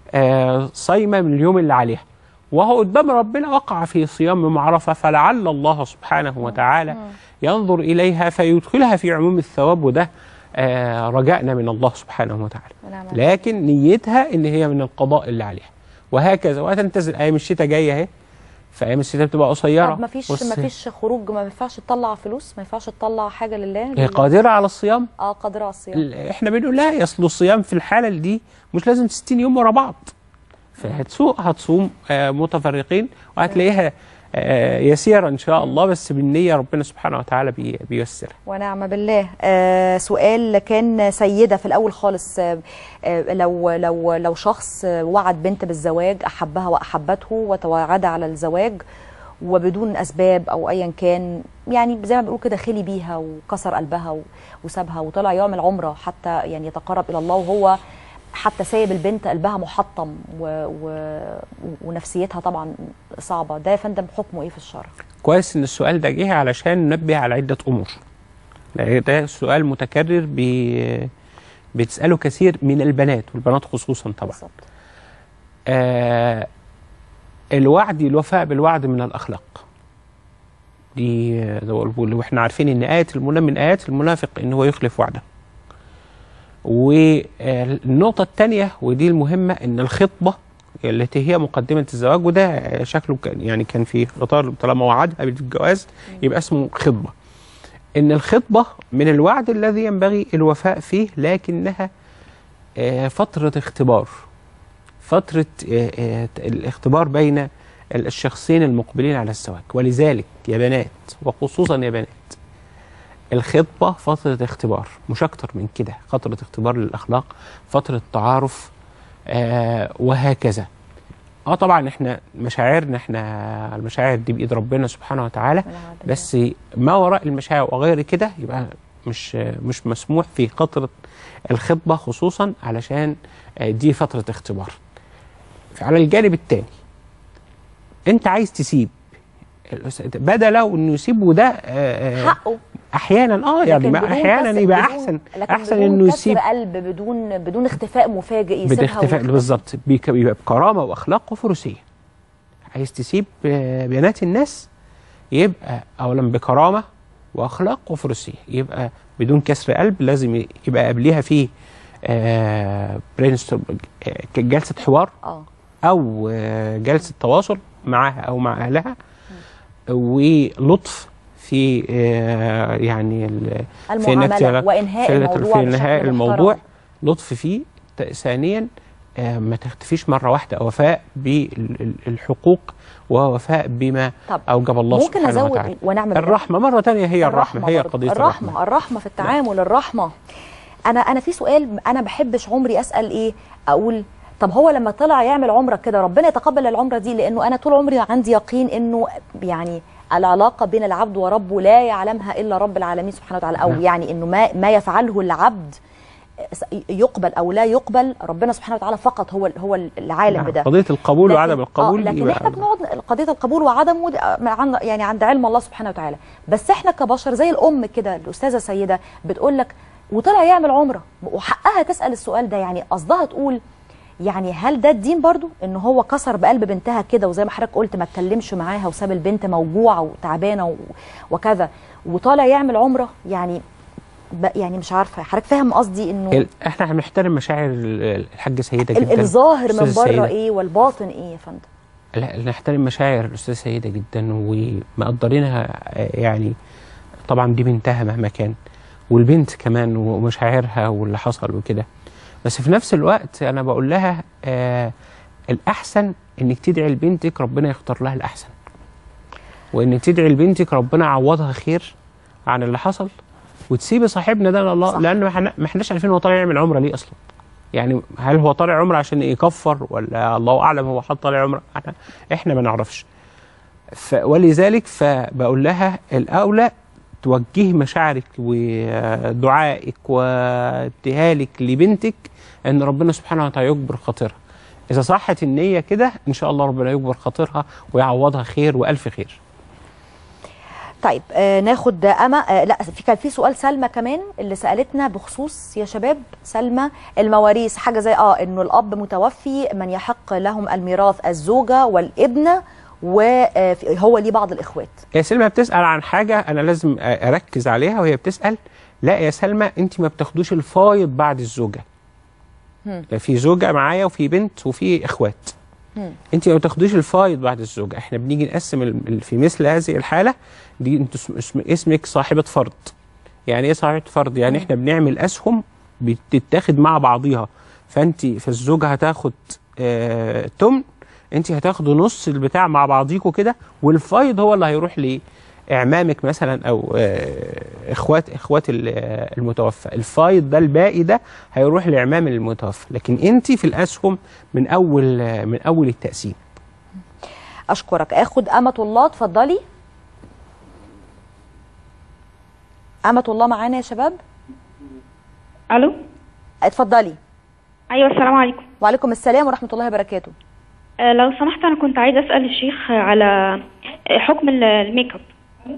آه، صايمه من اليوم اللي عليها وهو قدام ربنا وقع في صيام يوم عرفه فلعل الله سبحانه وتعالى ينظر اليها فيدخلها في عموم الثواب وده آه، رجائنا من الله سبحانه وتعالى ونعم لكن نيتها ان هي من القضاء اللي عليها وهكذا وهتنتزل ايام الشتاء جايه اهي فايام الشتاء بتبقى قصيره طب ما فيش والصيف- ما فيش خروج ما ينفعش تطلع فلوس ما ينفعش تطلع حاجه لله هي لله. قادره على الصيام اه قادره على الصيام احنا بنقول لا يصل الصيام في الحاله دي مش لازم 60 يوم ورا بعض فهتسوق هتصوم آه، متفرقين وهتلاقيها آه، يسيرة ان شاء الله بس بالنيه ربنا سبحانه وتعالى بي- بييسرها ونعم بالله آه سؤال كان سيده في الاول خالص آه آه لو لو لو شخص آه، وعد بنت بالزواج احبها واحبته وتوعد على الزواج وبدون اسباب او ايا كان يعني زي ما بيقولوا كده خلي بيها وكسر قلبها و- وسابها وطلع يعمل عمره حتى يعني يتقرب الى الله وهو حتى سايب البنت قلبها محطم و و ونفسيتها طبعا صعبه ده يا فندم حكمه ايه في الشرع؟ كويس ان السؤال ده جه علشان ننبه على عده امور لأن ده سؤال متكرر بي بتساله كثير من البنات والبنات خصوصا طبعا آه الوعد الوفاء بالوعد من الاخلاق دي آه، زي ما بقول واحنا عارفين ان ايه المنافق من ايات المنافق ان هو يخلف وعده والنقطة الثانية ودي المهمة إن الخطبة التي هي مقدمة الزواج وده شكله كان يعني كان في إطار طالما وعدها بالجواز يبقى اسمه خطبة. إن الخطبة من الوعد الذي ينبغي الوفاء فيه لكنها آه، فترة اختبار. فترة آه، آه، الاختبار بين الشخصين المقبلين على الزواج ولذلك يا بنات وخصوصا يا بنات الخطبة فترة اختبار مش أكتر من كده فترة اختبار للأخلاق فترة تعارف آه وهكذا اه طبعا احنا مشاعرنا احنا المشاعر دي بإيد ربنا سبحانه وتعالى بس ما وراء المشاعر وغير كده يبقى مش مش مسموح في فترة الخطبة خصوصا علشان آه دي فترة اختبار على الجانب الثاني انت عايز تسيب بدله انه يسيب وده آه، آه، حقه احيانا اه يعني لكن ما بدون احيانا كسر- يبقى بدون- احسن لكن احسن بدون انه كسر يسيب قلب بدون بدون اختفاء مفاجئ يسيبها بالاختفاء ويختفي. بالظبط بيك- يبقى بكرامه واخلاق وفروسيه عايز تسيب آه، بنات الناس يبقى اولا بكرامه واخلاق وفروسيه يبقى بدون كسر قلب لازم يبقى قبلها فيه آه برينستورم جلسه حوار اه او آه جلسه تواصل معها او مع اهلها ولطف في آه يعني ال- في إنك المعاملة تعرف- وإنهاء في الموضوع في انهاء بشكل الموضوع محترم. لطف فيه ت- ثانيا آه، ما تختفيش مره واحده وفاء بالحقوق ووفاء بما طب اوجب الله ممكن سبحانه ازود وتعالى ونعمل الرحمه مره ثانيه هي الرحمه, هي برضه. قضيه الرحمه الرحمه الرحمه في التعامل الرحمه انا انا في سؤال انا بحبش عمري اسال ايه اقول طب هو لما طلع يعمل عمره كده ربنا يتقبل العمره دي لانه انا طول عمري عندي يقين انه يعني العلاقه بين العبد وربه لا يعلمها الا رب العالمين سبحانه وتعالى او نعم. يعني انه ما ما يفعله العبد يقبل او لا يقبل ربنا سبحانه وتعالى فقط هو هو العالم نعم. بده قضيه القبول لكن- وعدم القبول آه دي لكن بقى احنا بنقعد قضيه القبول وعدمه دي عن يعني عند علم الله سبحانه وتعالى بس احنا كبشر زي الام كده الاستاذه سيده بتقول لك وطلع يعمل عمره وحقها تسال السؤال ده يعني قصدها تقول يعني هل ده الدين برضو ان هو كسر بقلب بنتها كده وزي ما حضرتك قلت ما اتكلمش معاها وساب البنت موجوعه وتعبانه و- وكذا وطالع يعمل عمره يعني ب- يعني مش عارفه حضرتك فاهم قصدي انه ال- احنا بنحترم مشاعر ال- الحاجه سيده ال- جدا الظاهر من أستاذة بره سيدة. ايه والباطن ايه يا فندم لا نحترم مشاعر الاستاذه سيده جدا ومقدرينها آه، يعني طبعا دي بنتها مهما كان والبنت كمان ومشاعرها واللي حصل وكده بس في نفس الوقت انا بقول لها آه الاحسن انك تدعي لبنتك ربنا يختار لها الاحسن وانك تدعي لبنتك ربنا يعوضها خير عن اللي حصل وتسيبي صاحبنا ده لله لان ما احنا- ما احناش عارفين هو طالع يعمل عمره ليه اصلا يعني هل هو طالع عمره عشان يكفر ولا الله اعلم هو حط طالع عمره احنا احنا ما نعرفش ف ولذلك فبقول لها الاولى توجهي مشاعرك ودعائك وابتهالك لبنتك ان ربنا سبحانه وتعالى يجبر خاطرها اذا صحت النيه كده ان شاء الله ربنا يجبر خاطرها ويعوضها خير والف خير طيب آه ناخد أما آه لا في كان في سؤال سلمى كمان اللي سألتنا بخصوص يا شباب سلمى المواريث حاجة زي اه انه الأب متوفي من يحق لهم الميراث الزوجة والابنة وهو ليه بعض الإخوات يا سلمى بتسال عن حاجه انا لازم اركز عليها وهي بتسال لا يا سلمى انت ما بتاخدوش الفايض بعد الزوجه هم. في زوجه معايا وفي بنت وفي اخوات هم. انت ما بتاخدوش الفايض بعد الزوجه احنا بنيجي نقسم ال- ال- في مثل هذه الحاله دي انت اسم اسم اسمك صاحبه فرض يعني ايه صاحبه فرض يعني احنا بنعمل اسهم بتتاخد مع بعضيها فانت فالزوجه هتاخد آه تمن انت هتاخدوا نص البتاع مع بعضيكوا كده والفايض هو اللي هيروح لاعمامك مثلا او آه اخوات اخوات ال- آه، المتوفى الفايض ده الباقي ده هيروح لاعمام المتوفى لكن انت في الاسهم من اول آه، من اول التقسيم أشكرك أخد أمة الله اتفضلي أمة الله معانا يا شباب الو اتفضلي ايوه السلام عليكم وعليكم السلام ورحمة الله وبركاته آه، لو سمحت انا كنت عايزه اسال الشيخ على آه، حكم ال- الميك اب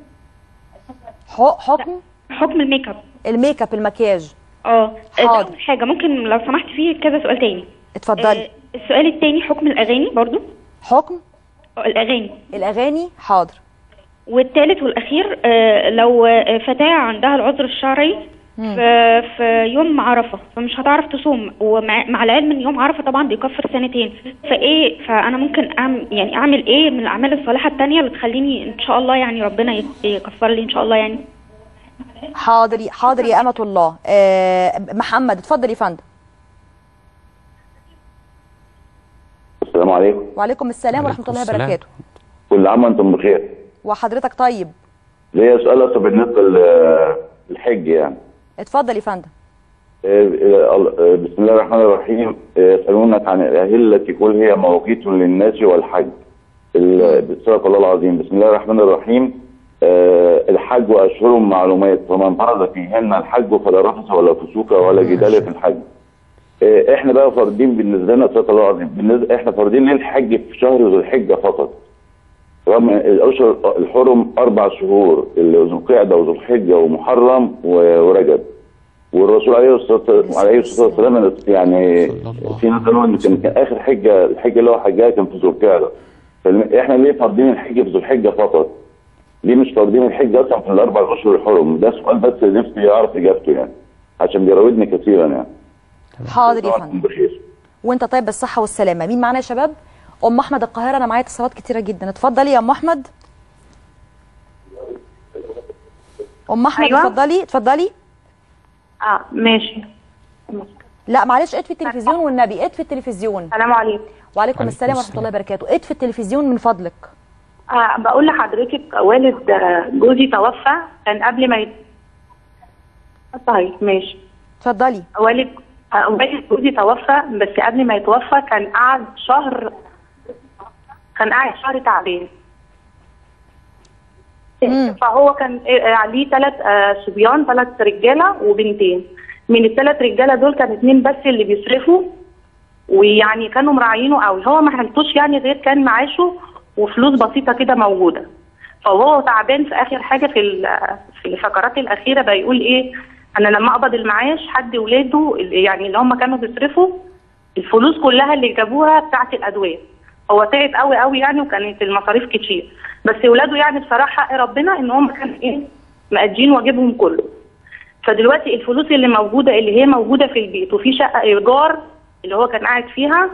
حكم حكم الميك اب الميك اب المكياج اه حاضر. ده أول حاجه ممكن لو سمحت فيه كذا سؤال تاني اتفضلي آه، السؤال التاني حكم الاغاني برضو حكم آه، الاغاني الاغاني حاضر والتالت والاخير آه، لو آه، فتاه عندها العذر الشرعي في, في يوم عرفه فمش هتعرف تصوم ومع مع العلم ان يوم عرفه طبعا بيكفر سنتين فايه فانا ممكن اعمل يعني اعمل ايه من الاعمال الصالحه التانية اللي تخليني ان شاء الله يعني ربنا يك- يكفر لي ان شاء الله يعني حاضر حاضر يا أمة الله آه محمد اتفضل يا فندم السلام عليكم وعليكم السلام ورحمة الله السلام. وبركاته كل عام وانتم بخير وحضرتك طيب ليا سؤال اصلا بالنسبه للحج يعني اتفضل يا فندم آه، آه، بسم الله الرحمن الرحيم آه، يسألونك عن الأهلة قل هي مواقيت للناس والحج ال- صدق الله العظيم بسم الله الرحمن الرحيم آه، الحج أشهر معلومات فمن فرض فيهن الحج فلا رفث ولا فسوق ولا جدال في الحج آه، احنا بقى فارضين بالنسبه لنا صدق الله العظيم بالنسبه احنا فارضين للحج في شهر ذو الحجه فقط رغم الاشهر الحرم اربع شهور اللي ذو القعده وذو الحجه ومحرم و- ورجب والرسول عليه الصلاه عليه الصلاه والسلام يعني في ناس قالوا ان كان كان اخر حجه الحجه اللي هو حجها كان في ذو القعده فاحنا ليه فارضين الحج في ذو الحجه فقط؟ ليه مش واخدين الحج اصلا في الاربع اشهر الحرم ده سؤال بس نفسي اعرف اجابته يعني عشان بيراودني كثيرا يعني حاضر يا طبعاً فندم بخير وانت طيب بالصحه والسلامه مين معانا يا شباب ام احمد القاهره انا معايا اتصالات كتيره جدا اتفضلي يا ام احمد ام احمد أيوة. اتفضلي اتفضلي اه ماشي لا معلش اطفي التلفزيون والنبي اطفي التلفزيون السلام عليكم وعليكم السلام ورحمه الله وبركاته اطفي التلفزيون من فضلك آه بقول لحضرتك والد آه، جوزي توفى كان قبل ما يت... طيب ماشي اتفضلي والد آه والد جوزي توفى بس قبل ما يتوفى كان قعد شهر كان قاعد شهر تعبان فهو كان آه، ليه ثلاث صبيان ثلاث رجاله وبنتين من الثلاث رجاله دول كان اتنين بس اللي بيصرفوا ويعني كانوا مراعينه قوي هو ما حلتوش يعني غير كان معاشه وفلوس بسيطه كده موجوده فهو تعبان في اخر حاجه في ال- في الفقرات الاخيره بقى يقول ايه انا لما اقبض المعاش حد ولاده اللي- يعني اللي هم كانوا بيصرفوا الفلوس كلها اللي جابوها بتاعت الادويه هو تعب قوي قوي يعني وكانت المصاريف كتير بس ولاده يعني بصراحه حق ربنا ان هم كانوا ايه مأدين واجبهم كله فدلوقتي الفلوس اللي موجوده اللي هي موجوده في البيت وفي شقه ايجار اللي هو كان قاعد فيها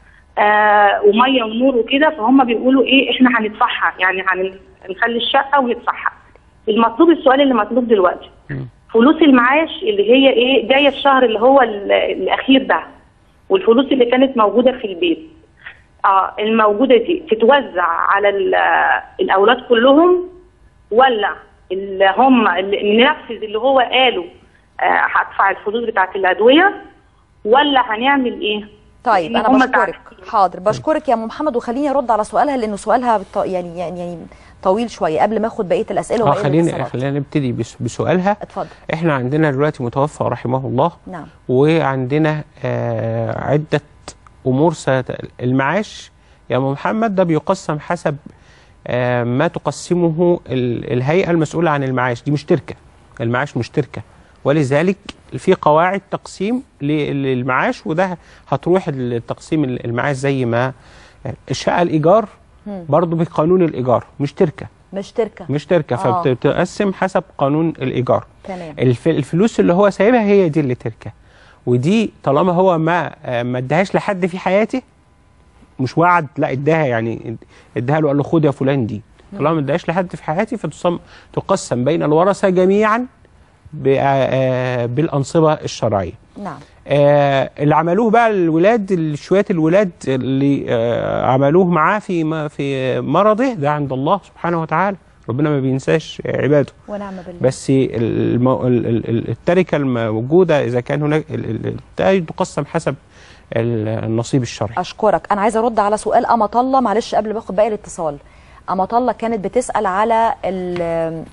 آه وميه ونور وكده فهم بيقولوا ايه احنا هندفعها يعني هن- هنخلي الشقه وندفعها المطلوب السؤال اللي مطلوب دلوقتي فلوس المعاش اللي هي ايه جايه الشهر اللي هو ال- الاخير ده والفلوس اللي كانت موجوده في البيت اه الموجوده دي تتوزع على ال- الاولاد كلهم ولا اللي هم اللي ننفذ اللي هو قاله آه هدفع الفلوس بتاعت الادويه ولا هنعمل ايه؟ طيب إن انا هم بشكرك حاضر بشكرك يا ام محمد وخليني ارد على سؤالها لانه سؤالها بط... يعني يعني يعني طويل شويه قبل ما اخد بقيه الاسئله اه وبقيه خلينا الاتصالات. خلينا نبتدي بس- بسؤالها اتفضل احنا عندنا دلوقتي متوفى رحمه الله نعم وعندنا آه عدة أمور ست... المعاش يا أم محمد ده بيقسم حسب آه ما تقسمه ال... الهيئة المسؤولة عن المعاش دي مشتركة المعاش مشتركة ولذلك في قواعد تقسيم ل- للمعاش وده هتروح التقسيم المعاش زي ما الشقة الإيجار مم. برضه بقانون الإيجار مشتركة مشتركه مشتركة آه. فبتقسم حسب قانون الإيجار تمام الف... الفلوس اللي هو سايبها هي دي اللي تركه ودي طالما هو ما آه، ما اداهاش لحد في حياته مش وعد لا اداها يعني اداها له قال له خد يا فلان دي طالما ما اداهاش لحد في حياتي فتصم تقسم بين الورثه جميعا ب... آه، آه، بالانصبه الشرعيه نعم آه اللي عملوه بقى الولاد ال- شويه الولاد اللي آه عملوه معاه في م- في مرضه ده عند الله سبحانه وتعالى ربنا ما بينساش عباده ونعم بالله بس المو... ال- ال- ال- التركه الموجوده اذا كان هناك ال- ال- ال- تقسم حسب ال- النصيب الشرعي اشكرك انا عايزه ارد على سؤال اما طله معلش قبل ما اخد باقي الاتصال اما طله كانت بتسال على ال-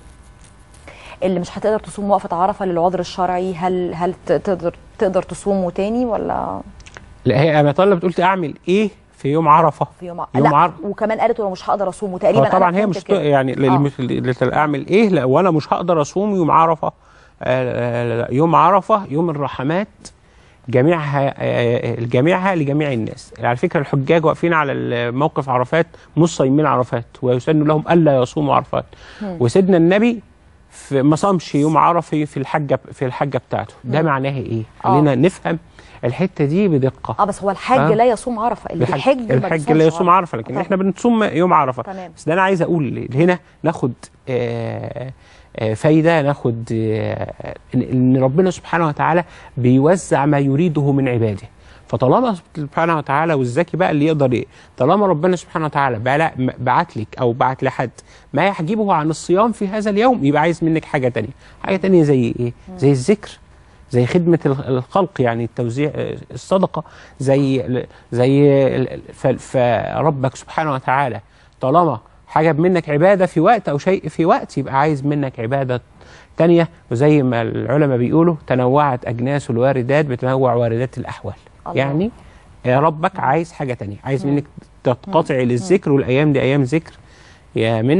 اللي مش هتقدر تصوم وقفه عرفه للعذر الشرعي هل هل ت- تقدر تقدر تصومه تاني ولا لا هي اما طالب بتقول اعمل ايه في يوم عرفه في يوم, يوم لا عرفه وكمان قالت انا مش هقدر اصومه تقريبا آه طبعا أنا هي فهمت مش كده. يعني اللي آه. مش- اللي اعمل ايه لا وانا مش هقدر اصوم يوم عرفه آه، آه، يوم عرفه يوم الرحمات جميعها آه، جميعها لجميع الناس على فكره الحجاج واقفين على موقف عرفات مش صايمين عرفات ويسن لهم الا يصوموا عرفات مم. وسيدنا النبي في ما صامش يوم عرفه في الحجه في الحجه بتاعته ده مم. معناها ايه آه. خلينا نفهم الحته دي بدقه اه بس هو الحاج آه. لا يصوم عرفه اللي الحج, بيحج ما الحج بيصومش لا يصوم عرفه لكن طبعا. احنا بنصوم يوم عرفه تمام. بس ده انا عايز اقول هنا ناخد آه، آه، فايده ناخد آه، ان إن ربنا سبحانه وتعالى بيوزع ما يريده من عباده فطالما سبحانه وتعالى والذكي بقى اللي يقدر ايه طالما ربنا سبحانه وتعالى بلا- بعت لك او بعت لحد ما يحجبه عن الصيام في هذا اليوم يبقى عايز منك حاجه تانية حاجه تانية زي ايه زي الذكر زي خدمة ال- الخلق يعني التوزيع آه، الصدقة زي زي ال- ف- فربك سبحانه وتعالى طالما حجب منك عبادة في وقت أو شيء في وقت يبقى عايز منك عبادة تانية وزي ما العلماء بيقولوا تنوعت أجناس الواردات بتنوع واردات الأحوال الله. يعني يا ربك عايز حاجة تانية عايز منك تنقطعي للذكر والأيام دي أيام ذكر يا منة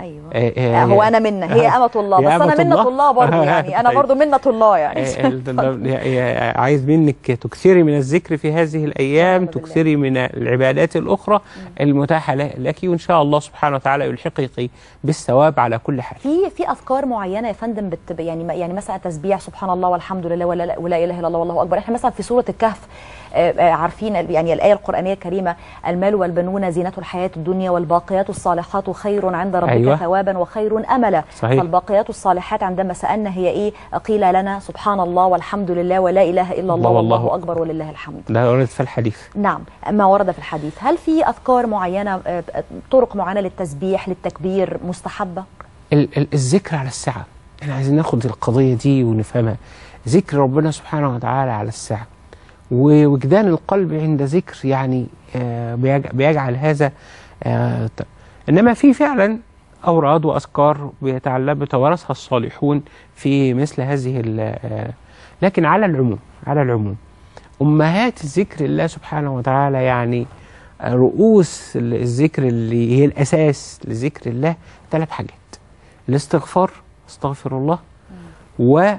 ايوه آه، آه، هو انا منة هي امة الله يا بس انا أمة منة الله برضه يعني انا طيب. برضه منة الله يعني آه، ال- ال- عايز منك تكثري من الذكر في هذه الأيام تكثري من العبادات الأخرى المتاحة ل- لك وإن شاء الله سبحانه وتعالى يلحقك بالثواب على كل حال في في اذكار معينه يا فندم بت يعني يعني مثلا تسبيح سبحان الله والحمد لله ولا لا ولا اله الا الله والله اكبر احنا مثلا في سوره الكهف آه، آه، عارفين ال- يعني الايه القرانيه الكريمه المال والبنون زينه الحياه الدنيا والباقيات الصالحات خير عند ربك أيوة. ثوابا وخير املا صحيح. فالباقيات الصالحات عندما سالنا هي ايه قيل لنا سبحان الله والحمد لله ولا اله الا الله الله والله والله. اكبر ولله الحمد ده ورد في الحديث نعم ما ورد في الحديث هل في اذكار معينه آه، آه، طرق معينه للتسبيح للتكبير مستحبه ال- ال- الذكر على الساعة احنا عايزين ناخد القضية دي ونفهمها ذكر ربنا سبحانه وتعالى على الساعة ووجدان القلب عند ذكر يعني آه، بيج- بيجعل هذا آه، ت- إنما في فعلا أوراد وأذكار بيتعلم بتوارثها الصالحون في مثل هذه ال- آه، لكن على العموم على العموم أمهات الذكر الله سبحانه وتعالى يعني آه، رؤوس ال- الذكر اللي هي الأساس لذكر الله ثلاث حاجات الاستغفار استغفر الله و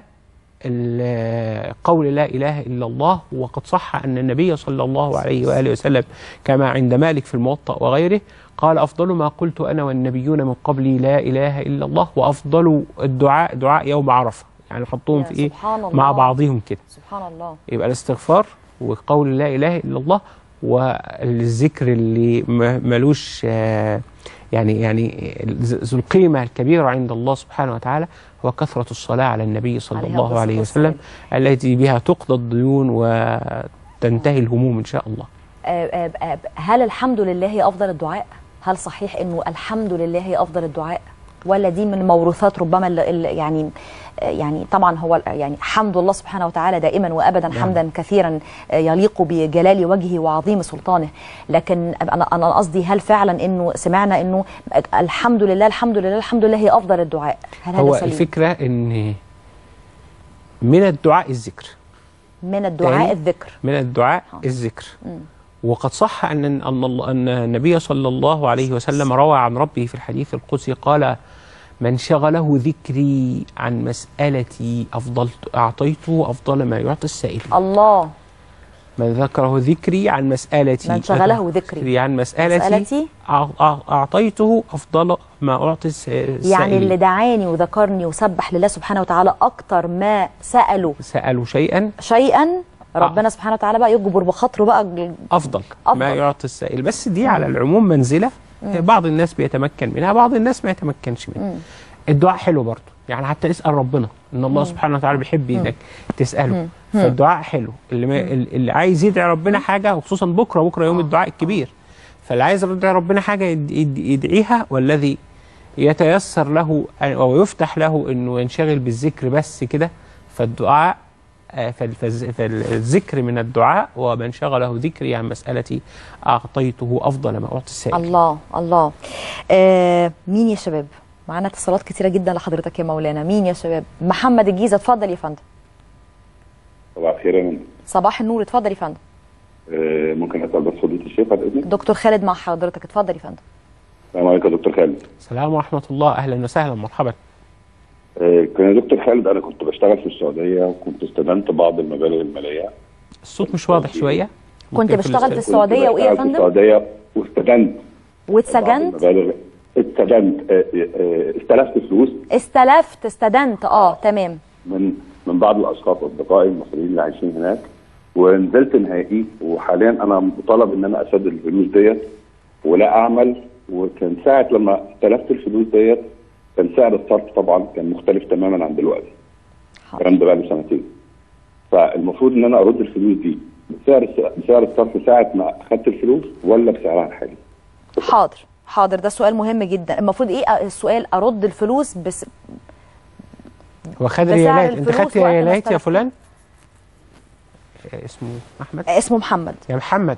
ال- قول لا إله إلا الله وقد صح أن النبي صلى الله عليه وآله وسلم كما عند مالك في الموطأ وغيره قال أفضل ما قلت أنا والنبيون من قبلي لا إله إلا الله وأفضل الدعاء دعاء يوم عرفة يعني حطوهم يا في إيه سبحان الله. مع بعضهم كده سبحان الله يبقى الاستغفار وقول لا اله الا الله والذكر اللي ما- ملوش آه، يعني يعني ذو القيمه الكبيره عند الله سبحانه وتعالى هو كثره الصلاه على النبي صلى عليه الله الصلاة عليه والسلام. وسلم التي بها تقضى الديون وتنتهي الهموم ان شاء الله. آه، آه، آه، هل الحمد لله هي افضل الدعاء هل صحيح انه الحمد لله هي افضل الدعاء ولا دي من موروثات ربما ال- ال- يعني آه، يعني طبعا هو ال- يعني حمد الله سبحانه وتعالى دائما وابدا نعم. حمدا كثيرا آه، يليق بجلال وجهه وعظيم سلطانه لكن انا انا قصدي هل فعلا انه سمعنا انه الحمد لله الحمد لله الحمد لله هي افضل الدعاء هل هو هذا سليم الفكره ان من الدعاء الذكر من الدعاء تاني، الذكر من الدعاء الذكر مم. وقد صح أن أن الله- أن النبي صلى الله عليه وسلم روى عن ربه في الحديث القدسي قال من شغله ذكري عن مسألتي أفضلت أعطيته أفضل ما يعطي السائل الله من ذكره ذكري عن مسألتي من شغله ذكري عن مسألتي, مسألتي؟ أع- أع- أعطيته أفضل ما أعطي الس- السائل يعني اللي دعاني وذكرني وسبح لله سبحانه وتعالى اكتر ما سالوا سألوا شيئا شيئا ربنا سبحانه وتعالى بقى يجبر بخاطره بقى ال- أفضل, أفضل. ما يعطي السائل بس دي على العموم منزلة مم. بعض الناس بيتمكن منها بعض الناس ما يتمكنش منها مم. الدعاء حلو برضه يعني حتى اسال ربنا ان الله مم. سبحانه وتعالى بيحب مم. انك تساله مم. مم. فالدعاء حلو اللي ما اللي عايز يدعي ربنا حاجه وخصوصا بكره بكره يوم الدعاء الكبير فاللي عايز يدعي ربنا حاجه يد- يد- يدعيها والذي يتيسر له أن- او يفتح له انه ينشغل بالذكر بس كده فالدعاء آه، فال- فالز- فالذكر من الدعاء ومن شغله ذكري عن مسألتي أعطيته أفضل ما أعطي السائل الله الله آه مين يا شباب معانا اتصالات كتيره جدا لحضرتك يا مولانا مين يا شباب محمد الجيزه اتفضل يا فندم صباح الخير يا منى. صباح النور اتفضل يا فندم آه، ممكن اسال بس فضيله الشيخ بعد اذنك دكتور خالد مع حضرتك اتفضل يا فندم السلام عليكم يا دكتور خالد السلام ورحمة الله أهلا وسهلا مرحبا آه، كان يا دكتور خالد انا كنت بشتغل في السعوديه وكنت استلمت بعض المبالغ الماليه الصوت مش واضح شوية كنت ممكن بشتغل في كنت السعوديه وايه يا بشتغل في فندم السعوديه واستدنت واتسجنت مبالغ استدنت آه، آه، استلفت فلوس استلفت استدنت اه تمام من من بعض الاشخاص اصدقائي المصريين اللي عايشين هناك ونزلت نهائي وحاليا انا مطالب ان انا اسدد الفلوس ديت ولا اعمل وكان ساعه لما استلفت الفلوس ديت كان سعر الصرف طبعا كان مختلف تماما عن دلوقتي الكلام ده بقى سنتين فالمفروض ان انا ارد الفلوس دي بسعر بسعر الصرف ساعه ما اخدت الفلوس ولا بسعرها الحالي حاضر حاضر ده سؤال مهم جدا المفروض ايه آه، السؤال ارد الفلوس بس هو خد بسعر ريالات أنت الفلوس خدت وقت ما ريالات يا استلفت. فلان آه، اسمه أحمد اسمه محمد يا محمد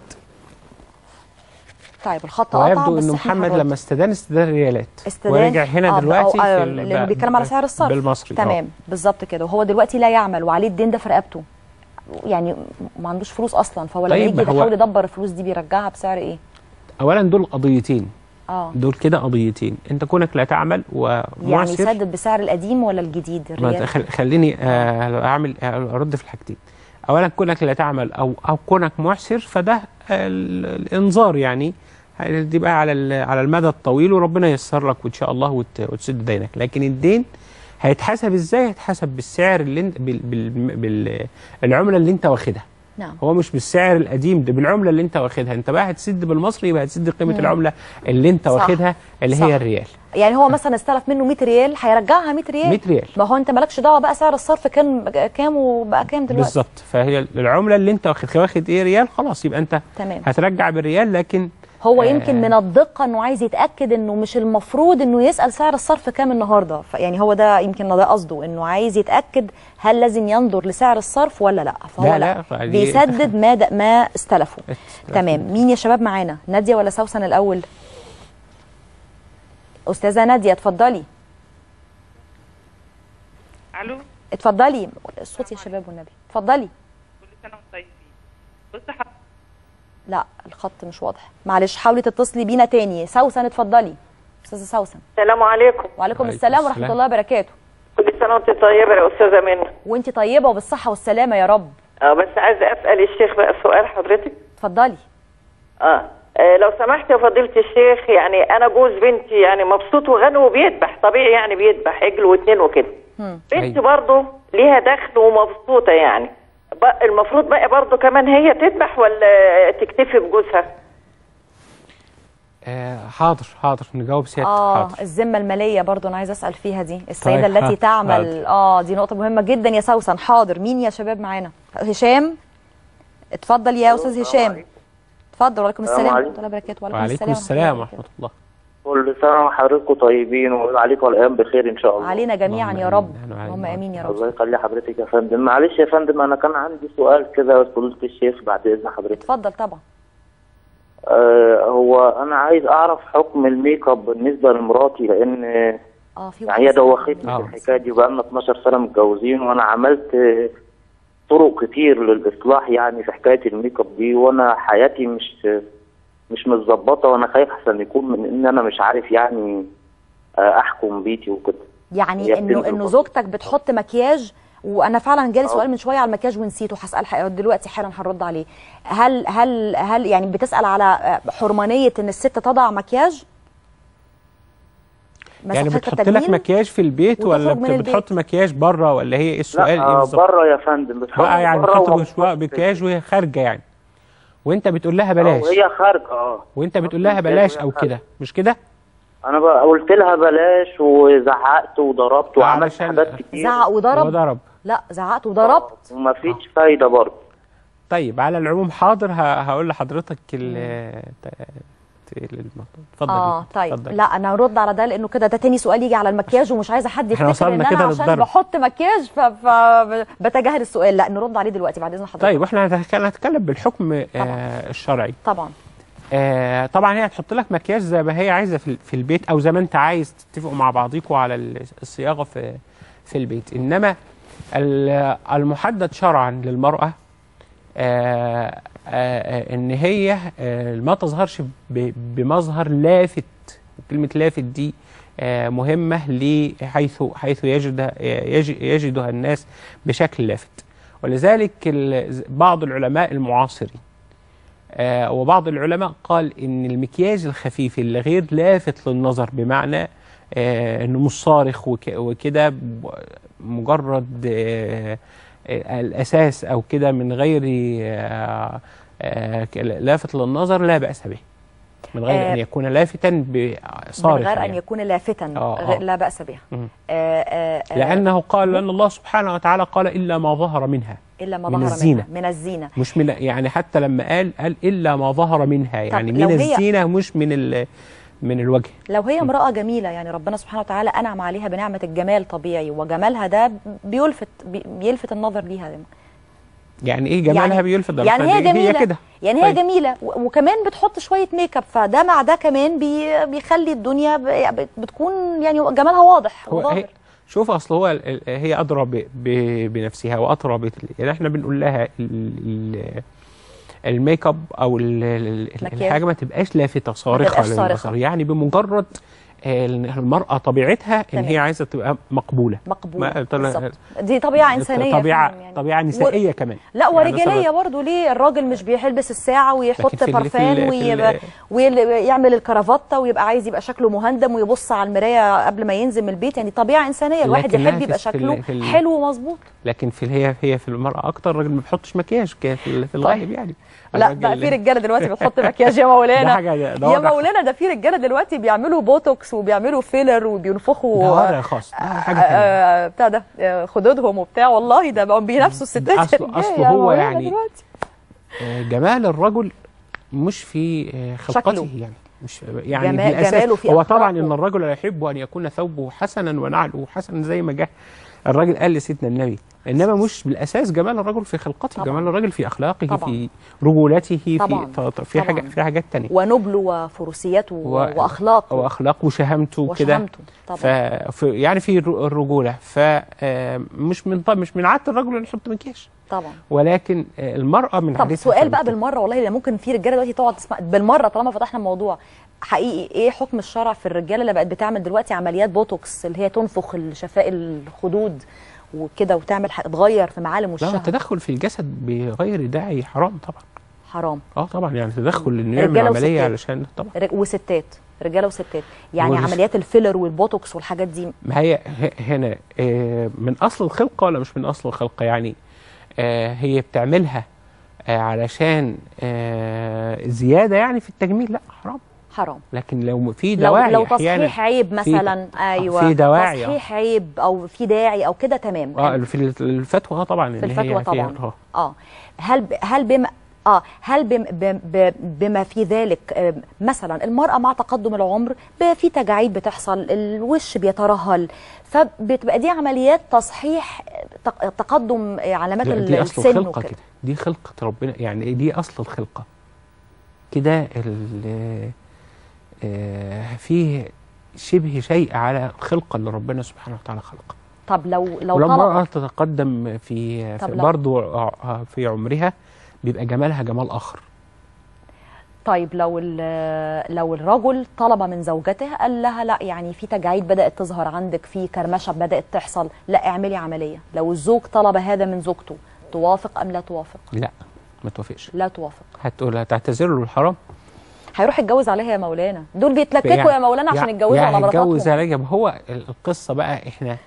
طيب الخط هو قطع يبدو بس انه احنا محمد هنرد. لما استدان استدان ريالات استدان ورجع هنا آه، دلوقتي أو- آه، في ال- لانه بيتكلم على سعر الصرف بالمصري تمام بالظبط كده وهو دلوقتي لا يعمل وعليه الدين ده في رقبته يعني ما عندوش فلوس اصلا فهو لما طيب، يجي هو- يحاول يدبر الفلوس دي بيرجعها بسعر ايه اولا دول قضيتين اه دول كده قضيتين انت كونك لا تعمل يعني ومعسر يسدد بسعر القديم ولا الجديد ما الريال تخل- خليني آه، اعمل آه، ارد في الحاجتين اولا كونك لا تعمل او او كونك معسر فده ال- الانذار يعني دي بقى على ال- على المدى الطويل وربنا ييسر لك وان شاء الله وت- وتسد دينك لكن الدين هيتحسب ازاي هيتحسب بالسعر اللي انت بال بال بال العمله اللي انت واخدها نعم هو مش بالسعر القديم ده بالعمله اللي انت واخدها انت بقى هتسد بالمصري يبقى هتسد قيمه مم. العمله اللي انت صح. واخدها اللي صح. هي الريال يعني هو مثلا استلف منه 100 ريال هيرجعها 100 ريال 100 ريال. ما هو انت مالكش دعوه بقى سعر الصرف كان كام وبقى كام دلوقتي بالظبط فهي العمله اللي انت واخد واخد ايه ريال خلاص يبقى انت تمام. هترجع بالريال لكن هو آه، يمكن من الدقه انه عايز يتاكد انه مش المفروض انه يسال سعر الصرف كام النهارده يعني هو ده يمكن ده قصده انه عايز يتاكد هل لازم ينظر لسعر الصرف ولا لا فهو لا، لا, لا، فدي- بيسدد ما د- ما استلفه تمام مين يا شباب معانا ناديه ولا سوسن الاول استاذه ناديه اتفضلي الو اتفضلي الصوت يا شباب والنبي اتفضلي كل سنه وانتم طيبين بص حضرتك لا الخط مش واضح معلش حاولي تتصلي بينا تاني سوسن اتفضلي استاذه سوسن السلام عليكم وعليكم السلام ورحمه الله وبركاته كل سنه وانت طيبه يا استاذه منى وانت طيبه وبالصحه والسلامه يا رب اه بس عايزه اسال الشيخ بقى سؤال حضرتك اتفضلي اه آه، لو سمحت يا فضيلة الشيخ يعني أنا جوز بنتي يعني مبسوط وغني وبيذبح طبيعي يعني بيذبح عجل واتنين وكده بنتي برضه ليها دخل ومبسوطة يعني ب- المفروض بقى برضه كمان هي تذبح ولا تكتفي بجوزها؟ آه حاضر حاضر نجاوب سيادتك اه حاضر الذمه الماليه برضو انا عايزه اسال فيها دي السيده طيب، التي حاضر، تعمل حاضر. اه دي نقطه مهمه جدا يا سوسن حاضر مين يا شباب معانا هشام اتفضل يا استاذ هشام اتفضل وعليكم السلام السلام عليكم. ورحمه الله وبركاته وعليكم وعليكم السلام ورحمه الله كل سنة وحضراتكم طيبين وعليكم الأيام بخير إن شاء الله علينا جميعا يا رب اللهم امين يا رب الله يخلي حضرتك يا فندم معلش يا فندم أنا كان عندي سؤال كده فضيلة الشيخ بعد إذن حضرتك اتفضل طبعا آه هو أنا عايز أعرف حكم الميك اب بالنسبة لمراتي لأن اه في يعني هي دوختني في الحكاية دي بقالنا 12 سنة متجوزين وأنا عملت آه، طرق كتير للإصلاح يعني في حكاية الميك اب دي وأنا حياتي مش مش متظبطة وأنا خايف أحسن يكون من إن أنا مش عارف يعني آه، أحكم بيتي وكده يعني هي انه بتنزل انه زوجتك بتحط مكياج وانا فعلا جالي سؤال من شويه على المكياج ونسيته هسال ح- دلوقتي حالا هنرد عليه هل هل هل يعني بتسال على آه، حرمانيه ان الست تضع مكياج يعني مسافات بتحط لك التجميل؟ مكياج في البيت ولا وتخرج من بت- البيت. بتحط مكياج بره ولا هي ايه السؤال ايه لا بالظبط بره يا فندم بتحط بقى يعني بره بتحط وهو- مشوا- مكياج وهي خارجه يعني وانت بتقول لها آه، بلاش وهي خارجة اه وانت بتقول لها بلاش او كده مش كده انا بقى قلت لها بلاش وزعقت وضربت وعملت حاجات كتير زعق وضرب هو ضرب لا زعقت وضربت ومفيش فايده برضه طيب على العموم حاضر ه- هقول لحضرتك ال ت- ت- الموضوع. اتفضل اه طيب اتفضل. لا انا هرد على ده لانه كده ده تاني سؤال يجي على المكياج ومش عايزه حد احنا يفتكر ان وصلنا انا كده عشان للضرب. بحط مكياج فبتجاهل السؤال لا نرد عليه دلوقتي بعد اذن حضرتك طيب واحنا هنتكلم هنتكلم بالحكم آه الشرعي طبعا آه طبعا هي هتحط لك مكياج زي ما هي عايزه في, في البيت او زي ما انت عايز تتفقوا مع بعضيكوا على ال- الصياغه في في البيت انما ال- المحدد شرعا للمراه آه آه آه ان هي آه ما تظهرش ب- بمظهر لافت كلمه لافت دي آه مهمه لحيث حيث يجد يج- يجدها الناس بشكل لافت ولذلك ال- بعض العلماء المعاصرين آه، وبعض العلماء قال ان المكياج الخفيف اللي غير لافت للنظر بمعنى آه، انه مش صارخ وك- وكده ب- مجرد آه، آه، الاساس او كده من غير آه، آه، ك- لافت للنظر لا باس به من غير آه، ان يكون لافتا من بصارخ غير ان يعني. يكون لافتا آه، غير- آه. لا باس بها مم. آه، آه، آه، لانه قال لان الله سبحانه وتعالى قال الا ما ظهر منها الا ما من ظهر الزينة. منها من الزينه مش من يعني حتى لما قال قال الا ما ظهر منها يعني لو من هي- الزينه مش من ال- من الوجه لو هي امرأة جميلة يعني ربنا سبحانه وتعالى أنعم عليها بنعمة الجمال طبيعي وجمالها ده بيلفت بي- بيلفت النظر ليها يعني ايه جمالها يعني بيلفت ده يعني هي دي- جميلة هي كده يعني هي طيب. جميلة و- وكمان بتحط شوية ميك اب فده مع ده كمان بي بيخلي الدنيا ب- بتكون يعني جمالها واضح هو وظاهر هي شوف اصل هو ال- ال- هي ادرى ب- ب- بنفسها واطرى بت- يعني احنا بنقول لها ال- ال- الميك اب او ال- ال- ال- مكياج. الحاجه ما تبقاش لافته صارخه تبقاش صارخة. للبصر يعني بمجرد آه، المراه طبيعتها ان تمام. هي عايزه تبقى مقبوله مقبولة ما- طل- بالظبط دي طبيعة إنسانية طبيعه فعلاً يعني. طبيعه نسائيه كمان لا يعني ورجاليه مثلاً- برضه ليه الراجل مش بيلبس الساعه ويحط لكن في ال- في ال- برفان في ال- ويبقى ويعمل الكرافته ويبقى عايز يبقى شكله مهندم ويبص على المرايه قبل ما ينزل من البيت يعني طبيعه انسانيه الواحد لكن يحب لا يبقى في- في ال- شكله في ال- حلو ومظبوط لكن في هي هي في المراه اكتر الراجل ما بيحطش مكياج ك- في ال- في الغالب يعني لا الراجل- بقى في رجاله دلوقتي بتحط مكياج يا مولانا ده حاجة- ده- ده يا وضع- مولانا ده في رجاله دلوقتي بيعملوا بوتوكس وبيعملوا فيلر وبينفخوا ده وضع خاص ده حاجه تانية. آه، بتاع ده آه، خدودهم وبتاع والله ده بقوا بينافسوا الستات اصل الرجالة اصل يا هو مولانا يعني دلوقتي. آه، جمال الرجل مش في آه، خلقته شكله. يعني مش يعني جمال- بالأساس جماله في هو طبعا أخلاقه. ان الرجل لا يحب ان يكون ثوبه حسنا ونعله حسنا زي ما جه الراجل قال لسيدنا النبي انما مش بالاساس جمال الرجل في خلقته طبعاً. جمال الرجل في اخلاقه طبعاً. في رجولته في طبعاً. ط- ط- في حاجه طبعاً. في حاجات تانية ونبله وفروسيته و... واخلاقه واخلاقه وشهامته كده وشهامته طبعا ف في- يعني في الر- الرجوله فمش من طب مش من عاده الرجل ان يحط مكياج طبعا ولكن آه، المراه من طب عادتها سؤال تعمل بقى كده. بالمره والله لان ممكن في رجاله دلوقتي تقعد تسمع بالمره طالما فتحنا الموضوع حقيقي ايه حكم الشرع في الرجاله اللي بقت بتعمل دلوقتي عمليات بوتوكس اللي هي تنفخ الشفاء الخدود وكده وتعمل ح- تغير في معالم لا وشها التدخل في الجسد بغير داعي حرام طبعا حرام اه طبعا يعني تدخل انه يعمل رجالة عمليه وستات. علشان طبعا رج- وستات رجاله وستات يعني هو لسه- عمليات الفيلر والبوتوكس والحاجات دي ما هي ه- هنا آه، من اصل الخلقه ولا مش من اصل الخلقه يعني آه، هي بتعملها آه، علشان آه، زياده يعني في التجميل لا حرام حرام لكن لو في لو دواعي لو أحياناً تصحيح عيب في- مثلا ايوه في دواعي آه. تصحيح عيب او في داعي او كده تمام اه في الفتوى اه طبعا في إن هي الفتوى فيها- طبعا اه اه هل ب- هل بما اه هل بم بم ب- بما في ذلك آه، مثلا المراه مع تقدم العمر ب- في تجاعيد بتحصل الوش بيترهل فبتبقى دي عمليات تصحيح آه، تق- تقدم آه، علامات لا، دي اصل السن الخلقه وكده كده دي خلقه ربنا يعني دي اصل الخلقه كده ال- آه، فيه شبه شيء على الخلقه اللي ربنا سبحانه وتعالى خلقها طب لو لو ولما المرأة طلب تتقدم في, طب في لو- برضو ع- في عمرها بيبقى جمالها جمال آخر طيب لو ال- لو الرجل طلب من زوجته قال لها لا يعني في تجاعيد بدات تظهر عندك في كرمشه بدات تحصل لا اعملي عمليه لو الزوج طلب هذا من زوجته توافق ام لا توافق لا ما توافقش لا توافق هتقول هتعتذر له الحرام هيروح يتجوز عليها يا مولانا دول بيتلككوا يا مولانا عشان يتجوزوا يعني على يتجوز مراتاتهم عليا ما هو القصة بقى احنا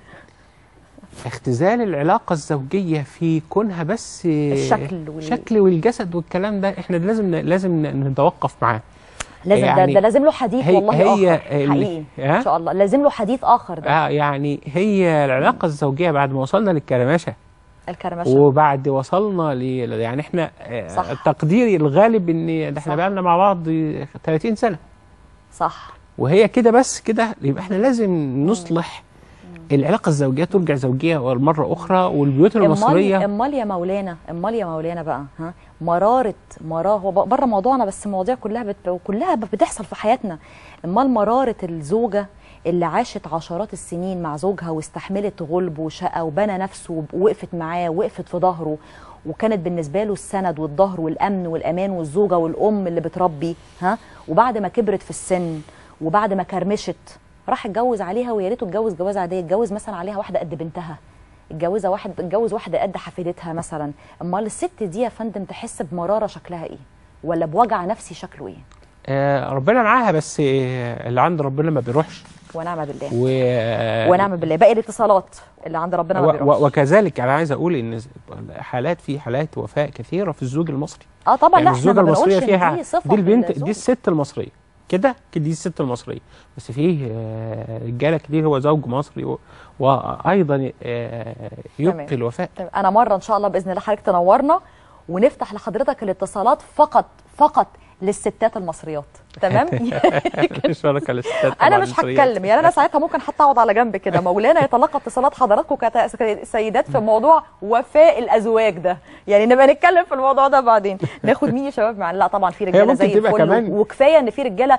اختزال العلاقة الزوجية في كونها بس الشكل وال- شكل والجسد والكلام ده احنا لازم لازم نتوقف معاه لازم ده, يعني ده لازم له حديث هي- والله هي اخر ال- حقيقي ها؟ ان شاء الله لازم له حديث اخر ده اه يعني هي العلاقة الزوجية بعد ما وصلنا للكرمشة الكرمشه وبعد وصلنا ل يعني احنا آه، صح. تقديري الغالب ان ده احنا بقالنا مع بعض 30 سنة صح وهي كده بس كده يبقى احنا لازم نصلح العلاقة الزوجية ترجع زوجية مرة أخرى والبيوت امال المصرية امال يا مولانا امال يا مولانا بقى ها مراره مراه هو بره موضوعنا بس المواضيع كلها بت... كلها بتحصل في حياتنا امال مراره الزوجه اللي عاشت عشرات السنين مع زوجها واستحملت غلب وشقى وبنى نفسه ووقفت معاه وقفت في ظهره وكانت بالنسبه له السند والظهر والامن والامان والزوجه والام اللي بتربي ها وبعد ما كبرت في السن وبعد ما كرمشت راح اتجوز عليها ويا ريته اتجوز جواز عاديه اتجوز مثلا عليها واحده قد بنتها اتجوزها واحد اتجوز واحده قد حفيدتها مثلا امال الست دي يا فندم تحس بمراره شكلها ايه ولا بوجع نفسي شكله ايه آه ربنا معاها بس آه اللي عند ربنا ما بيروحش ونعم بالله و ونعم بالله باقي الاتصالات اللي عند ربنا ما و- بيروحش و- وكذلك أنا عايز أقول إن حالات في حالات وفاة كثيرة في الزوج المصري اه طبعا لا يعني احنا الزوجة ما المصرية بنقولش إن فيها دي صفه دي البنت للزوج. دي الست المصرية كده كده دي الست المصرية بس فيه آه، رجالة كتير هو زوج مصري و- وأيضا آه، يبقي تمام. الوفاء طيب انا مره ان شاء الله باذن الله حضرتك تنورنا ونفتح لحضرتك الاتصالات فقط فقط للستات المصريات تمام شركة للستات انا طبعاً مش المصريات. هتكلم يعني انا ساعتها ممكن حتى اقعد على جنب كده مولانا يتلقى اتصالات حضراتكم كسيدات في موضوع وفاء الازواج ده يعني نبقى نتكلم في الموضوع ده بعدين ناخد مين يا شباب معانا لا طبعا في رجاله ممكن زي تبقى الفل كمان- وكفايه ان في رجاله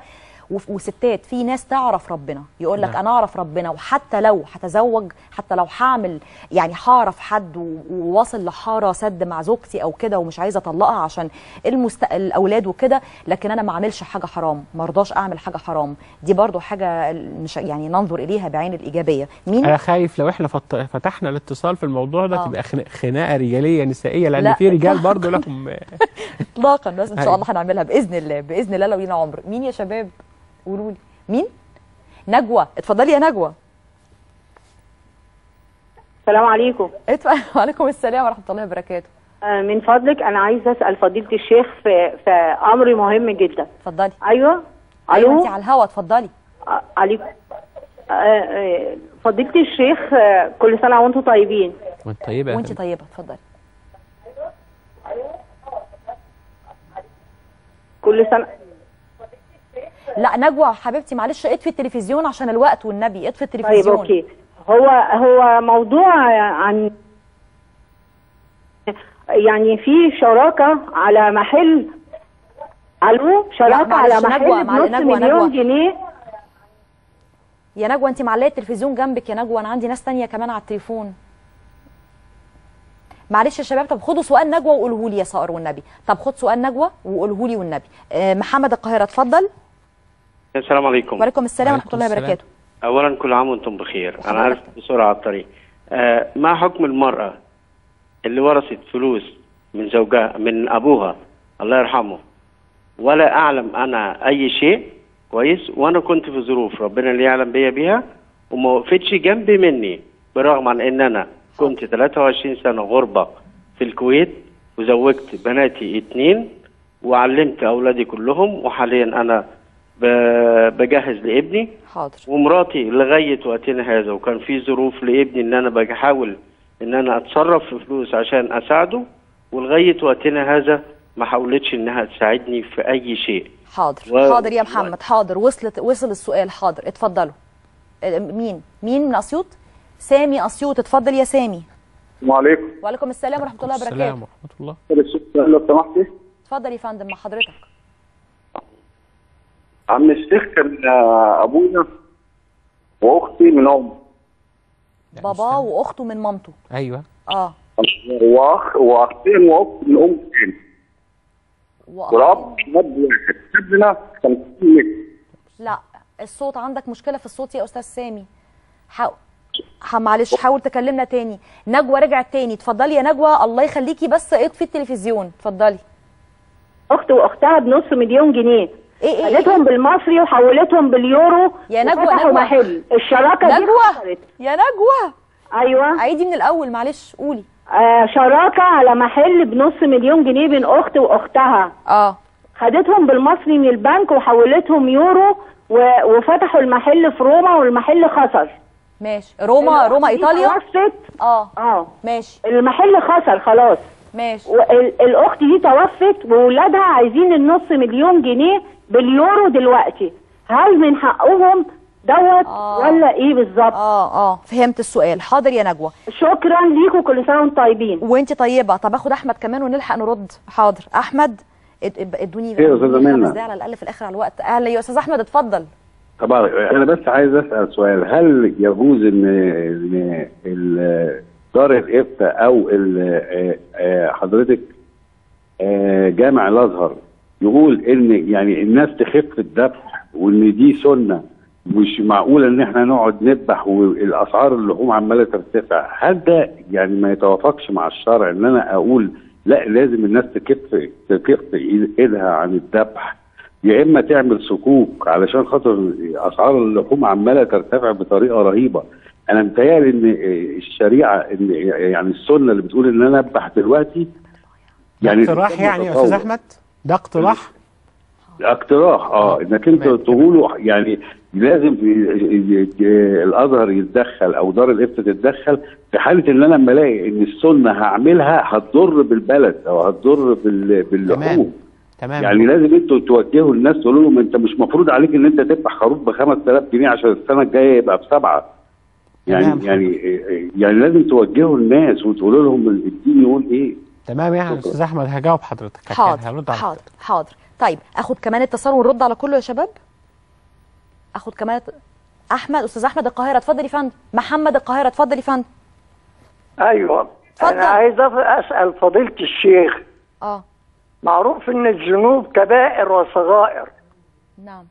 وف- وستات في ناس تعرف ربنا يقول لك نعم. انا اعرف ربنا وحتى لو هتزوج حتى لو هعمل يعني هعرف حد و- وواصل لحاره سد مع زوجتي او كده ومش عايزه اطلقها عشان المست... الاولاد وكده لكن انا ما اعملش حاجه حرام ما رضاش اعمل حاجه حرام دي برضو حاجه مش يعني ننظر اليها بعين الايجابيه مين انا خايف لو احنا فت- فتحنا الاتصال في الموضوع ده آه. تبقى خنا- خناقه رجاليه نسائيه لان لا. في رجال برضه لهم اطلاقا بس ان شاء أيوة. الله هنعملها باذن الله باذن الله لو لينا عمر مين يا شباب قولوا لي مين نجوى اتفضلي يا نجوى السلام عليكم وعليكم السلام ورحمه الله وبركاته آه، من فضلك انا عايزه اسال فضيله الشيخ في في امر مهم جدا اتفضلي ايوه ايوه الو انت على الهوا اتفضلي آه، عليكم آه، آه، فضيله الشيخ آه، كل سنه وانتم طيبين وانت طيبه يا وانت فندم. طيبه اتفضلي كل سنه لا نجوى حبيبتي معلش اطفي التلفزيون عشان الوقت والنبي اطفي طيب التلفزيون اوكي هو هو موضوع عن يعني في شراكه على محل الو شراكه معلش على محل نجوى، معلش بنص نجوى، مليون نجوى. جنيه يا نجوى انت معلقه التلفزيون جنبك يا نجوى انا عندي ناس تانية كمان على التليفون معلش يا شباب طب خدوا سؤال نجوى وقولوه لي يا صقر والنبي طب خد سؤال نجوى وقولوه لي والنبي آه محمد القاهره اتفضل السلام عليكم وعليكم السلام ورحمه الله وبركاته اولا كل عام وانتم بخير انا عارف بسرعه على الطريق آه ما حكم المراه اللي ورثت فلوس من زوجها من ابوها الله يرحمه ولا اعلم انا اي شيء كويس وانا كنت في ظروف ربنا اللي يعلم بيا بيها وما وقفتش جنبي مني برغم عن ان انا كنت 23 سنه غربه في الكويت وزوجت بناتي اتنين وعلمت اولادي كلهم وحاليا انا ب- بجهز لابني حاضر ومراتي لغايه وقتنا هذا وكان في ظروف لابني ان انا بحاول ان انا اتصرف في فلوس عشان اساعده ولغايه وقتنا هذا ما حاولتش انها تساعدني في اي شيء حاضر و- حاضر يا محمد حاضر وصلت وصل السؤال حاضر اتفضلوا آه، مين مين من اسيوط سامي اسيوط اتفضل يا سامي السلام عليكم وعليكم السلام ورحمه الله وبركاته السلام ورحمه الله لو سمحتي اتفضل يا فندم مع حضرتك عم الشيخ كان آه، ابويا واختي من ام باباه واخته من مامته ايوه اه واخ واختين واخت من ام تاني ورب اب واحد سابنا 50 متر لا الصوت عندك مشكله في الصوت يا استاذ سامي حاول ح- معلش حاول تكلمنا تاني نجوى رجعت تاني اتفضلي يا نجوى الله يخليكي بس اطفي التلفزيون اتفضلي اخت واختها بنص مليون جنيه ايه ايه خدتهم بالمصري وحولتهم باليورو يا نجوى وفتحوا نجوى محل الشراكه دي نجوى خسرت. يا نجوى ايوه عيدي من الاول معلش قولي آه شراكه على محل بنص مليون جنيه بين اخت واختها اه خدتهم بالمصري من البنك وحولتهم يورو و... وفتحوا المحل في روما والمحل خسر ماشي روما روما الأخت دي ايطاليا توفت اه اه ماشي المحل خسر خلاص ماشي والاخت دي توفت وولادها عايزين النص مليون جنيه باليورو دلوقتي هل من حقهم دوت ولا ايه بالظبط اه اه فهمت السؤال حاضر يا نجوى شكرا ليكم كل سنه وانتم طيبين وانت طيبه طب اخد احمد كمان ونلحق نرد حاضر احمد اد- اد- ادوني ايه يا أستاذة ادوني منى؟ خمس دقايق على الاقل في الاخر على الوقت اهلا يا استاذ احمد اتفضل طبعا انا بس عايز اسال سؤال هل يجوز ان ان ال- دار الافتاء او ال- آه، آه، حضرتك آه، جامع الازهر يقول ان يعني الناس تخف الذبح وان دي سنه مش معقوله ان احنا نقعد نذبح والاسعار اللحوم عماله ترتفع هل ده يعني ما يتوافقش مع الشرع ان انا اقول لا لازم الناس تكف تكف ايدها عن الذبح يا اما تعمل صكوك علشان خاطر اسعار اللحوم عماله ترتفع بطريقه رهيبه انا متهيألي ان الشريعه ان يعني السنه اللي بتقول ان انا اذبح دلوقتي يعني الإنسان اقتراح يعني يا استاذ يتطور. احمد ده اقتراح اقتراح اه انك انت تقوله يعني لازم ي- ي- ي- الازهر يتدخل او دار الافتاء تتدخل في حاله ان انا لما الاقي ان السنه هعملها هتضر بالبلد او هتضر بال- باللحوم تمام يعني لازم انتوا توجهوا الناس تقولوا لهم انت مش مفروض عليك ان انت تذبح خروف ب 5000 جنيه عشان السنه الجايه يبقى بسبعه يعني تمام. يعني يعني لازم توجهوا الناس وتقولوا لهم الدين يقول ايه تمام يعني يا استاذ احمد هجاوب حضرتك حاضر هرد على حاضر حاضر طيب اخد كمان اتصال ونرد على كله يا شباب اخد كمان احمد استاذ احمد القاهره اتفضل يا فندم محمد القاهره اتفضل يا فندم ايوه انا عايز أف- اسال فضيله الشيخ اه معروف ان الذنوب كبائر وصغائر نعم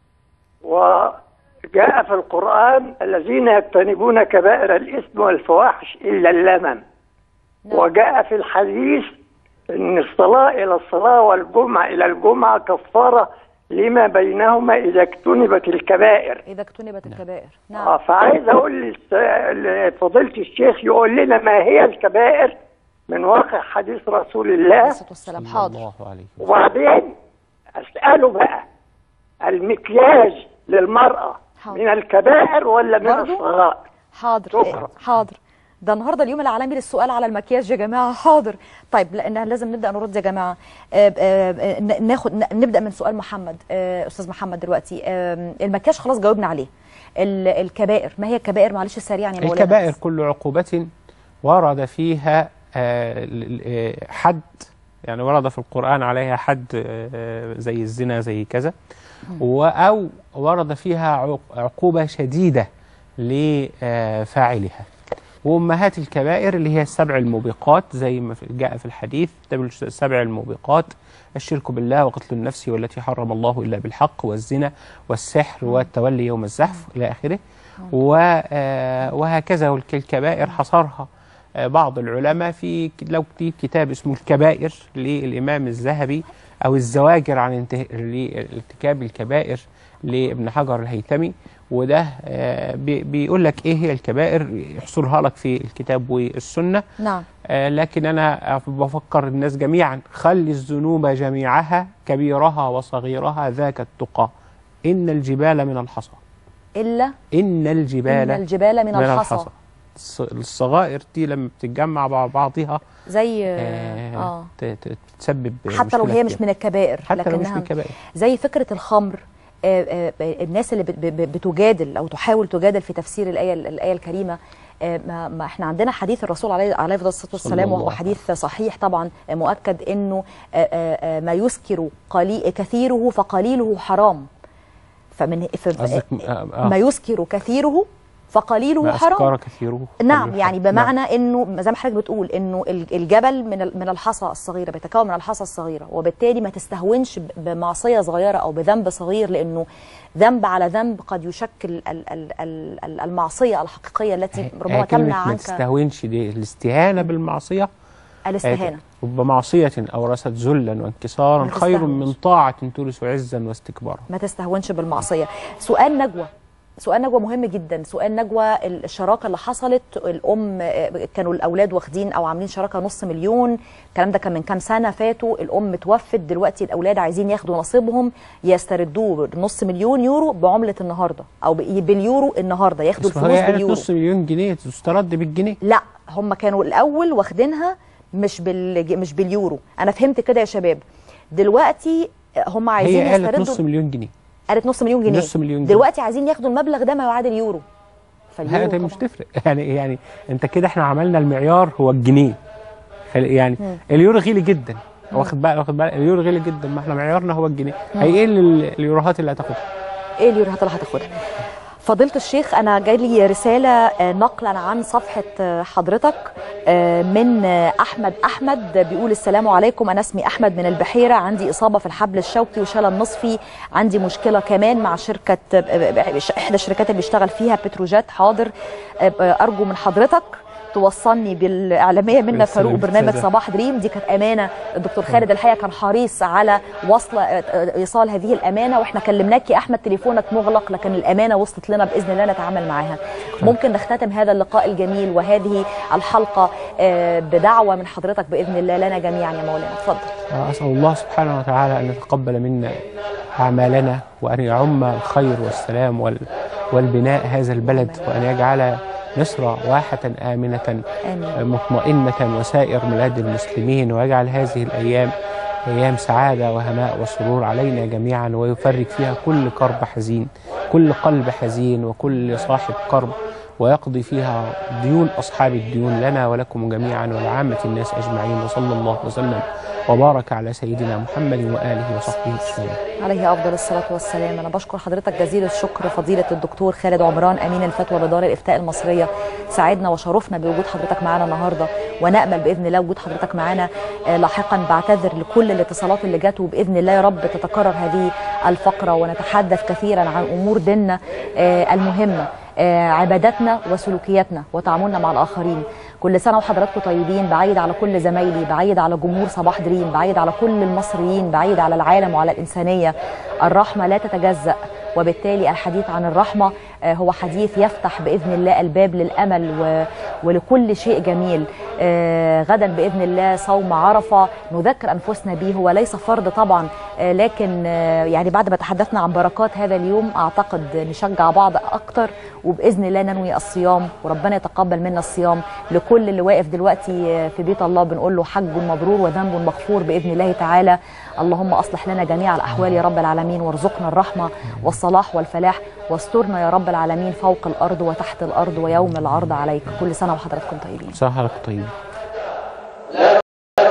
وجاء في القران الذين يجتنبون كبائر الاثم والفواحش الا اللمم وجاء في الحديث ان الصلاه الى الصلاه والجمعه الى الجمعه كفاره لما بينهما اذا اجتنبت الكبائر اذا اجتنبت الكبائر اه فعايز اقول للس- لفضيله الشيخ يقول لنا ما هي الكبائر من واقع حديث رسول الله والسلام حاضر الله عليه وبعدين اساله بقى المكياج للمراه من الكبائر ولا من برضو؟ الصغائر حاضر إيه، حاضر ده النهارده اليوم العالمي للسؤال على المكياج يا جماعه حاضر طيب لان لازم نبدا نرد يا جماعه آه، آه، آه، ن- ناخد ن- نبدا من سؤال محمد آه، استاذ محمد دلوقتي آه، المكياج خلاص جاوبنا عليه ال- الكبائر ما هي الكبائر معلش سريعا يا مولانا الكبائر كل عقوبة ورد فيها آه، ال- آه، حد يعني ورد في القرآن عليها حد آه، زي الزنا زي كذا و- أو ورد فيها عق- عقوبة شديدة لفاعلها وأمهات الكبائر اللي هي السبع الموبقات زي ما في- جاء في الحديث تبع السبع الموبقات الشرك بالله وقتل النفس والتي حرم الله إلا بالحق والزنا والسحر والتولي يوم الزحف إلى آخره و- آه، وهكذا والك- الكبائر حصرها آه، بعض العلماء في ك- لو في كتاب اسمه الكبائر للإمام الذهبي أو الزواجر عن انته- لارتكاب الكبائر لابن حجر الهيثمي وده آه، بي- بيقول لك ايه هي الكبائر يحصرها لك في الكتاب والسنه نعم آه، لكن انا بفكر الناس جميعا خلي الذنوب جميعها كبيرها وصغيرها ذاك التقى ان الجبال من الحصى الا ان الجبال إن الجبال من الحصى. الص- الصغائر دي لما بتتجمع مع بعضها زي آه، اه ت- ت- تسبب حتى لو مشكلة هي مش كتير. من الكبائر حتى لو مش لكنها من الكبائر زي فكرة الخمر آه، آه، آه، الناس اللي بت- ب- بتجادل أو تحاول تجادل في تفسير الآية الآية الكريمة آه، ما, ما احنا عندنا حديث الرسول عليه عليه الصلاه والسلام الله وهو حديث صحيح طبعا آه، مؤكد انه آه، آه، آه، ما يسكر قليل كثيره فقليله حرام فمن ف- قصدك آه، آه. ما يسكر كثيره فقليله ما حرام أسكر كثيره نعم قليل يعني حرام. بمعنى انه زي ما حضرتك بتقول انه ال- الجبل من ال- من الحصى الصغيره بيتكون من الحصى الصغيره وبالتالي ما تستهونش ب- بمعصيه صغيره او بذنب صغير لانه ذنب على ذنب قد يشكل ال- ال- ال- ال- المعصيه الحقيقيه التي ربما آه، كلمة تمنع ما عنك تستهونش دي الاستهانة بالمعصية الاستهانه آه، بمعصية أورثت ذلا وانكسارا ما خير تستهونش. من طاعة تورث عزا واستكبارا ما تستهونش بالمعصيه سؤال نجوى سؤال نجوى مهم جدا سؤال نجوى الشراكه اللي حصلت الام آه، كانوا الاولاد واخدين او عاملين شراكه نص مليون الكلام ده كان من كام سنه فاتوا الام توفت دلوقتي الاولاد عايزين ياخدوا نصيبهم يستردوه نص مليون يورو بعمله النهارده او ب- باليورو النهارده ياخدوا بس هي الفلوس قالت باليورو نص مليون جنيه تسترد بالجنيه لا هم كانوا الاول واخدينها مش بال مش باليورو انا فهمت كده يا شباب دلوقتي هم عايزين هي قالت يستردوا نص مليون جنيه قالت نص مليون جنيه نص مليون جنيه. دلوقتي عايزين ياخدوا المبلغ ده ما يعادل يورو فاليورو هذا مش تفرق يعني يعني انت كده احنا عملنا المعيار هو الجنيه خل- يعني مم. اليورو غالي جدا مم. واخد بالك واخد بالك اليورو غالي جدا ما احنا معيارنا هو الجنيه مم. هيقل ال- اليوروهات اللي هتاخدها ايه اليوروهات اللي هتاخدها فضيلة الشيخ أنا جالي رسالة آه، نقلا عن صفحة آه، حضرتك آه، من آه، أحمد أحمد بيقول السلام عليكم أنا اسمي أحمد من البحيرة عندي إصابة في الحبل الشوكي وشلل نصفي عندي مشكلة كمان مع شركة آه، آه، آه، إحدى الشركات اللي بيشتغل فيها بتروجات حاضر آه، آه، أرجو من حضرتك توصلني بالاعلاميه منا فاروق بالسلامة. برنامج سلام. صباح دريم دي كانت امانه الدكتور خالد الحقيقه كان حريص على وصل ايصال هذه الامانه واحنا كلمناك يا احمد تليفونك مغلق لكن الامانه وصلت لنا باذن الله نتعامل معاها ممكن نختتم هذا اللقاء الجميل وهذه الحلقه آه، بدعوه من حضرتك باذن الله لنا جميعا يا مولانا اتفضل أسأل الله سبحانه وتعالى أن يتقبل منا أعمالنا وأن يعم الخير والسلام وال والبناء هذا البلد وأن يجعل مصر واحة آمنة آمين. مطمئنة وسائر بلاد المسلمين ويجعل هذه الأيام أيام سعادة وهناء وسرور علينا جميعا ويفرج فيها كل كرب حزين كل قلب حزين وكل صاحب كرب ويقضي فيها ديون أصحاب الديون لنا ولكم جميعا ولعامة الناس أجمعين وصلى الله وسلم وبارك على سيدنا محمد وآله وصحبه أجمعين عليه افضل الصلاه والسلام انا بشكر حضرتك جزيل الشكر فضيله الدكتور خالد عمران امين الفتوى بدار الافتاء المصريه سعدنا وشرفنا بوجود حضرتك معانا النهارده ونامل باذن الله وجود حضرتك معانا آه، لاحقا بعتذر لكل الاتصالات اللي جت وباذن الله يا رب تتكرر هذه الفقره ونتحدث كثيرا عن امور ديننا آه، المهمه آه، عباداتنا وسلوكياتنا وتعاملنا مع الاخرين كل سنه وحضراتكم طيبين بعيد على كل زمايلي بعيد على جمهور صباح دريم بعيد على كل المصريين بعيد على العالم وعلى الانسانيه الرحمه لا تتجزأ وبالتالي الحديث عن الرحمه آه، هو حديث يفتح باذن الله الباب للامل و... ولكل شيء جميل آه، غدا باذن الله صوم عرفه نذكر انفسنا به هو ليس فرض طبعا آه، لكن آه، يعني بعد ما تحدثنا عن بركات هذا اليوم اعتقد نشجع بعض اكتر وباذن الله ننوي الصيام وربنا يتقبل منا الصيام لكل اللي واقف دلوقتي آه، في بيت الله بنقول له حج مبرور وذنب مغفور باذن الله تعالى اللهم اصلح لنا جميع الاحوال يا رب العالمين وارزقنا الرحمه والصلاح والفلاح واسترنا يا رب العالمين فوق الارض وتحت الارض ويوم العرض عليك كل سنه وحضراتكم طيبين صح حضرتك طيب